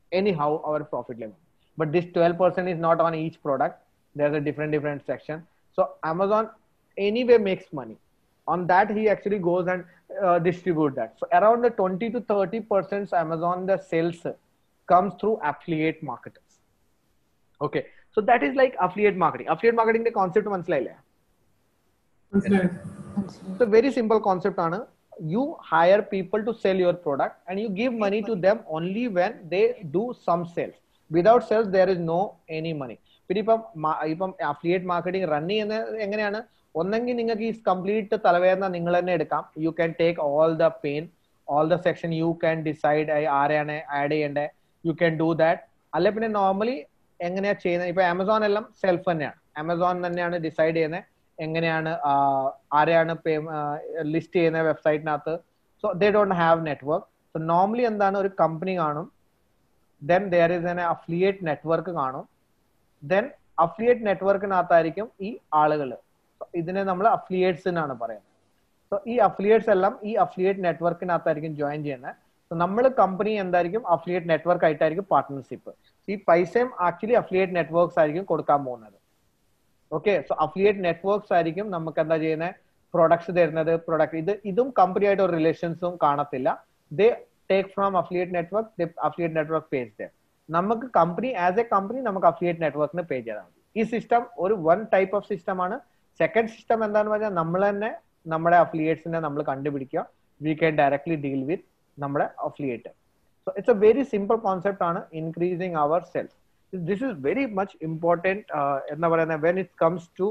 anyhow our profit level but this 12% is not on each product there's a different different section so amazon anyway makes money on that he actually goes and uh, distribute that so around the 20 to 30 percent amazon the sales comes through affiliate marketers okay so that is like affiliate marketing affiliate marketing the concept മനസ്സിലായില്ലേ മനസ്സിലായി it's a very simple concept ആണ് you hire people to sell your product and you give money to them only when they do some sales without sales there is no any money പിന്നെ ഇപ്പം മ- ഇപ്പം affiliate marketing run ചെയ്യുന്ന എങ്ങനെയാണ് ഒന്നെങ്കിൽ നിങ്ങൾക്ക് ഈ കംപ്ലീറ്റ് തലവേദന നിങ്ങൾ തന്നെ എടുക്കാം you can take all the pain all the section you can decide ആരെയാണ് ആഡ് ചെയ്യേണ്ടത് യു ക്യാൻ ഡു ദാറ്റ് അല്ലെ പിന്നെ നോർമലി എങ്ങനെയാ ചെയ്യുന്നത് ഇപ്പൊ ആമസോൺ എല്ലാം സെൽഫ് തന്നെയാണ് ആമസോൺ തന്നെയാണ് ഡിസൈഡ് ചെയ്യുന്നത് എങ്ങനെയാണ് ആ, ആരെയാണ് ലിസ്റ്റ് ചെയ്യുന്ന വെബ്സൈറ്റിനകത്ത് so they don't have network so normally എന്താണ് ഒരു കമ്പനി കാണും then there is an affiliate network കാണും ദെൻ അഫിലിയേറ്റ് നെറ്റ്വർക്കിനകത്തായിരിക്കും ഈ ആളുകൾ ഇതിനെ നമ്മൾ അഫിലിയേറ്റ്സ് എന്നാണ് പറയുന്നത് സോ ഈ അഫിലിയേറ്റ്സ് എല്ലാം ഈ അഫിലിയേറ്റ് നെറ്റ്വർക്കിനകത്തായിരിക്കും ജോയിൻ ചെയ്യുന്നത് സോ നമ്മൾ കമ്പനി എന്തായിരിക്കും അഫിലിയേറ്റ് നെറ്റ്വർക്ക് ആയിട്ടായിരിക്കും പാർട്ട്ണർഷിപ്പ് ഈ പൈസയും ആക്ച്വലി അഫിലിയേറ്റ് നെറ്റ്വർക്ക്സ് ആയിരിക്കും കൊടുക്കാൻ പോകുന്നത് ഓക്കെ സോ അഫിലിയേറ്റ് നെറ്റ്വർക്ക്സ് ആയിരിക്കും നമുക്ക് എന്താ ചെയ്യുന്നത് പ്രൊഡക്ട്സ് തരുന്നത് പ്രൊഡക്റ്റ് ഇത് ഇതും കമ്പനി ആയിട്ട് ഒരു റിലേഷൻസും കാണത്തില്ല they take from affiliate network affiliate network page they നമുക്ക് കമ്പനി ആസ് എ കമ്പനി നമുക്ക് അഫിലിയേറ്റ് നെറ്റ്വർക്കിന് പേ ചെയ്താൽ മതി ഈ സിസ്റ്റം ഒരു വൺ ടൈപ്പ് ഓഫ് സിസ്റ്റം ആണ് സെക്കൻഡ് സിസ്റ്റം എന്താണെന്ന് പറഞ്ഞാൽ നമ്മൾ തന്നെ നമ്മുടെ അഫിലിയേറ്റ്സിനെ നമ്മൾ കണ്ടുപിടിക്കുക we can directly deal with നമ്മുടെ affiliate so it's a very simple concept ആണ് increasing our sales this is very much important എന്താ പറയുന്നത് when it comes to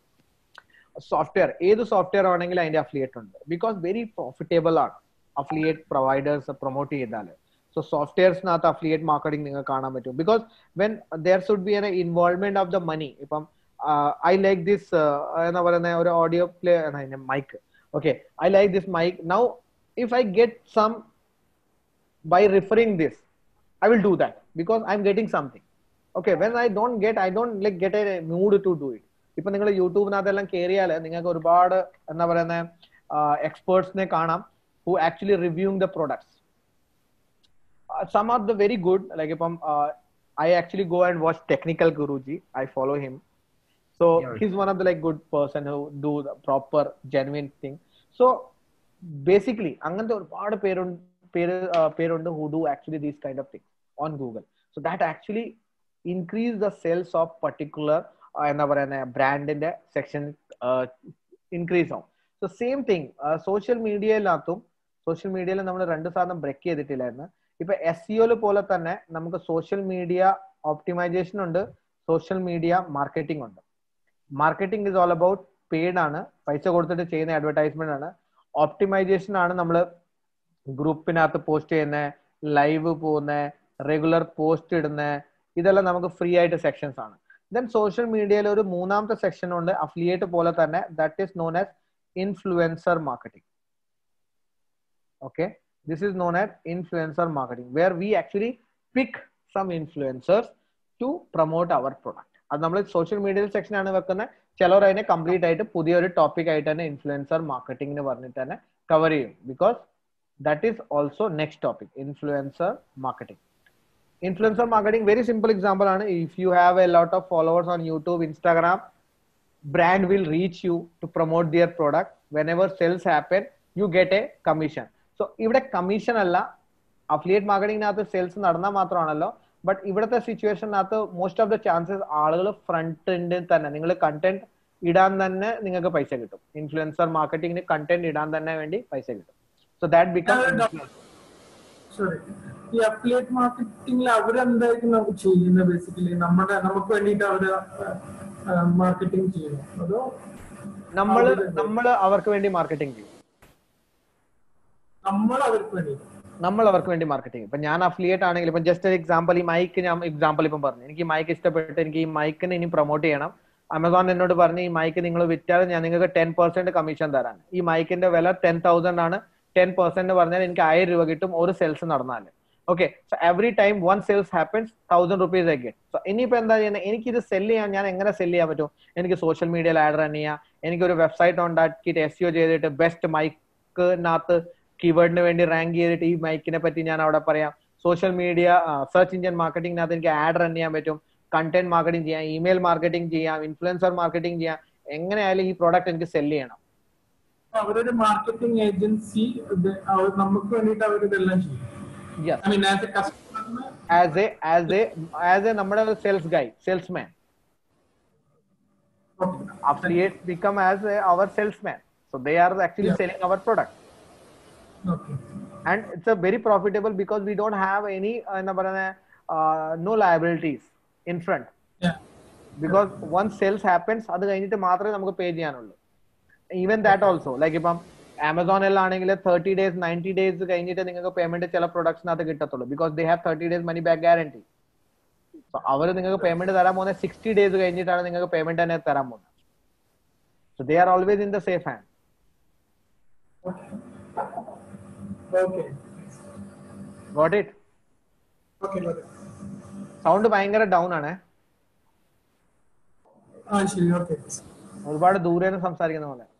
software ഏത് സോഫ്റ്റ്വെയർ ആണെങ്കിലും അതിന്റെ അഫിലിയേറ്റ് ഉണ്ട് ബിക്കോസ് വെരി പ്രോഫിറ്റബിൾ ആണ് അഫിലിയേറ്റ് പ്രൊവൈഡേഴ്സ് പ്രൊമോട്ട് ചെയ്താൽ സോ സോഫ്റ്റ്വെയർസിനകത്ത് അഫിലിയേറ്റ് മാർക്കറ്റിംഗ് നിങ്ങൾക്ക് കാണാൻ പറ്റും because when there should be an involvement of the money ഇപ്പം ഐ ലൈക്ക് ദിസ് എന്താ പറയുന്ന ഒരു audio play mic okay I like this mic now if I get some by referring this i will do that because i'm getting something okay when i don't get i don't like get a mood to do it ഇപ്പൊ നിങ്ങൾ യൂട്യൂബിനകത്തെല്ലാം കയറിയാൽ നിങ്ങൾക്ക് ഒരുപാട് എന്താ പറയുന്ന എക്സ്പേർട്സിനെ കാണാം who actually reviewing the products some are the very good like ഇപ്പം I actually go and watch Technical Guruji I follow him so Yeah. His one of the like good person who do the proper genuine thing so basically അങ്ങനത്തെ ഒരുപാട് പേരുണ്ട് പേര് ആ, പേരുണ്ട് who do actually these kind of thing on Google so that actually increase the sales of particular എന്താ പറയുന്ന ബ്രാൻഡിന്റെ section increase ആവും സോ സെയിം തിങ് സോഷ്യൽ മീഡിയയിനകത്തും സോഷ്യൽ മീഡിയയിൽ നമ്മൾ രണ്ട് സാധനം ബ്രേക്ക് ചെയ്തിട്ടില്ലായിരുന്നു ഇപ്പൊ എസ് സിഒല് പോലെ തന്നെ നമുക്ക് സോഷ്യൽ മീഡിയ ഓപ്റ്റിമൈസേഷൻ ഉണ്ട് സോഷ്യൽ മീഡിയ മാർക്കറ്റിംഗ് ഉണ്ട് marketing is all about paid ആണ് പൈസ കൊടുത്തിട്ട് ചെയ്യുന്ന അഡ്വർടൈസ്മെന്റ് ആണ് ഓപ്റ്റിമൈസേഷൻ ആണ് നമ്മൾ ഗ്രൂപ്പിനകത്ത് പോസ്റ്റ് ചെയ്യുന്ന ലൈവ് പോകുന്ന റെഗുലർ പോസ്റ്റ് ഇടുന്ന ഇതെല്ലാം നമുക്ക് ഫ്രീ ആയിട്ട് സെക്ഷൻസ് ആണ് ദെൻ സോഷ്യൽ മീഡിയയിൽ ഒരു മൂന്നാമത്തെ സെക്ഷൻ ഉണ്ട് അഫിലിയേറ്റ് പോലെ തന്നെ that is known as influencer marketing okay this is known as influencer marketing where we actually pick some influencers to promote our product അത് നമ്മൾ സോഷ്യൽ മീഡിയയിൽ സെക്ഷൻ ആണ് വെക്കുന്നത് ചിലർ അതിനെ കംപ്ലീറ്റ് ആയിട്ട് പുതിയൊരു ടോപ്പിക് ആയിട്ട് തന്നെ ഇൻഫ്ലുവൻസർ മാർക്കറ്റിംഗ് എന്ന് പറഞ്ഞിട്ട് തന്നെ കവർ ചെയ്യും because that is also next topic influencer marketing influencer marketing very simple example ആണ് if you have a lot of followers on youtube instagram brand will reach you to promote their product whenever sales happen you get a commission so ഇവിടെ commission അല്ല affiliate മാർക്കറ്റിംഗിനകത്ത് sales നടന്നാൽ മാത്രമാണല്ലോ but ഇവിടുത്തെ സിറ്റുവേഷനകത്ത് most of the chances ആളുകൾ front എൻഡിൽ തന്നെ നിങ്ങൾ കണ്ടന്റ് ഇടാൻ തന്നെ നിങ്ങൾക്ക് പൈസ കിട്ടും ഇൻഫ്ലുവൻസർ മാർക്കറ്റിംഗിന് കണ്ടന്റ് ഇടാൻ തന്നെ വേണ്ടി പൈസ കിട്ടും സോ ദാറ്റ് ബിക്കം സോറി ഈ അഫിലിയേറ്റ് മാർക്കറ്റിംഗിൽ അവരെന്തായിരിക്കും നമുക്ക് ചെയ്യുന്നത് ബേസിക്കലി നമ്മുടെ നമുക്ക് വേണ്ടിയിട്ട് അവര് മാർക്കറ്റിംഗ് ചെയ്യുന്നു അതോ നമ്മൾ നമ്മൾ അവർക്ക് വേണ്ടി മാർക്കറ്റിംഗ് ചെയ്യും നമ്മൾ അവർക്ക് വേണ്ടിയിട്ട് നമ്മൾ അവർക്ക് വേണ്ടി മാർക്കറ്റിംഗ് ഇപ്പൊ ഞാൻ അഫിലിയേറ്റ് ആണെങ്കിൽ ഇപ്പൊ ജസ്റ്റ് ഒരു എക്സാമ്പിൾ ഈ മൈക്ക് ഞാൻ എക്സാമ്പിൾ ഇപ്പം പറഞ്ഞു എനിക്ക് ഈ മൈക്ക് ഇഷ്ടപ്പെട്ട് എനിക്ക് ഈ മൈക്കിന് ഇനി പ്രൊമോട്ട് ചെയ്യണം അമസോൺ എന്നോട് പറഞ്ഞു ഈ മൈക്ക് നിങ്ങൾ വിറ്റാൽ ഞാൻ നിങ്ങൾക്ക് ടെൻ പെർസെന്റ് കമ്മീഷൻ തരാൻ ഈ മൈക്കിന്റെ വില ടെൻ തൗസൻഡ് ആണ് ടെൻ പെർസെന്റ് പറഞ്ഞാൽ എനിക്ക് ആയിരം രൂപ കിട്ടും ഒരു സെയിൽസ് നടന്നാൽ okay so every time one sales happens thousand rupees I get so ഇനിയിപ്പോ എന്താ ചെയ്യുന്നത് എനിക്ക് ഇത് സെല് ചെയ്യാൻ ഞാൻ എങ്ങനെ സെല് ചെയ്യാൻ പറ്റും എനിക്ക് സോഷ്യൽ മീഡിയയിൽ ആഡ് റൺ ചെയ്യാം എനിക്ക് ഒരു വെബ്സൈറ്റ് ഉണ്ടാക്കിയിട്ട് എസ് യു ചെയ്തിട്ട് ബെസ്റ്റ് മൈക്കിനകത്ത് കീവേഡിന് വേണ്ടി റാങ്ക് ചെയ്തിട്ട് ഈ മൈക്കിനെ പറ്റി ഞാൻ അവിടെ പറയാം സോഷ്യൽ മീഡിയ സെർച്ച് എഞ്ചിൻ മാർക്കറ്റിംഗിനകത്ത് എനിക്ക് ആഡ് റൺ ചെയ്യാൻ പറ്റും കണ്ടന്റ് മാർക്കറ്റിംഗ് ചെയ്യാം ഇമെയിൽ മാർക്കറ്റിംഗ് ചെയ്യാം ഇൻഫ്ലുവൻസർ മാർക്കറ്റിംഗ് ചെയ്യാം എങ്ങനെയായാലും ഈ പ്രോഡക്റ്റ് എനിക്ക് സെല് ചെയ്യണം അവരൊരു മാർക്കറ്റിംഗ് ഏജൻസി നമുക്ക് വേണ്ടിയിട്ട് അവർ ഇതെല്ലാം ചെയ്യും yes I mean as a കസ്റ്റമറിന് as a as a as a നമ്മുടെ sales guy salesman affiliates become as a, our salesman so they are actually Yeah. selling our product okay and it's a very profitable because we don't have any uh, എന്താ പറയുന്നെ, uh, no liabilities in front because once sales happens അത് കഴിഞ്ഞിട്ട് മാത്രമേ നമുക്ക് pay ചെയ്യാനുള്ളൂ even that also like ഇപ്പം ആമസോണിലാണെങ്കിൽ thirty days ninety days കഴിഞ്ഞിട്ട് നിങ്ങൾക്ക് പേയ്മെന്റ് ചില പ്രൊഡക്ട്സിനകത്ത് കിട്ടത്തുള്ളൂ because they have thirty days money back guarantee അവർ നിങ്ങൾക്ക് പേയ്മെന്റ് തരാൻ പോകുന്നത് സിക്സ്റ്റി ഡേയ്സ് കഴിഞ്ഞിട്ടാണ് നിങ്ങൾക്ക് പേയ്മെന്റ് തന്നെ തരാൻ പോകുന്നത് so they are always in the safe hand okay got it okay sound ഭയങ്കര ഡൗൺ ആണ് ആ ശരി ഓക്കെ ഒരുപാട് ദൂരെ നിന്ന് സംസാരിക്കുന്ന പോലെ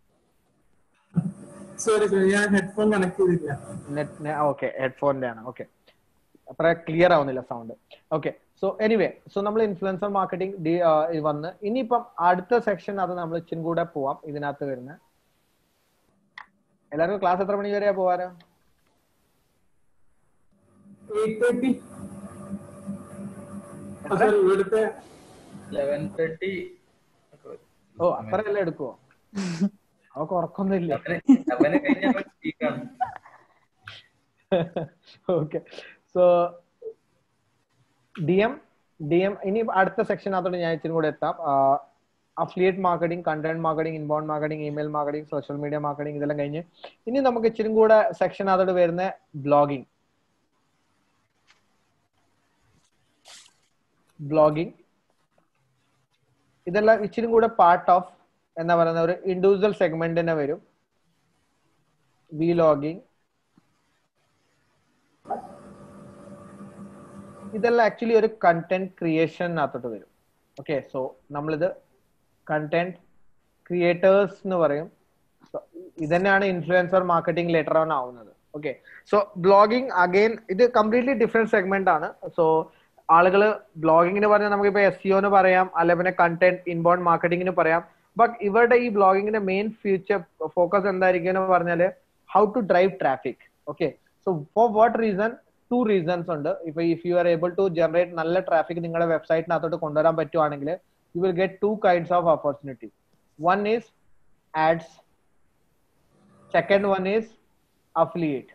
സോറി സോറി ഞാൻ ഹെഡ്ഫോൺ കണക്ട് ചെയ്തില്ല നെറ്റ് ഓക്കെ ഹെഡ്ഫോണിന്റെ ആണ് ഓക്കെ അത്ര ക്ലിയർ ആവുന്നില്ല sound okay so anyway so നമ്മൾ ഇൻഫ്ലുവൻസർ മാർക്കറ്റിംഗ് വന്ന് ഇനിയിപ്പം അടുത്ത സെക്ഷൻ അത് നമ്മൾ ഇച്ചിരി കൂടെ പോവാം ഇതിനകത്ത് വരുന്ന എല്ലാവർക്കും ക്ലാസ് എത്ര മണി വരെയാ പോവാറ് എയ്റ്റ് തേർട്ടി സോറി ഇവിടുത്തെ ലെവൻ തേർട്ടി ഓ അത്രയല്ലേ എടുക്കുവോ അവക്ക് ഉറക്കൊന്നുമില്ല അവനെ കഴിഞ്ഞാൽ സ്പീക്കാണ് okay so D M D M ഇനി അടുത്ത സെക്ഷനകത്തോട്ട് ഞാൻ ഇച്ചിരി കൂടെ എത്താം affiliate marketing content marketing inbound marketing email marketing social media marketing ഇതെല്ലാം കഴിഞ്ഞ് ഇനി നമുക്ക് ഇച്ചിരി കൂടെ സെക്ഷനകത്തോട്ട് വരുന്ന ബ്ലോഗിംഗ് ബ്ലോഗിംഗ് ഇതെല്ലാം ഇച്ചിരി കൂടെ പാർട്ട് ഓഫ് എന്താ പറയുന്ന ഒരു ഇൻഡിവിജ്വൽ സെഗ്മെന്റ് തന്നെ വരും വ്ലോഗിംഗ് ഇതെല്ലാം ആക്ച്വലി ഒരു കണ്ടന്റ് ക്രിയേഷനകത്തോട്ട് വരും ഓക്കെ സോ നമ്മളിത് കണ്ടന്റ് ക്രിയേറ്റേഴ്സ് എന്ന് പറയും So, ഇതന്നെയാണ് ഇൻഫ്ലുവൻസർ മാർക്കറ്റിംഗ് ലെറ്റർ ഓൺ ആവുന്നത് ഓക്കെ സോ ബ്ലോഗിംഗ് അഗെയിൻ ഇത് കംപ്ലീറ്റ്ലി ഡിഫറെന്റ് സെഗ്മെന്റ് ആണ് സോ ആളുകൾ ബ്ലോഗിങ്ങിന് പറഞ്ഞാൽ നമുക്ക് ഇപ്പൊ എസ് സിഒന്ന് പറയാം അല്ലെ പിന്നെ കണ്ടന്റ് ഇൻബോണ്ട് മാർക്കറ്റിംഗിന് പറയാം ബട്ട് ഇവരുടെ ഈ ബ്ലോഗിങ്ങിന്റെ മെയിൻ ഫ്യൂച്ചർ ഫോക്കസ് എന്തായിരിക്കും എന്ന് പറഞ്ഞാല് how to drive traffic okay so for what reason two reasons ഉണ്ട് ഇപ്പൊ if you are able to generate നല്ല ട്രാഫിക് നിങ്ങളുടെ വെബ്സൈറ്റിനകത്തോട്ട് കൊണ്ടുവരാൻ പറ്റുവാണെങ്കിൽ you will get two kinds of opportunity one is ads second one is affiliate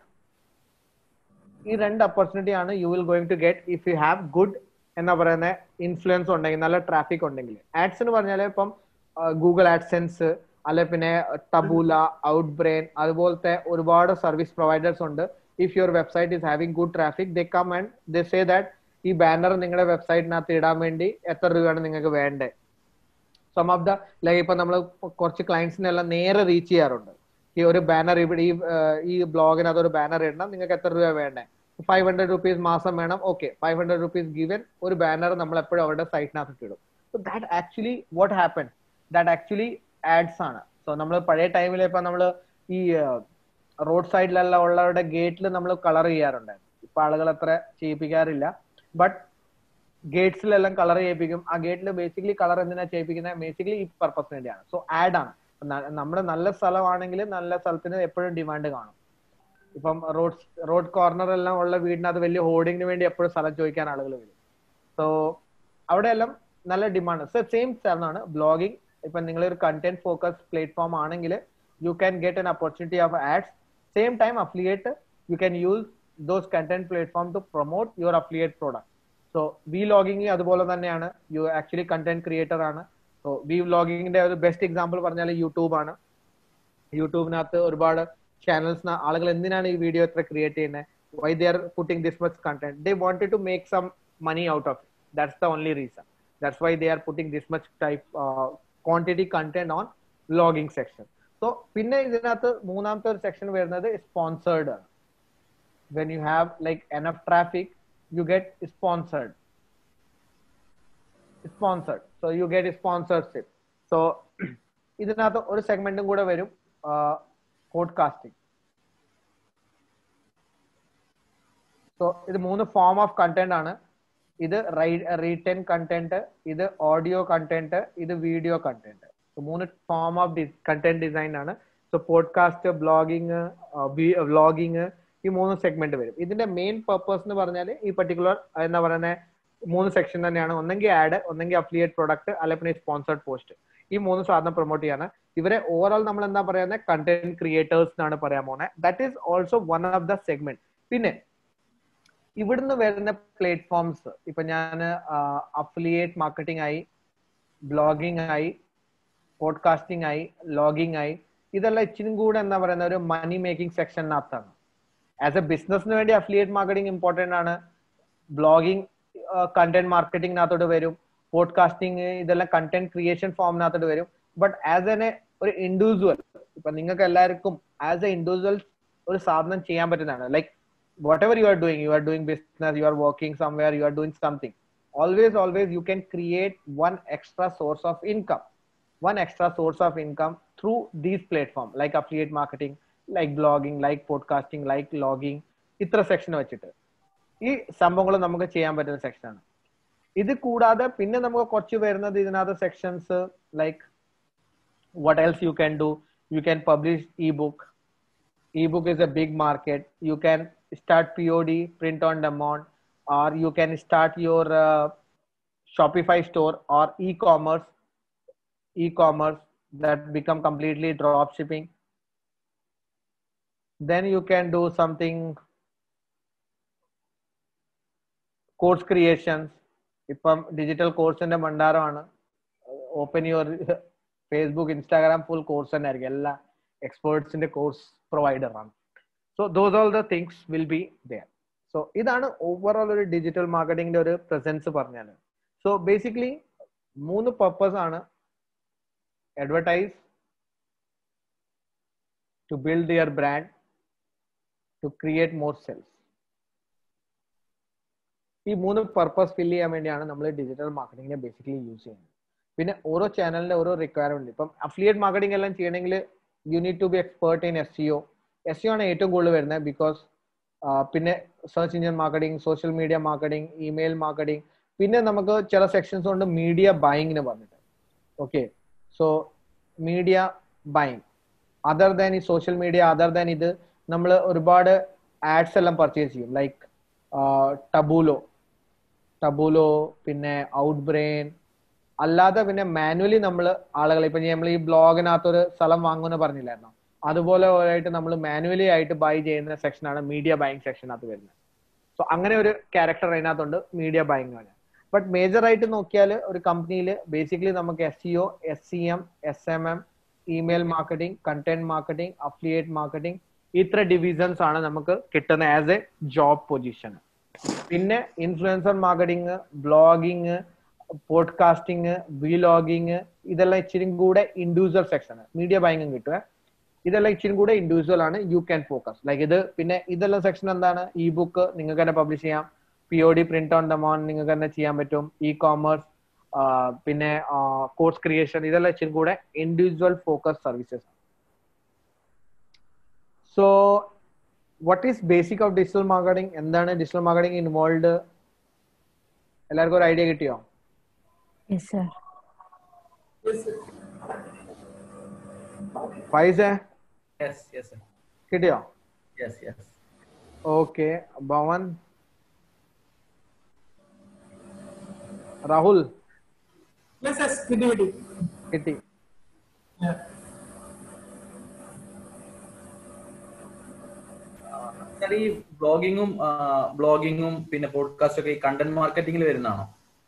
ഈ രണ്ട് opportunity ആണ് you will going to get if you have good എന്നാ പറയുന്ന ഇൻഫ്ലുവൻസ് ഉണ്ടെങ്കിൽ നല്ല ട്രാഫിക് ഉണ്ടെങ്കിൽ ആഡ്സ് എന്ന് പറഞ്ഞാൽ ഇപ്പം ഗൂഗിൾ ആഡ്സെൻസ് അല്ലെ പിന്നെ ടബൂല ഔട്ട് ബ്രെയിൻ അതുപോലത്തെ ഒരുപാട് സർവീസ് പ്രൊവൈഡേഴ്സ് ഉണ്ട് if your website is having good traffic they come and they say that ഈ ബാനർ നിങ്ങളുടെ വെബ്സൈറ്റിനകത്ത് ഇടാൻ വേണ്ടി എത്ര രൂപയാണ് നിങ്ങൾക്ക് വേണ്ടത് സം ഓഫ് ദ ലൈക്ക് ഇപ്പൊ നമ്മൾ കുറച്ച് ക്ലയൻസിനെല്ലാം നേരെ റീച്ച് ചെയ്യാറുണ്ട് ഈ ഒരു ബാനർ ഇവിടെ ഈ ഏഹ്, ഈ ബ്ലോഗിനകത്ത് ഒരു ബാനർ ഇടണം നിങ്ങൾക്ക് എത്ര രൂപ വേണ്ടേ ഫൈവ് ഹൺഡ്രഡ് റുപ്പീസ് മാസം വേണം okay five hundred rupees given ഒരു ബാനർ നമ്മൾ എപ്പോഴും അവരുടെ സൈറ്റിനകത്ത് ഇടും so that actually what happen that actually ads ആണ് സോ നമ്മൾ പഴയ ടൈമിൽ ഇപ്പൊ നമ്മൾ ഈ റോഡ് സൈഡിലെല്ലാം ഉള്ളവരുടെ ഗേറ്റിൽ നമ്മൾ കളർ ചെയ്യാറുണ്ടായിരുന്നു ഇപ്പൊ ആളുകൾ അത്ര ചെയ്യിപ്പിക്കാറില്ല ബട്ട് ഗേറ്റ്സിലെല്ലാം കളർ ചെയ്യിപ്പിക്കും ആ ഗേറ്റിൽ ബേസിക്കലി കളർ എന്തിനാ ചെയ്യിപ്പിക്കുന്നത് ബേസിക്കലി ഈ പർപ്പസിന് വേണ്ടിയാണ് സോ ആഡ് ആണ് ന- നമ്മുടെ നല്ല സ്ഥലമാണെങ്കിൽ നല്ല സ്ഥലത്തിന് എപ്പോഴും ഡിമാൻഡ് കാണും ഇപ്പം റോഡ് റോഡ് കോർണർ എല്ലാം ഉള്ള വീടിനകത്ത് വലിയ ഹോർഡിങ്ങിന് വേണ്ടി എപ്പോഴും സ്ഥലം ചോദിക്കാൻ ആളുകൾ വരും സോ അവിടെ എല്ലാം നല്ല ഡിമാൻഡ് സോ സെയിം ആണ് ബ്ലോഗിംഗ് ഇപ്പൊ നിങ്ങൾ ഒരു കണ്ടന്റ് ഫോക്കസ് പ്ലാറ്റ്ഫോം ആണെങ്കിൽ you can get an opportunity of ads same time affiliate you can use those content platform to promote your affiliate product so vlogging അതുപോലെ തന്നെയാണ് you actually content creator ആണ് so we വ്ലോഗിങ്ങിന്റെ ഒരു best example പറഞ്ഞാൽ YouTube ആണ് യൂട്യൂബിനകത്ത് ഒരുപാട് channels ആളുകൾ എന്തിനാണ് ഈ വീഡിയോ ഇത്ര ക്രിയേറ്റ് ചെയ്യുന്നത് why they are putting this much content they wanted to make some money out of that's the only reason that's why they are putting this much type quantity content on vlogging section so പിന്നെ ഇതിനകത്ത് മൂന്നാമത്തെ ഒരു section വരുന്നത് sponsored ആണ് when you have like enough traffic you get sponsored sponsored so you get sponsorship so ഇതിനകത്ത് ഒരു സെഗ്മെന്റും കൂടെ വരും പോഡ്കാസ്റ്റിംഗ് സോ ഇത് മൂന്ന് ഫോം ഓഫ് കണ്ടന്റ് ആണ് ഇത് റീറ്റേൺ കണ്ടന്റ് ഇത് ഓഡിയോ കണ്ടന്റ് ഇത് വീഡിയോ കണ്ടന്റ് മൂന്ന് ഫോം ഓഫ് കണ്ടന്റ് ഡിസൈൻ ആണ് സോ പോഡ്കാസ്റ്റ് ബ്ലോഗിങ് വ്ലോഗിങ് ഈ മൂന്ന് സെഗ്മെന്റ് വരും ഇതിന്റെ മെയിൻ പർപ്പസ് എന്ന് പറഞ്ഞാൽ ഈ പർട്ടിക്കുലർ എന്താ പറയുന്നത് മൂന്ന് സെക്ഷൻ തന്നെയാണ് ഒന്നെങ്കിൽ ആഡ് ഒന്നെങ്കിൽ അഫിലിയേറ്റ് പ്രൊഡക്റ്റ് അല്ലെങ്കിൽ സ്പോൺസർഡ് പോസ്റ്റ് ഈ മൂന്ന് സാധനം പ്രൊമോട്ട് ചെയ്യാണ് ഇവരെ ഓവറോൾ നമ്മൾ എന്താ പറയുന്നത് കണ്ടന്റ് ക്രിയേറ്റേഴ്സ് എന്നാണ് പറയാൻ പോകുന്നത് that is also one of the segment പിന്നെ ഇവിടുന്ന് വരുന്ന പ്ലേറ്റ്ഫോംസ് ഇപ്പൊ ഞാൻ അഫിലിയേറ്റ് മാർക്കറ്റിംഗ് ആയി ബ്ലോഗിംഗ് ആയി പോഡ്കാസ്റ്റിംഗ് ആയി ലോഗിംഗ് ആയി ഇതെല്ലാം ഇച്ചിരി കൂടെ എന്താ പറയുന്ന ഒരു മണി മേക്കിംഗ് സെക്ഷനകത്താണ് ആസ് എ ബിസിനസിന് വേണ്ടി അഫിലിയേറ്റ് മാർക്കറ്റിംഗ് ഇമ്പോർട്ടന്റ് ആണ് ബ്ലോഗിംഗ് കണ്ടന്റ് മാർക്കറ്റിംഗിനകത്തോട്ട് വരും പോഡ്കാസ്റ്റിംഗ് ഇതെല്ലാം കണ്ടന്റ് ക്രിയേഷൻ ഫോമിനകത്തോട്ട് വരും ബട്ട് ആസ് എൻ ഒരു ഇൻഡിവിജ്വൽ ഇപ്പൊ നിങ്ങൾക്ക് എല്ലാവർക്കും ആസ് എ ഇൻഡിവിജ്വൽ ഒരു സാധനം ചെയ്യാൻ പറ്റുന്നതാണ് like whatever you are doing you are doing business you are working somewhere you are doing something always always you can create one extra source of income one extra source of income through these platform like affiliate marketing like blogging like podcasting like logging ഇത്ര section വെച്ചിട്ട് ഈ സംഭവങ്ങൾ നമുക്ക് ചെയ്യാൻ പറ്റുന്ന സെക്ഷനാണ് ഇത് കൂടാതെ പിന്നെ നമുക്ക് കുറച്ച് വരുന്നത് ഇതിനകത്ത് sections like what else you can do you can publish ebook ebook is a big market you can start pod print on demand or you can start your uh, shopify store or e-commerce e-commerce that become completely drop shipping then you can do something course creations ഇപ്പം digital കോഴ്സിന്റെ മണ്ടാരമാണ് open your Facebook Instagram full course തന്നെ ആയിരിക്കും എല്ലാ എക്സ്പേർട്സിന്റെ course provider ആണ് so those all the things will be there so ഇതാണ് overall ഒരു ഡിജിറ്റൽ മാർക്കറ്റിംഗിന്റെ ഒരു പ്രസൻസ് പറഞ്ഞാൽ സോ ബേസിക്കലി മൂന്ന് പർപ്പസ് ആണ് advertise to build your brand to create more sales ഈ മൂന്ന് പർപ്പസ് ഫിൽ ചെയ്യാൻ വേണ്ടിയാണ് നമ്മൾ ഡിജിറ്റൽ മാർക്കറ്റിംഗിനെ ബേസിക്കലി യൂസ് ചെയ്യുന്നത് പിന്നെ ഓരോ ചാനലിന്റെ ഓരോ റിക്വയർമെന്റ് ഇപ്പം അഫിലിയേറ്റ് മാർക്കറ്റിംഗ് എല്ലാം ചെയ്യണമെങ്കിൽ you need to be expert in SEO SEO ആണ് ഏറ്റവും കൂടുതൽ വരുന്നത് ബിക്കോസ് പിന്നെ search engine marketing social media marketing email marketing പിന്നെ നമുക്ക് ചില സെക്ഷൻസ് ഉണ്ട് മീഡിയ ബൈങ്ങിന് പറഞ്ഞിട്ട് okay so media buying other than ഈ സോഷ്യൽ മീഡിയ അതർ ദാൻ ഇത് നമ്മൾ ഒരുപാട് ആഡ്സ് എല്ലാം പർച്ചേസ് ചെയ്യും ലൈക്ക് ടബൂലോ ടബൂലോ പിന്നെ ഔട്ട് ബ്രെയിൻ അല്ലാതെ പിന്നെ മാനുവലി നമ്മൾ ആളുകൾ ഇപ്പൊ നമ്മൾ ഈ ബ്ലോഗിനകത്തൊരു സ്ഥലം വാങ്ങുമെന്ന് പറഞ്ഞില്ലായിരുന്നു അതുപോലെ ആയിട്ട് നമ്മൾ മാനുവലി ആയിട്ട് ബൈ ചെയ്യുന്ന സെക്ഷനാണ് മീഡിയ ബൈങ് സെക്ഷനകത്ത് വരുന്നത് സോ അങ്ങനെ ഒരു ക്യാരക്ടർ അതിനകത്തുണ്ട് മീഡിയ ബൈങ് ആണ് ബട്ട് മേജർ ആയിട്ട് നോക്കിയാൽ ഒരു കമ്പനിയിൽ ബേസിക്കലി നമുക്ക് SEO S C SEM S M SMM email marketing content marketing affiliate marketing ഇത്ര ഡിവിഷൻസ് ആണ് നമുക്ക് കിട്ടുന്ന ആസ് എ ജോബ് പൊസിഷൻ പിന്നെ influencer marketing blogging podcasting vlogging ഇതെല്ലാം ഇച്ചിരി കൂടെ ഇൻഡിവിജ്വൽ സെക്ഷൻ മീഡിയ ബൈങ്ങും കിട്ടുക ഇതെല്ലാം ഇച്ചിരി കൂടെ ഇൻഡിവിജ്വൽ ആണ് യു ക്യാൻ ഫോക്കസ് ലൈക്ക് ഇത് പിന്നെ ഇതെല്ലാം സെക്ഷൻ എന്താണ് ഇ ബുക്ക് നിങ്ങൾക്ക് തന്നെ പബ്ലിഷ് ചെയ്യാം P O D print on demand നിങ്ങൾക്ക് തന്നെ ചെയ്യാൻ പറ്റും ഇ കോമേഴ്സ് പിന്നെ കോഴ്സ് ക്രിയേഷൻ ഇതെല്ലാം ഇച്ചിരി കൂടെ individual focus services so what is basic of digital marketing എന്താണ് ഡിജിറ്റൽ മാർക്കറ്റിംഗ് ഇൻവോൾവ് എല്ലാവർക്കും ഒരു ഐഡിയ കിട്ടിയോ Yes, sir. Yes, sir. പൈസ യെസ് യെസ് കിട്ടിയോ yes yes okay Bhavan Rahul Yes, yes, കിട്ടി കിട്ടി കിട്ടി Yeah. സാർ ഈ ബ്ലോഗിങ്ങും ബ്ലോഗിങ്ങും പിന്നെ പോഡ്കാസ്റ്റ് ഒക്കെ ഈ കണ്ടന്റ് മാർക്കറ്റിംഗിൽ വരുന്നതാണോ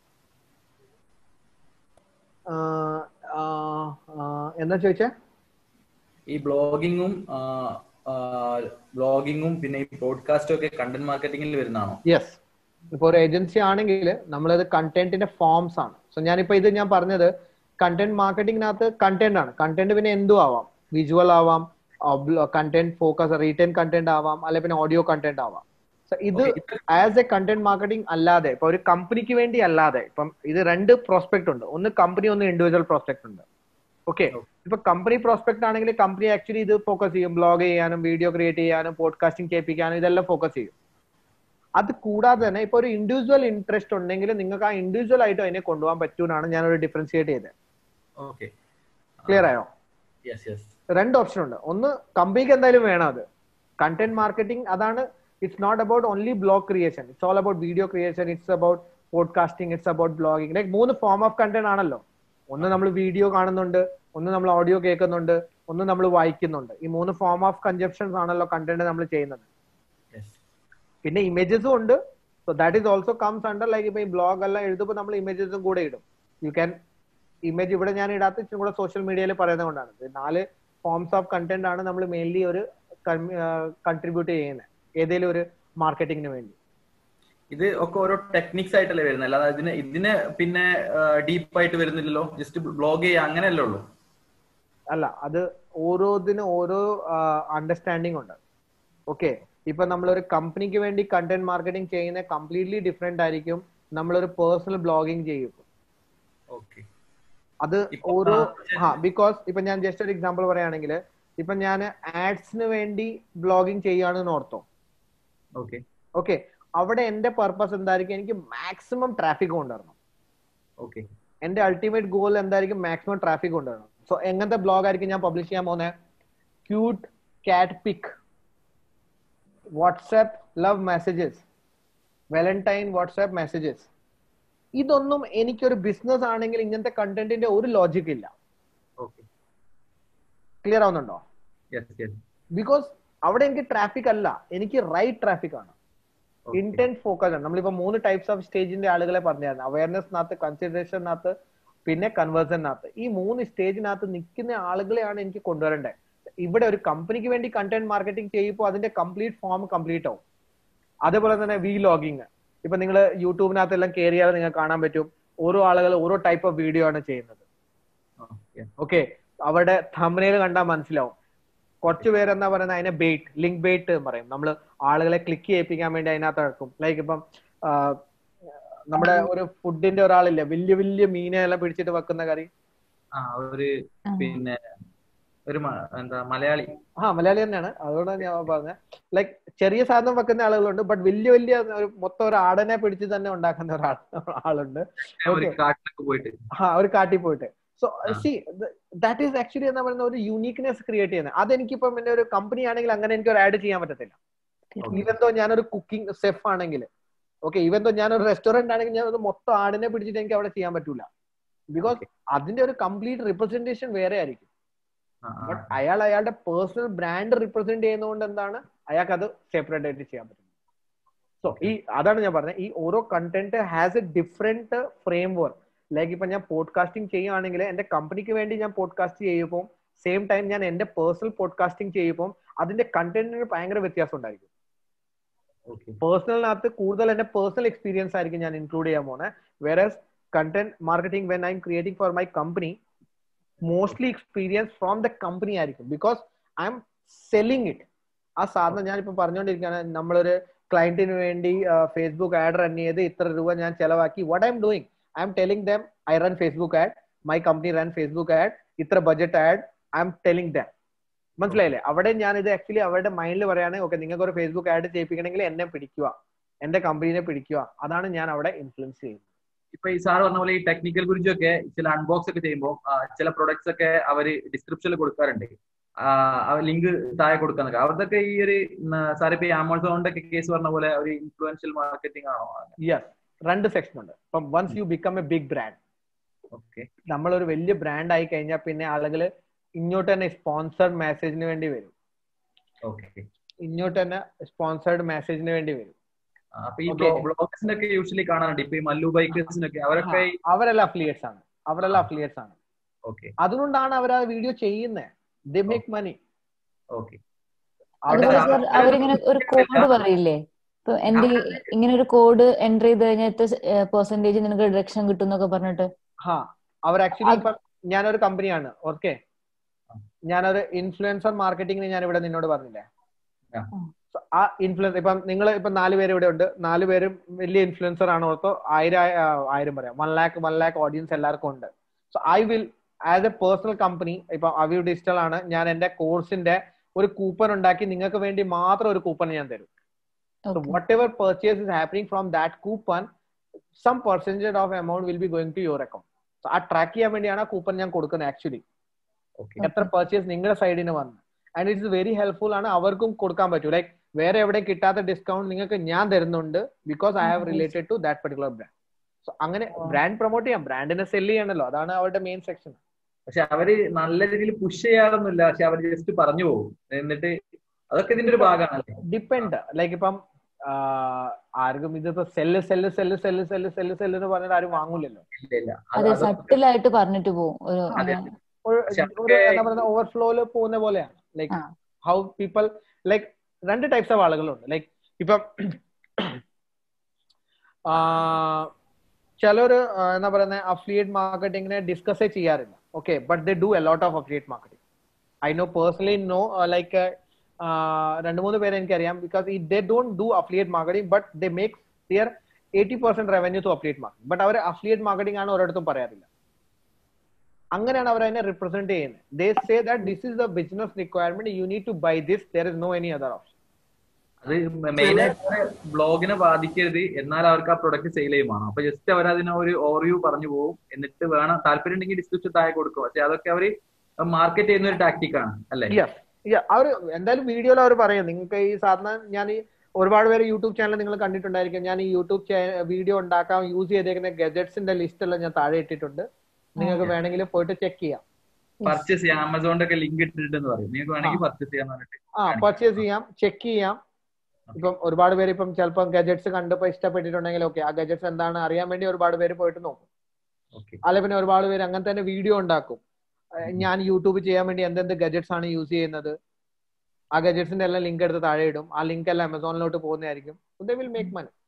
ആ, ആ, ആ, എന്താ ചോദിച്ചേ ഈ ബ്ലോഗിങ്ങും ബ്ലോഗിങ്ങും പിന്നെ ഈ പോഡ്കാസ്റ്റും ഒക്കെ കണ്ടന്റ് മാർക്കറ്റിംഗിൽ വരുന്നതാണോ യെസ് ഇപ്പൊ ഒരു ഏജൻസി ആണെങ്കിൽ നമ്മളത് കണ്ടന്റിന്റെ ഫോംസ് ആണ് സോ ഞാനിപ്പോ ഇത് ഞാൻ പറഞ്ഞത് കണ്ടന്റ് മാർക്കറ്റിംഗിനകത്ത് കണ്ടന്റ് ആണ് കണ്ടന്റ് പിന്നെ എന്തും ആവാം വിജുവൽ ആവാം കണ്ടന്റ് ഫോക്കസ് റീറ്റേൺ കണ്ടന്റ് ആവാം അല്ലെ പിന്നെ ഓഡിയോ കണ്ടന്റ് ആവാം സോ ഇത് ആസ് എ കണ്ടന്റ് മാർക്കറ്റിംഗ് അല്ലാതെ ഇപ്പൊ ഒരു കമ്പനിക്ക് വേണ്ടി അല്ലാതെ ഇപ്പം ഇത് രണ്ട് പ്രോസ്പെക്ട് ഉണ്ട് ഒന്ന് കമ്പനി ഒന്ന് ഇൻഡിവിജ്വൽ പ്രോസ്പെക്ട് ഉണ്ട് ഓക്കെ ഇപ്പൊ കമ്പനി പ്രോസ്പെക്ട് ആണെങ്കിൽ കമ്പനി ആക്ച്വലി ഇത് ഫോക്കസ് ചെയ്യും ബ്ലോഗ് ചെയ്യാനും വീഡിയോ ക്രിയേറ്റ് ചെയ്യാനും പോഡ്കാസ്റ്റിംഗ് കേൾപ്പിക്കാനും ഇതെല്ലാം ഫോക്കസ് ചെയ്യും അത് കൂടാതെ തന്നെ ഇപ്പൊ ഒരു ഇൻഡിവിജ്വൽ ഇൻട്രസ്റ്റ് ഉണ്ടെങ്കിൽ നിങ്ങൾക്ക് ആ ഇൻഡിവിജ്വൽ ആയിട്ട് അതിനെ കൊണ്ടുപോകാൻ പറ്റൂന്നാണ് ഞാൻ ഒരു ഡിഫറൻഷിയേറ്റ് ചെയ്തത് ഓക്കെ ക്ലിയർ ആയോ യെസ് യെസ് രണ്ട് ഓപ്ഷൻ ഉണ്ട് ഒന്ന് കമ്പനിക്ക് എന്തായാലും വേണം അത് കണ്ടന്റ് മാർക്കറ്റിംഗ് അതാണ് it's not about only blog creation it's all about video creation it's about podcasting it's about blogging like മൂന്ന് ഫോം ഓഫ് കണ്ടന്റ് ആണല്ലോ ഒന്ന് നമ്മൾ വീഡിയോ കാണുന്നുണ്ട് ഒന്ന് നമ്മൾ ഓഡിയോ കേൾക്കുന്നുണ്ട് ഒന്ന് നമ്മൾ വായിക്കുന്നുണ്ട് ഈ മൂന്ന് ഫോം ഓഫ് കൺജപ്ഷൻസ് ആണല്ലോ കണ്ടന്റ് നമ്മൾ ചെയ്യുന്നത് യെസ് പിന്നെ ഇമേജസും ഉണ്ട് so that is also comes under like ഇപ്പൊ ഈ ബ്ലോഗ് എല്ലാം എഴുതുമ്പോൾ നമ്മൾ ഇമേജസും കൂടെ ഇടും യു ക്യാൻ ഇമേജ് ഇവിടെ ഞാൻ ഇടാത്ത ഇച്ചിരി കൂടെ സോഷ്യൽ മീഡിയയിൽ പറയുന്നത് കൊണ്ടാണ് ഇത് നാല് ഫോംസ് ഓഫ് കണ്ടന്റ് ആണ് നമ്മൾ മെയിൻലി ഒരു കൺട്രിബ്യൂട്ട് ചെയ്യുന്നത് ഏതെങ്കിലും ഒരു മാർക്കറ്റിംഗിന് വേണ്ടി ഇത് ഒക്കെ ഓരോ ടെക്നിക്സ് ആയിട്ടല്ലേ വരുന്നത് അല്ലാതെ ഇതിന് ഇതിന് പിന്നെ ഡീപ്പ് ആയിട്ട് വരുന്നില്ലല്ലോ ജസ്റ്റ് ബ്ലോഗ് ചെയ്യുക അങ്ങനെയല്ലേ ഉള്ളൂ അല്ല അത് ഓരോന്നിനും ഓരോ അണ്ടർസ്റ്റാൻഡിങ് ഉണ്ട് ഓക്കെ ഇപ്പൊ നമ്മളൊരു കമ്പനിക്ക് വേണ്ടി കണ്ടന്റ് മാർക്കറ്റിംഗ് ചെയ്യുന്ന കംപ്ലീറ്റ്ലി ഡിഫറെന്റ് ആയിരിക്കും നമ്മളൊരു പേഴ്സണൽ ബ്ലോഗിംഗ് ചെയ്യും ഓക്കെ അത് ഇപ്പൊ, ഓരോ ആ, ആ ബിക്കോസ് ഇപ്പൊ ഞാൻ ജസ്റ്റ് ഒരു എക്സാമ്പിൾ പറയുകയാണെങ്കിൽ ഇപ്പൊ ഞാൻ ആഡ്സിന് വേണ്ടി ബ്ലോഗിംഗ് ചെയ്യുകയാണെന്ന് ഓർത്തോ ഓക്കെ ഓക്കെ അവിടെ എന്റെ പർപ്പസ് എന്തായിരിക്കും എനിക്ക് മാക്സിമം ട്രാഫിക് കൊണ്ടുവരണം ഓക്കെ എന്റെ അൾട്ടിമേറ്റ് ഗോൾ എന്തായിരിക്കും മാക്സിമം ട്രാഫിക് കൊണ്ടുവരണം സോ എങ്ങനത്തെ ബ്ലോഗ് ആയിരിക്കും ഞാൻ പബ്ലിഷ് ചെയ്യാൻ പോകുന്നത് cute cat pic WhatsApp love messages Valentine WhatsApp messages ഇതൊന്നും എനിക്കൊരു ബിസിനസ് ആണെങ്കിൽ ഇങ്ങനത്തെ കണ്ടന്റിന്റെ ഒരു ലോജിക് ഇല്ല ഓക്കെ ക്ലിയർ ആവുന്നുണ്ടോ യെസ് യെസ് ബിക്കോസ് അവിടെ എനിക്ക് ട്രാഫിക് അല്ല എനിക്ക് റൈറ്റ് ട്രാഫിക് ആണ് ഇന്റന്റ് ഫോക്കസ് ആണ് നമ്മളിപ്പോ മൂന്ന് ടൈപ്സ് ഓഫ് സ്റ്റേജിന്റെ ആളുകളെ പറഞ്ഞായിരുന്നു അവയർനെസ്സിനകത്ത് കൺസിഡറേഷനകത്ത് പിന്നെ കൺവേർഷനകത്ത് ഈ മൂന്ന് സ്റ്റേജിനകത്ത് നിൽക്കുന്ന ആളുകളെയാണ് എനിക്ക് കൊണ്ടുവരേണ്ടത് ഇവിടെ ഒരു കമ്പനിക്ക് വേണ്ടി കണ്ടന്റ് മാർക്കറ്റിംഗ് ചെയ്യുമ്പോൾ അതിന്റെ കംപ്ലീറ്റ് ഫോം കംപ്ലീറ്റ് ആവും അതേപോലെ തന്നെ വി ലോഗിങ് ഇപ്പൊ നിങ്ങൾ യൂട്യൂബിനകത്ത് എല്ലാം കയറിയാൽ നിങ്ങൾക്ക് കാണാൻ പറ്റും ഓരോ ആളുകൾ ഓരോ ടൈപ്പ് ഓഫ് വീഡിയോ ആണ് ചെയ്യുന്നത് ഓക്കെ അവരുടെ തമ്പനയിൽ കണ്ടാൽ മനസ്സിലാവും കുറച്ച് പേരെന്താ പറയുന്നത് അതിനെ ബെയ്റ്റ് ലിങ്ക് ബെയ്റ്റ് പറയും നമ്മൾ ആളുകളെ ക്ലിക്ക് ചെയ്യിപ്പിക്കാൻ വേണ്ടി അതിനകത്ത് ഇറക്കും ലൈക്ക് ഇപ്പം ആ, നമ്മുടെ ഒരു ഫുഡിന്റെ ഒരാളില്ലേ വലിയ വലിയ മീനെ എല്ലാം പിടിച്ചിട്ട് വെക്കുന്ന കറി ആ ഒരു പിന്നെ ഒരു മ- എന്താ മലയാളി ആ മലയാളി തന്നെയാണ് അതുകൊണ്ടാണ് ഞാൻ പറഞ്ഞത് ലൈക്ക് ചെറിയ സാധനം വെക്കുന്ന ആളുകളുണ്ട് ബട്ട് വലിയ വലിയ ഒരു മൊത്തം ഒരു ആടനെ പിടിച്ച് തന്നെ ഉണ്ടാക്കുന്ന ഒരാൾ ആളുണ്ട് ഒരു Okay. കാട്ടിലൊക്കെ പോയിട്ട് ആ ഒരു കാട്ടിൽ പോയിട്ട് സോ ആ. സി ദാറ്റ് ഈസ് ആക്ച്വലി എന്താ പറയുന്ന ഒരു യൂണീക്നെസ് ക്രിയേറ്റ് ചെയ്യുന്നത് അതെനിക്കിപ്പം എന്റെ ഒരു കമ്പനി ആണെങ്കിൽ അങ്ങനെ എനിക്ക് ഒരു ആഡ് ചെയ്യാൻ പറ്റത്തില്ല Okay. ഈവൻ തോ ഞാനൊരു കുക്കിംഗ് സെഫ് ആണെങ്കിൽ ഓക്കെ ഈവൻ തോ ഞാനൊരു റെസ്റ്റോറന്റ് ആണെങ്കിൽ ഞാൻ ഒരു മൊത്തം ആടിനെ പിടിച്ചിട്ട് എനിക്ക് അവിടെ ചെയ്യാൻ പറ്റൂല ബിക്കോസ് Okay. അതിന്റെ ഒരു കംപ്ലീറ്റ് റിപ്രസെന്റേഷൻ വേറെ ആയിരിക്കും ആ, ആ. ബട്ട് അയാൾ അയാളുടെ പേഴ്സണൽ ബ്രാൻഡ് റിപ്രസെന്റ് ചെയ്യുന്നതുകൊണ്ട് എന്താണ് അയാൾക്ക് അത് സെപ്പറേറ്റ് ആയിട്ട് ചെയ്യാൻ പറ്റും സോ ഈ അതാണ് ഞാൻ പറഞ്ഞത് ഈ ഓരോ content has a different framework like ഇപ്പൊ ഞാൻ പോഡ്കാസ്റ്റിംഗ് ചെയ്യുകയാണെങ്കിൽ എന്റെ കമ്പനിക്ക് വേണ്ടി ഞാൻ പോഡ്കാസ്റ്റ് ചെയ്യുമ്പോൾ സെയിം ടൈം ഞാൻ എന്റെ പേഴ്സണൽ പോഡ്കാസ്റ്റിംഗ് ചെയ്യുമ്പോൾ അതിന്റെ കണ്ടന്റിന് ഭയങ്കര വ്യത്യാസം ഉണ്ടായിരിക്കും Okay. പേഴ്സണലിനകത്ത് കൂടുതൽ എന്റെ പേഴ്സണൽ എക്സ്പീരിയൻസ് ആയിരിക്കും ഞാൻ ഇൻക്ലൂഡ് ചെയ്യാൻ പോകുന്നത് വേറെ content marketing when I'm creating for my company mostly experience from the company ആയിരിക്കും because I'm selling it ആ സാധനം ഞാനിപ്പോ പറഞ്ഞുകൊണ്ടിരിക്കുകയാണ് നമ്മളൊരു ക്ലയന്റിന് വേണ്ടി ഫേസ്ബുക്ക് ആഡ് റൺ ചെയ്ത് ഇത്ര രൂപ ഞാൻ ചെലവാക്കി what I'm doing I'm telling them I run Facebook ad my company run Facebook ad ഇത്ര budget ad I'm telling them മനസ്സിലായില്ലേ അവിടെ ഞാൻ ഇത് ആക്ച്വലി അവരുടെ മൈൻഡിൽ പറയാണ് ഓക്കെ നിങ്ങൾക്ക് ഒരു ഫേസ്ബുക്ക് ആഡ് ചെയ്യിപ്പിക്കണമെങ്കിൽ എന്നെ പിടിക്കുക എന്റെ കമ്പനീനെ പിടിക്കുക അതാണ് ഞാൻ അവിടെ ഇൻഫ്ലുവൻസ് ചെയ്യുന്നത് ഇപ്പൊ ഈ സാർ പറഞ്ഞ പോലെ ഈ ടെക്നിക്കൽ കുറിച്ചൊക്കെ ചില അൺബോക്സ് ഒക്കെ ചെയ്യുമ്പോൾ ചില പ്രൊഡക്ട്സ് ഒക്കെ അവര് ഡിസ്ക്രിപ്ഷനിൽ കൊടുക്കാറുണ്ട് ലിങ്ക് താഴെ കൊടുക്കാന്നൊക്കെ അതൊക്കെ ഈ ഒരു സാർ ഇപ്പൊ ഈ ആമസോണിന്റെ ഒക്കെ കേസ് പറഞ്ഞ പോലെ ഒരു ഇൻഫ്ലുവൻഷ്യൽ മാർക്കറ്റിംഗ് ആണോ യെസ് രണ്ട് സെക്ഷൻ ഉണ്ട് ഇപ്പം once you become a big brand okay നമ്മളൊരു വലിയ ബ്രാൻഡ് ആയി കഴിഞ്ഞാൽ പിന്നെ ആളുകൾ ഇങ്ങോട്ട് തന്നെ സ്പോൺസർഡ് മെസ്സേജിന് വേണ്ടി വരും ഓക്കെ ഇങ്ങോട്ട് തന്നെ സ്പോൺസർഡ് മെസ്സേജിന് വേണ്ടി വരും അപ്പൊ ഈ Okay. ബ്ലോഗ്സിനൊക്കെ യൂഷ്വലി കാണാറുണ്ട് ഇപ്പൊ ഈ മല്ലു ബൈക്കേഴ്സിനൊക്കെ അവരൊക്കെ ആ, അവരെല്ലാം അഫിലിയേറ്റ്സ് ആണ് അവരെല്ലാം അഫിലിയേറ്റ്സ് ആണ് ഓക്കെ അതുകൊണ്ടാണ് അവർ ആ വീഡിയോ ചെയ്യുന്നത് ദ മേക്ക് മണി ഓക്കെ അതുപോലെ അവിടെ സർ അവരിങ്ങനെ ഒരു കോഡ് പറയില്ലേ ഇപ്പൊ എന്റെ ഈ ഇങ്ങനെ ഒരു കോഡ് എൻ്റർ ചെയ്ത് കഴിഞ്ഞാൽ എത്ര പെർസെന്റേജ് നിനക്ക് ഡിഡക്ഷൻ കിട്ടും എന്നൊക്കെ പറഞ്ഞിട്ട് ഹാ അവർ ആക്ച്വലി അത്- ഇപ്പം ഞാനൊരു കമ്പനിയാണ് ഓക്കെ ഞാനൊരു ഇൻഫ്ലുവൻസർ മാർക്കറ്റിംഗിന് ഞാൻ ഇവിടെ നിന്നോട് പറഞ്ഞില്ലേ ആ. So, ആ ഇൻഫ്ലുവൻസ് ഇപ്പം നിങ്ങൾ ഇപ്പം നാല് പേര് ഇവിടെ ഉണ്ട് നാല് പേരും വലിയ ഇൻഫ്ലുവൻസർ ആണ് ഓർത്തോ ആയിരം ആ, ആയിരം പറയാം one lakh one lakh audience എല്ലാവർക്കും ഉണ്ട് so I will as a personal company ഇപ്പൊ അവ്യൂ ഡിജിറ്റൽ ആണ് ഞാൻ എന്റെ കോഴ്സിന്റെ ഒരു കൂപ്പൺ ഉണ്ടാക്കി നിങ്ങൾക്ക് വേണ്ടി മാത്രം ഒരു കൂപ്പൺ ഞാൻ തരും So Okay. whatever purchase is happening from that coupon, some percentage of amount will be going to your account. So ആ ട്രാക്ക് ചെയ്യാൻ വേണ്ടിയാണ് ആ കൂപ്പൺ ഞാൻ കൊടുക്കുന്നത് ആക്ച്വലി ഓക്കെ എത്ര പർച്ചേസ് നിങ്ങളുടെ സൈഡിൽ നിന്ന് വന്നു ആൻഡ് ഇറ്റ്സ് വെരി ഹെൽപ്ഫുൾ ആണ് അവർക്കും കൊടുക്കാൻ പറ്റും ലൈക്ക് വേറെ എവിടെ കിട്ടാത്ത ഡിസ്കൗണ്ട് നിങ്ങൾക്ക് ഞാൻ തരുന്നുണ്ട് because I have Nice. Related to that particular brand so അങ്ങനെ Wow. ബ്രാൻഡ് പ്രൊമോട്ട് ചെയ്യാം ബ്രാൻഡിനെ സെല് ചെയ്യണല്ലോ അതാണ് അവരുടെ മെയിൻ സെക്ഷൻ പക്ഷെ അവര് നല്ല രീതിയിൽ പുഷ് ചെയ്യാറൊന്നുമില്ല പക്ഷെ അവർ ജസ്റ്റ് പറഞ്ഞു പോകും എന്നിട്ട് അതൊക്കെ ഇതിന്റെ ഒരു ഭാഗമാണല്ലേ ഡിപ്പെൻഡ് ലൈക്ക് ഇപ്പം ആ, ആർക്കും ഇതിപ്പോ sell sell sell sell sell sell sell എന്ന് പറഞ്ഞിട്ട് ആരും വാങ്ങൂലല്ലോ ഇല്ല ഇല്ല അത് അതെ അതൊക്കെ സട്ടിലായിട്ട് പറഞ്ഞിട്ട് പോകും ഒരു അതെ. അങ്ങനെ. ഒരു പക്ഷെ ഒരു അതൊക്കെ എന്താ പറയുക ഓവർഫ്ലോയില് പോകുന്ന പോലെയാണ് ലൈക്ക് ആ. ഹൗ പീപ്പിൾ ലൈക്ക് രണ്ട് ടൈപ്സ് ഓഫ് ആളുകളുണ്ട് ലൈക്ക് ഇപ്പം ചിലർ എന്താ പറയുന്നത് അഫിലിയേറ്റ് മാർക്കറ്റിംഗിനെ ഡിസ്കസേ ചെയ്യാറില്ല okay but they do a lot of affiliate marketing I know personally know like രണ്ട് മൂന്ന് പേരെ എനിക്കറിയാം because they don't do affiliate marketing but they make their eighty percent revenue to affiliate marketing but അവർ affiliate marketing ആണ് ഒരിടത്തും പറയാറില്ല അങ്ങനെയാണ് അവർ അതിനെ റിപ്രസെന്റ് ചെയ്യുന്നത് they say that this is the business requirement you need to buy this there is no any other option അത് main ആയിട്ട് ബ്ലോഗിനെ ബാധിക്കരുത് എന്നാൽ അവർക്ക് ആ പ്രൊഡക്റ്റ് സെയിൽ ചെയ്യുമാണ് അപ്പൊ ജസ്റ്റ് അവർ അതിനെ ഒരു ഓവർവ്യൂ പറഞ്ഞു പോകും എന്നിട്ട് വേണം താല്പര്യം ഉണ്ടെങ്കിൽ ഡിസ്ക്രിപ്ഷൻ താഴെ കൊടുക്കും പക്ഷെ അതൊക്കെ അവര് മാർക്കറ്റ് ചെയ്യുന്ന ഒരു ടാക്ടിക് ആണ് അല്ലെ യെസ് അവർ എന്തായാലും വീഡിയോയിൽ അവർ പറയും നിങ്ങൾക്ക് ഈ സാധാരണ ഞാൻ ഈ ഒരുപാട് പേര് യൂട്യൂബ് ചാനൽ നിങ്ങൾ കണ്ടിട്ടുണ്ടായിരിക്കും ഞാൻ ഈ യൂട്യൂബ് വീഡിയോ ഉണ്ടാക്കാൻ യൂസ് ചെയ്തേക്കുന്ന ഗജറ്റ്സിന്റെ ലിസ്റ്റ് എല്ലാം ഞാൻ താഴെ ഇട്ടിട്ടുണ്ട് നിങ്ങൾക്ക് വേണമെങ്കിൽ പോയിട്ട് ചെക്ക് ചെയ്യാം പർച്ചേസ് ചെയ്യാം ആമസോണിന്റെ ഒക്കെ ലിങ്ക് ഇട്ടിട്ടുണ്ടെന്ന് പറയും നിങ്ങൾക്ക് വേണമെങ്കിൽ പർച്ചേസ് ചെയ്യാന്ന് പറഞ്ഞിട്ട് ആ പർച്ചേസ് ചെയ്യാം ചെക്ക് ചെയ്യാം ഇപ്പം ഒരുപാട് പേര് ഇപ്പം ചിലപ്പം ഗജറ്റ്സ് കണ്ടപ്പോ ഇഷ്ടപ്പെട്ടിട്ടുണ്ടെങ്കിൽ ഓക്കെ ആ ഗജറ്റ്സ് എന്താണ് അറിയാൻ വേണ്ടി ഒരുപാട് പേര് പോയിട്ട് നോക്കും ഓക്കെ അല്ലെ പിന്നെ ഒരുപാട് പേര് അങ്ങനെ തന്നെ വീഡിയോ ഉണ്ടാക്കും ഏഹ് ഞാൻ യൂട്യൂബ് ചെയ്യാൻ വേണ്ടി എന്തെന്ത് ഗജറ്റ്സ് ആണ് യൂസ് ചെയ്യുന്നത് ആ ഗജറ്റ്സിന്റെ എല്ലാം ലിങ്ക് എടുത്ത് താഴെ ഇടും ആ ലിങ്ക് എല്ലാം ആമസോണിലോട്ട് പോകുന്നതായിരിക്കും ദേ വിൽ മേക്ക് മണി